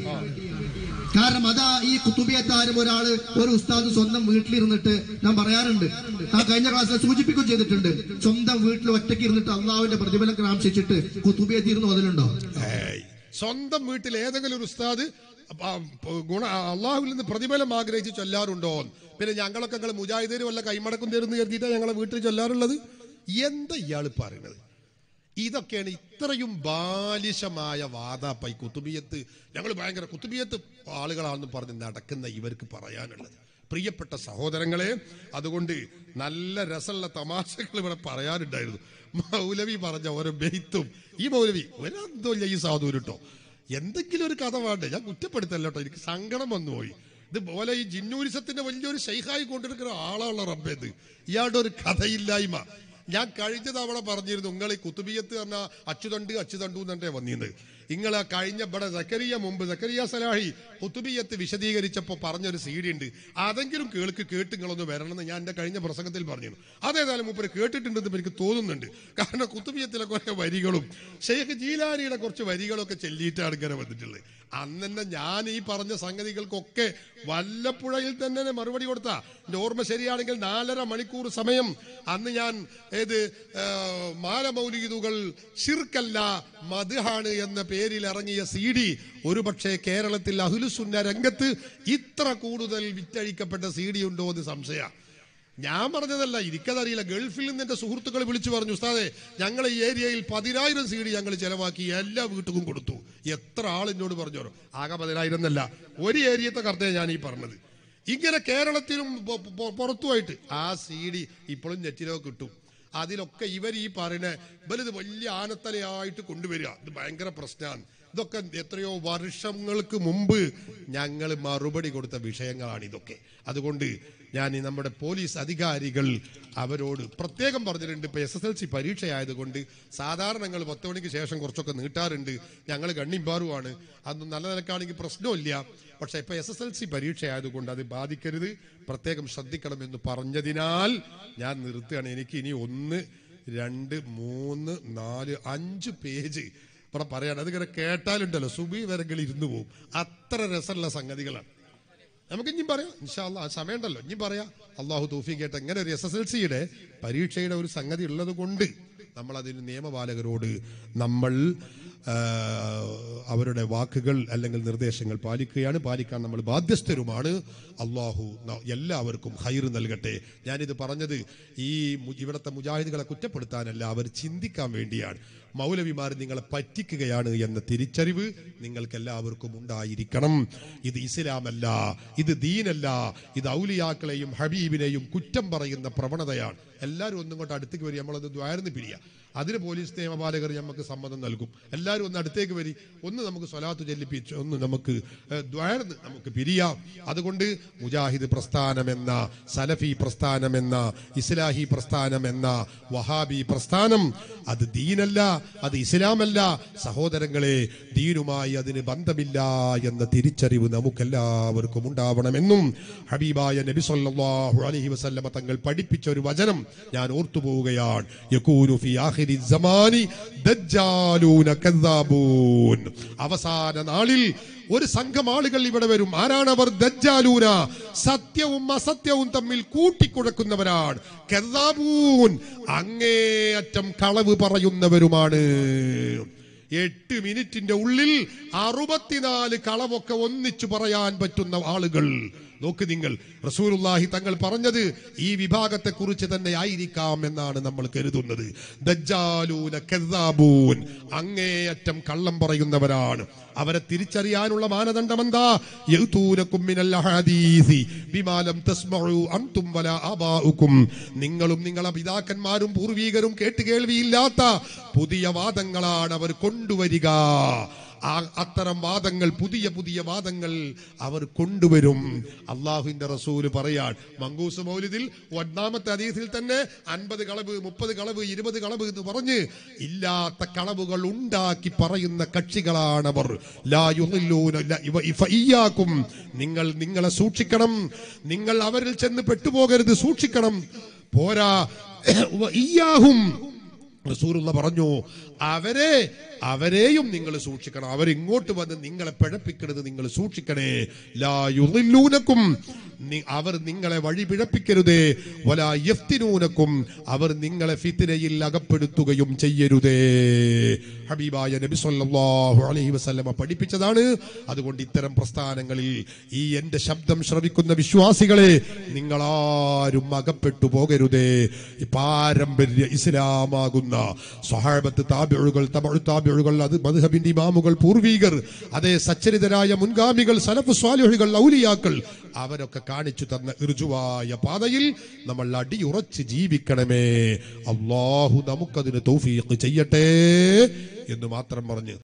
കാരണം അതാ ഈ കുത്തുബിയത്താരും ഒരാള് ഒരു ഉസ്താദ് സ്വന്തം വീട്ടിലിരുന്നിട്ട് ഞാൻ പറയാറുണ്ട് ആ കഴിഞ്ഞ ക്ലാസ്സിൽ സൂചിപ്പിക്കുകയും ചെയ്തിട്ടുണ്ട് സ്വന്തം വീട്ടിൽ ഒറ്റയ്ക്ക് ഇരുന്നിട്ട് അള്ളാഹുവിന്റെ പ്രതിഫലം കാംക്ഷിച്ചിട്ട് കുത്തുബിയത്തിരുന്ന് മുതലുണ്ടോ ഏയ്. സ്വന്തം വീട്ടിൽ ഏതെങ്കിലും ഒരു ഉസ്താദ് ആ, ഗുണ അള്ളാഹുവിൽ നിന്ന് പ്രതിഫലം ആഗ്രഹിച്ച് ചൊല്ലാറുണ്ടോ പിന്നെ ഞങ്ങളൊക്കെ ഞങ്ങൾ മുജാഹിദരും വല്ല കൈമടക്കും തരുന്നു കരുതിയിട്ടാണ് ഞങ്ങളെ വീട്ടിൽ ചൊല്ലാറുള്ളത് എന്താ ഇയാൾ പറയുന്നത് ഇതൊക്കെയാണ് ഇത്രയും ബാലിശമായ വാദാപ്പ ഈ കുത്തുബിയത്ത് ഞങ്ങൾ ഭയങ്കര കുത്തുബിയത്ത് ആളുകളാണെന്ന് പറഞ്ഞ് നടക്കുന്ന ഇവർക്ക് പറയാനുള്ളത് പ്രിയപ്പെട്ട സഹോദരങ്ങളെ അതുകൊണ്ട് നല്ല രസമുള്ള തമാശകൾ ഇവിടെ പറയാനുണ്ടായിരുന്നു മൗലവി പറഞ്ഞ ഓരോ ബെയ്ത്തും ഈ മൗലവി ഒരെന്തോല്ല ഈ സാധു കേട്ടോ എന്തെങ്കിലും ഒരു കഥ വേണ്ടേ ഞാൻ കുറ്റപ്പെടുത്തല്ല കേട്ടോ എനിക്ക് സങ്കടം വന്നുപോയി ഇതുപോലെ ഈ ജിന്നൂരിസത്തിന്റെ വലിയൊരു ശൈഖായി കൊണ്ടിരിക്കുന്ന ആളാണല്ലോ റബ്ബേത് ഇയാളുടെ ഒരു കഥയില്ലായ്മ ഞാൻ കഴിഞ്ഞ തവണ പറഞ്ഞിരുന്നു നിങ്ങൾ ഈ കുത്തുബിയത്ത് പറഞ്ഞ അച്ചുതണ്ട് അച്ചുതണ്ടു എന്നെ വന്നിരുന്നത് നിങ്ങൾ ആ കഴിഞ്ഞ ഇവിടെ സക്കരിയ മുമ്പ് സക്കരിയ സലാഹി കുത്തുബിയത്ത് വിശദീകരിച്ചപ്പോൾ പറഞ്ഞൊരു സി ഡി ഉണ്ട് അതെങ്കിലും കേൾക്ക് കേട്ട് നിങ്ങളൊന്ന് വരണമെന്ന് ഞാൻ എൻ്റെ കഴിഞ്ഞ പ്രസംഗത്തിൽ പറഞ്ഞിരുന്നു അതേതായാലും മൂപ്പര് കേട്ടിട്ടുണ്ടെന്ന് ഇപ്പൊ എനിക്ക് തോന്നുന്നുണ്ട് കാരണം കുത്തുബിയത്തിലെ കുറെ വരികളും ഷെയ്ഖ് ജീലാനിയുടെ കുറച്ച് വരികളൊക്കെ ചെല്ലിയിട്ടാണ് ഇങ്ങനെ വന്നിട്ടുള്ളത് അന്ന് തന്നെ ഞാൻ ഈ പറഞ്ഞ സംഗതികൾക്കൊക്കെ വല്ലപ്പുഴയിൽ തന്നെ മറുപടി കൊടുത്ത എൻ്റെ ഓർമ്മ ശരിയാണെങ്കിൽ നാലര മണിക്കൂർ സമയം അന്ന് ഞാൻ ഏത് ആ, മാലമൗലികതുകൾ ഷിർക്കല്ല മദ്ഹാണ് എന്ന പേരിൽ ഇറങ്ങിയ സി ഡി ഒരുപക്ഷെ കേരളത്തിൽ അഹുലുസുന്ന രംഗത്ത് ഇത്ര കൂടുതൽ വിറ്റഴിക്കപ്പെട്ട സി ഡി ഉണ്ടോ എന്ന് സംശയ ഞാൻ പറഞ്ഞതല്ല എനിക്കതറിയില്ല ഗൾഫിൽ നിന്ന് എന്റെ സുഹൃത്തുക്കൾ വിളിച്ചു പറഞ്ഞു ഉസ്താദെ ഞങ്ങൾ ഈ ഏരിയയിൽ പതിനായിരം സി ഡി ഞങ്ങൾ ചെലവാക്കി എല്ലാ വീട്ടുക്കും കൊടുത്തു എത്ര ആൾ എന്നോട് പറഞ്ഞു ആകെ പതിനായിരം എന്നല്ല ഒരു ഏരിയത്തെ കറക്റ്റേ ഞാൻ ഈ പറഞ്ഞത് ഇങ്ങനെ കേരളത്തിലും പൊ- പൊ- പുറത്തുമായിട്ട് ആ സി ഡി ഇപ്പോഴും നെറ്റിലോ കിട്ടും അതിലൊക്കെ ഇവർ ഈ പറയുന്ന ഇവരിത് വലിയ ആനത്തലയായിട്ട് കൊണ്ടുവരിക ഇത് ഭയങ്കര പ്രശ്നമാണ് ഇതൊക്കെ എത്രയോ വർഷങ്ങൾക്ക് മുമ്പ് ഞങ്ങൾ മറുപടി കൊടുത്ത വിഷയങ്ങളാണ് ഇതൊക്കെ അതുകൊണ്ട് ഞാൻ ഈ നമ്മുടെ പോലീസ് അധികാരികൾ അവരോട് പ്രത്യേകം പറഞ്ഞിട്ടുണ്ട് ഇപ്പൊ എസ് എസ് എൽ സി പരീക്ഷയായതുകൊണ്ട് സാധാരണ ഞങ്ങൾ പത്ത് മണിക്ക് ശേഷം കുറച്ചൊക്കെ നീട്ടാറുണ്ട് ഞങ്ങൾ കണ്ണിമ്പാറുമാണ് അതൊന്നും നല്ല നിലക്കാണെങ്കിൽ പ്രശ്നമില്ല പക്ഷെ ഇപ്പൊ എസ് എസ് എൽ സി പരീക്ഷയായതുകൊണ്ട് അത് ബാധിക്കരുത് പ്രത്യേകം ശ്രദ്ധിക്കണമെന്ന് പറഞ്ഞതിനാൽ ഞാൻ നിർത്തുകയാണ് എനിക്ക് ഇനി ഒന്ന് രണ്ട് മൂന്ന് നാല് അഞ്ച് പേജ് ഇവിടെ പറയാണ് അതിങ്ങനെ കേട്ടാലുണ്ടല്ലോ സുബി വരകൾ ഇരുന്നു പോകും അത്ര രസമുള്ള സംഗതികളാണ് നമുക്ക് ഇനിയും പറയാം ഇൻഷാല്ല ആ സമയമുണ്ടല്ലോ ഇനിയും പറയാം അള്ളാഹു തൗഫീഖ് കേട്ട് എങ്ങനെ ഒരു എസ് എസ് എൽ സിയുടെ പരീക്ഷയുടെ ഒരു സംഗതി ഉള്ളത് കൊണ്ട് നമ്മൾ അതിന് നിയമപാലകരോട് നമ്മൾ ആ, അവരുടെ വാക്കുകൾ അല്ലെങ്കിൽ നിർദ്ദേശങ്ങൾ പാലിക്കുകയാണ് പാലിക്കാൻ നമ്മൾ ബാധ്യസ്ഥരുമാണ് അള്ളാഹു ന- എല്ലാവർക്കും ഹൈർ നൽകട്ടെ ഞാനിത് പറഞ്ഞത് ഈ മു- ഇവിടുത്തെ മുജാഹിദുകളെ കുറ്റപ്പെടുത്താനല്ല അവർ ചിന്തിക്കാൻ വേണ്ടിയാണ് മൗലവിമാർ നിങ്ങളെ പറ്റിക്കുകയാണ് എന്ന തിരിച്ചറിവ് നിങ്ങൾക്ക് എല്ലാവർക്കും ഉണ്ടായിരിക്കണം ഇത് ഇസ്ലാമല്ല ഇത് ദീനല്ല ഇത് ഔലിയാക്കളെയും ഹബീബിനെയും കുറ്റം പറയുന്ന പ്രവണതയാണ് എല്ലാവരും ഒന്നും കൊണ്ട് അടുത്തേക്ക് വരി നമ്മളത് ദ്വാരന്ന് പിരിയ അതിന് പോലീസ് നിയമപാലകർ നമുക്ക് സമ്മതം നൽകും എല്ലാവരും ഒന്ന് അടുത്തേക്ക് വരി ഒന്ന് നമുക്ക് സ്വലാത്ത് ചെല്ലിപ്പിച്ച് ഒന്ന് നമുക്ക് ഏഹ്, ദ്വാരന്ന് നമുക്ക് പിരിയാം അതുകൊണ്ട് മുജാഹിദ് പ്രസ്ഥാനമെന്ന സലഫി പ്രസ്ഥാനമെന്ന ഇസ്ലാഹി പ്രസ്ഥാനമെന്ന വഹാബി പ്രസ്ഥാനം അത് ദീനല്ല അത് ഇസ്ലാമല്ല സഹോദരങ്ങളെ ദീനുമായി അതിന് ബന്ധമില്ല എന്ന തിരിച്ചറിവ് നമുക്കെല്ലാവർക്കും ഉണ്ടാവണമെന്നും ഹബീബായ നബി സല്ലല്ലാഹു അലൈഹി വസല്ലമ തങ്ങൾ പഠിപ്പിച്ച ഒരു വചനം ഞാൻ ഓർത്തു പോവുകയാണ് യകൂനു ഫി ആഖിരി സമാനി ദജ്ജാലൂന കദ്ദാബൂൻ അവസാന നാളിൽ ഒരു സംഘം ആളുകൾ ഇവിടെ വരും ആരാണവർ ദജ്ജാലൂന സത്യവും അസത്യവും തമ്മിൽ കൂട്ടിക്കുഴക്കുന്നവരാണ് കദ്ദാബൂൻ അങ്ങേയറ്റം കളവ് പറയുന്നവരുമാണ് എട്ട് മിനിറ്റിന്റെ ഉള്ളിൽ അറുപത്തിനാല് കളവൊക്കെ ഒന്നിച്ചു പറയാൻ പറ്റുന്ന ആളുകൾ നോക്ക് നിങ്ങൾ റസൂലുള്ളാഹി തങ്ങൾ പറഞ്ഞത് ഈ വിഭാഗത്തെ കുറിച്ച് തന്നെ ആയിരിക്കാം എന്നാണ് നമ്മൾ കരുതുന്നത് ദജ്ജാലൂന കദ്ദാബൂൻ അങ്ങേയറ്റം കള്ളം പറയുന്നവരാണ് അവരെ തിരിച്ചറിയാനുള്ള മാനദണ്ഡം എന്താ യൗതൂനകും മിനൽ അഹാദീസി ബിമാ ലം തസ്മഉ അൻതും വലാ ആബാഉകും നിങ്ങളും നിങ്ങളെ പിതാക്കന്മാരും പൂർവീകരും കേട്ടുകേൾവിയില്ലാത്ത പുതിയ വാദങ്ങളാണ് അവർ കൊണ്ടുവരിക ആ അത്തരം വാദങ്ങൾ പുതിയ പുതിയ വാദങ്ങൾ അവർ കൊണ്ടുവരും അള്ളാഹുവിന്റെ റസൂല് പറയാൻ മങ്കൂസ് മൗലിദിൽ ഒന്നാമത്തെ അതീതിൽ തന്നെ അൻപത് കളവ് മുപ്പത് കളവ് ഇരുപത് കളവ് എന്ന് പറഞ്ഞ് ഇല്ലാത്ത കളവുകൾ ഉണ്ടാക്കി പറയുന്ന കക്ഷികളാണവർ ലാ യുളില്ലൂന ല- ഇവ- ഇഫ ഇയ്യാക്കും നിങ്ങൾ നിങ്ങളെ സൂക്ഷിക്കണം നിങ്ങൾ അവരിൽ ചെന്ന് പെട്ടുപോകരുത് സൂക്ഷിക്കണം പോരാ വ ഇയ്യാഹും റസൂലുള്ള പറഞ്ഞു അവരെ അവരെയും നിങ്ങൾ സൂക്ഷിക്കണം അവരിങ്ങോട്ട് വന്ന് നിങ്ങളെ പിഴപ്പിക്കരുത് നിങ്ങൾ സൂക്ഷിക്കണേ ലാ യുളില്ലൂനക്കും നി- അവർ നിങ്ങളെ വഴി പിഴപ്പിക്കരുതേ വലാ യഫ്തിനൂനക്കും അവർ നിങ്ങളെ ഫിത്തിനയിൽ അകപ്പെടുത്തുകയും ചെയ്യരുതേ ഹബീബായ നബി സല്ലല്ലാഹു അലൈഹി വസല്ലമ പഠിപ്പിച്ചതാണ് അതുകൊണ്ട് ഇത്തരം പ്രസ്ഥാനങ്ങളിൽ ഈ എന്റെ ശബ്ദം ശ്രവിക്കുന്ന വിശ്വാസികളെ നിങ്ങളാരും അകപ്പെട്ടു പോകരുതേ ഈ പാരമ്പര്യ ഇസ്ലാമാകുന്ന സ്വഹാബത്ത് താബിഴുകൾ തമിഴ് താബിഴുകൾ അത് മധുഹബിന്റെ ഇമാമുകൾ പൂർവീകർ അതേ സച്ചരിതരായ മുൻഗാമികൾ സലഫ് സ്വാലിഹികൾ ഔലിയാക്കൾ അവരൊക്കെ കാണിച്ചു തന്ന ഋജുവായ പാതയിൽ നമ്മൾ അടിയുറച്ച് ജീവിക്കണമേ അള്ളാഹു നമുക്കതിന് തൗഫീഖ് ചെയ്യട്ടെ എന്ന് മാത്രം പറഞ്ഞ്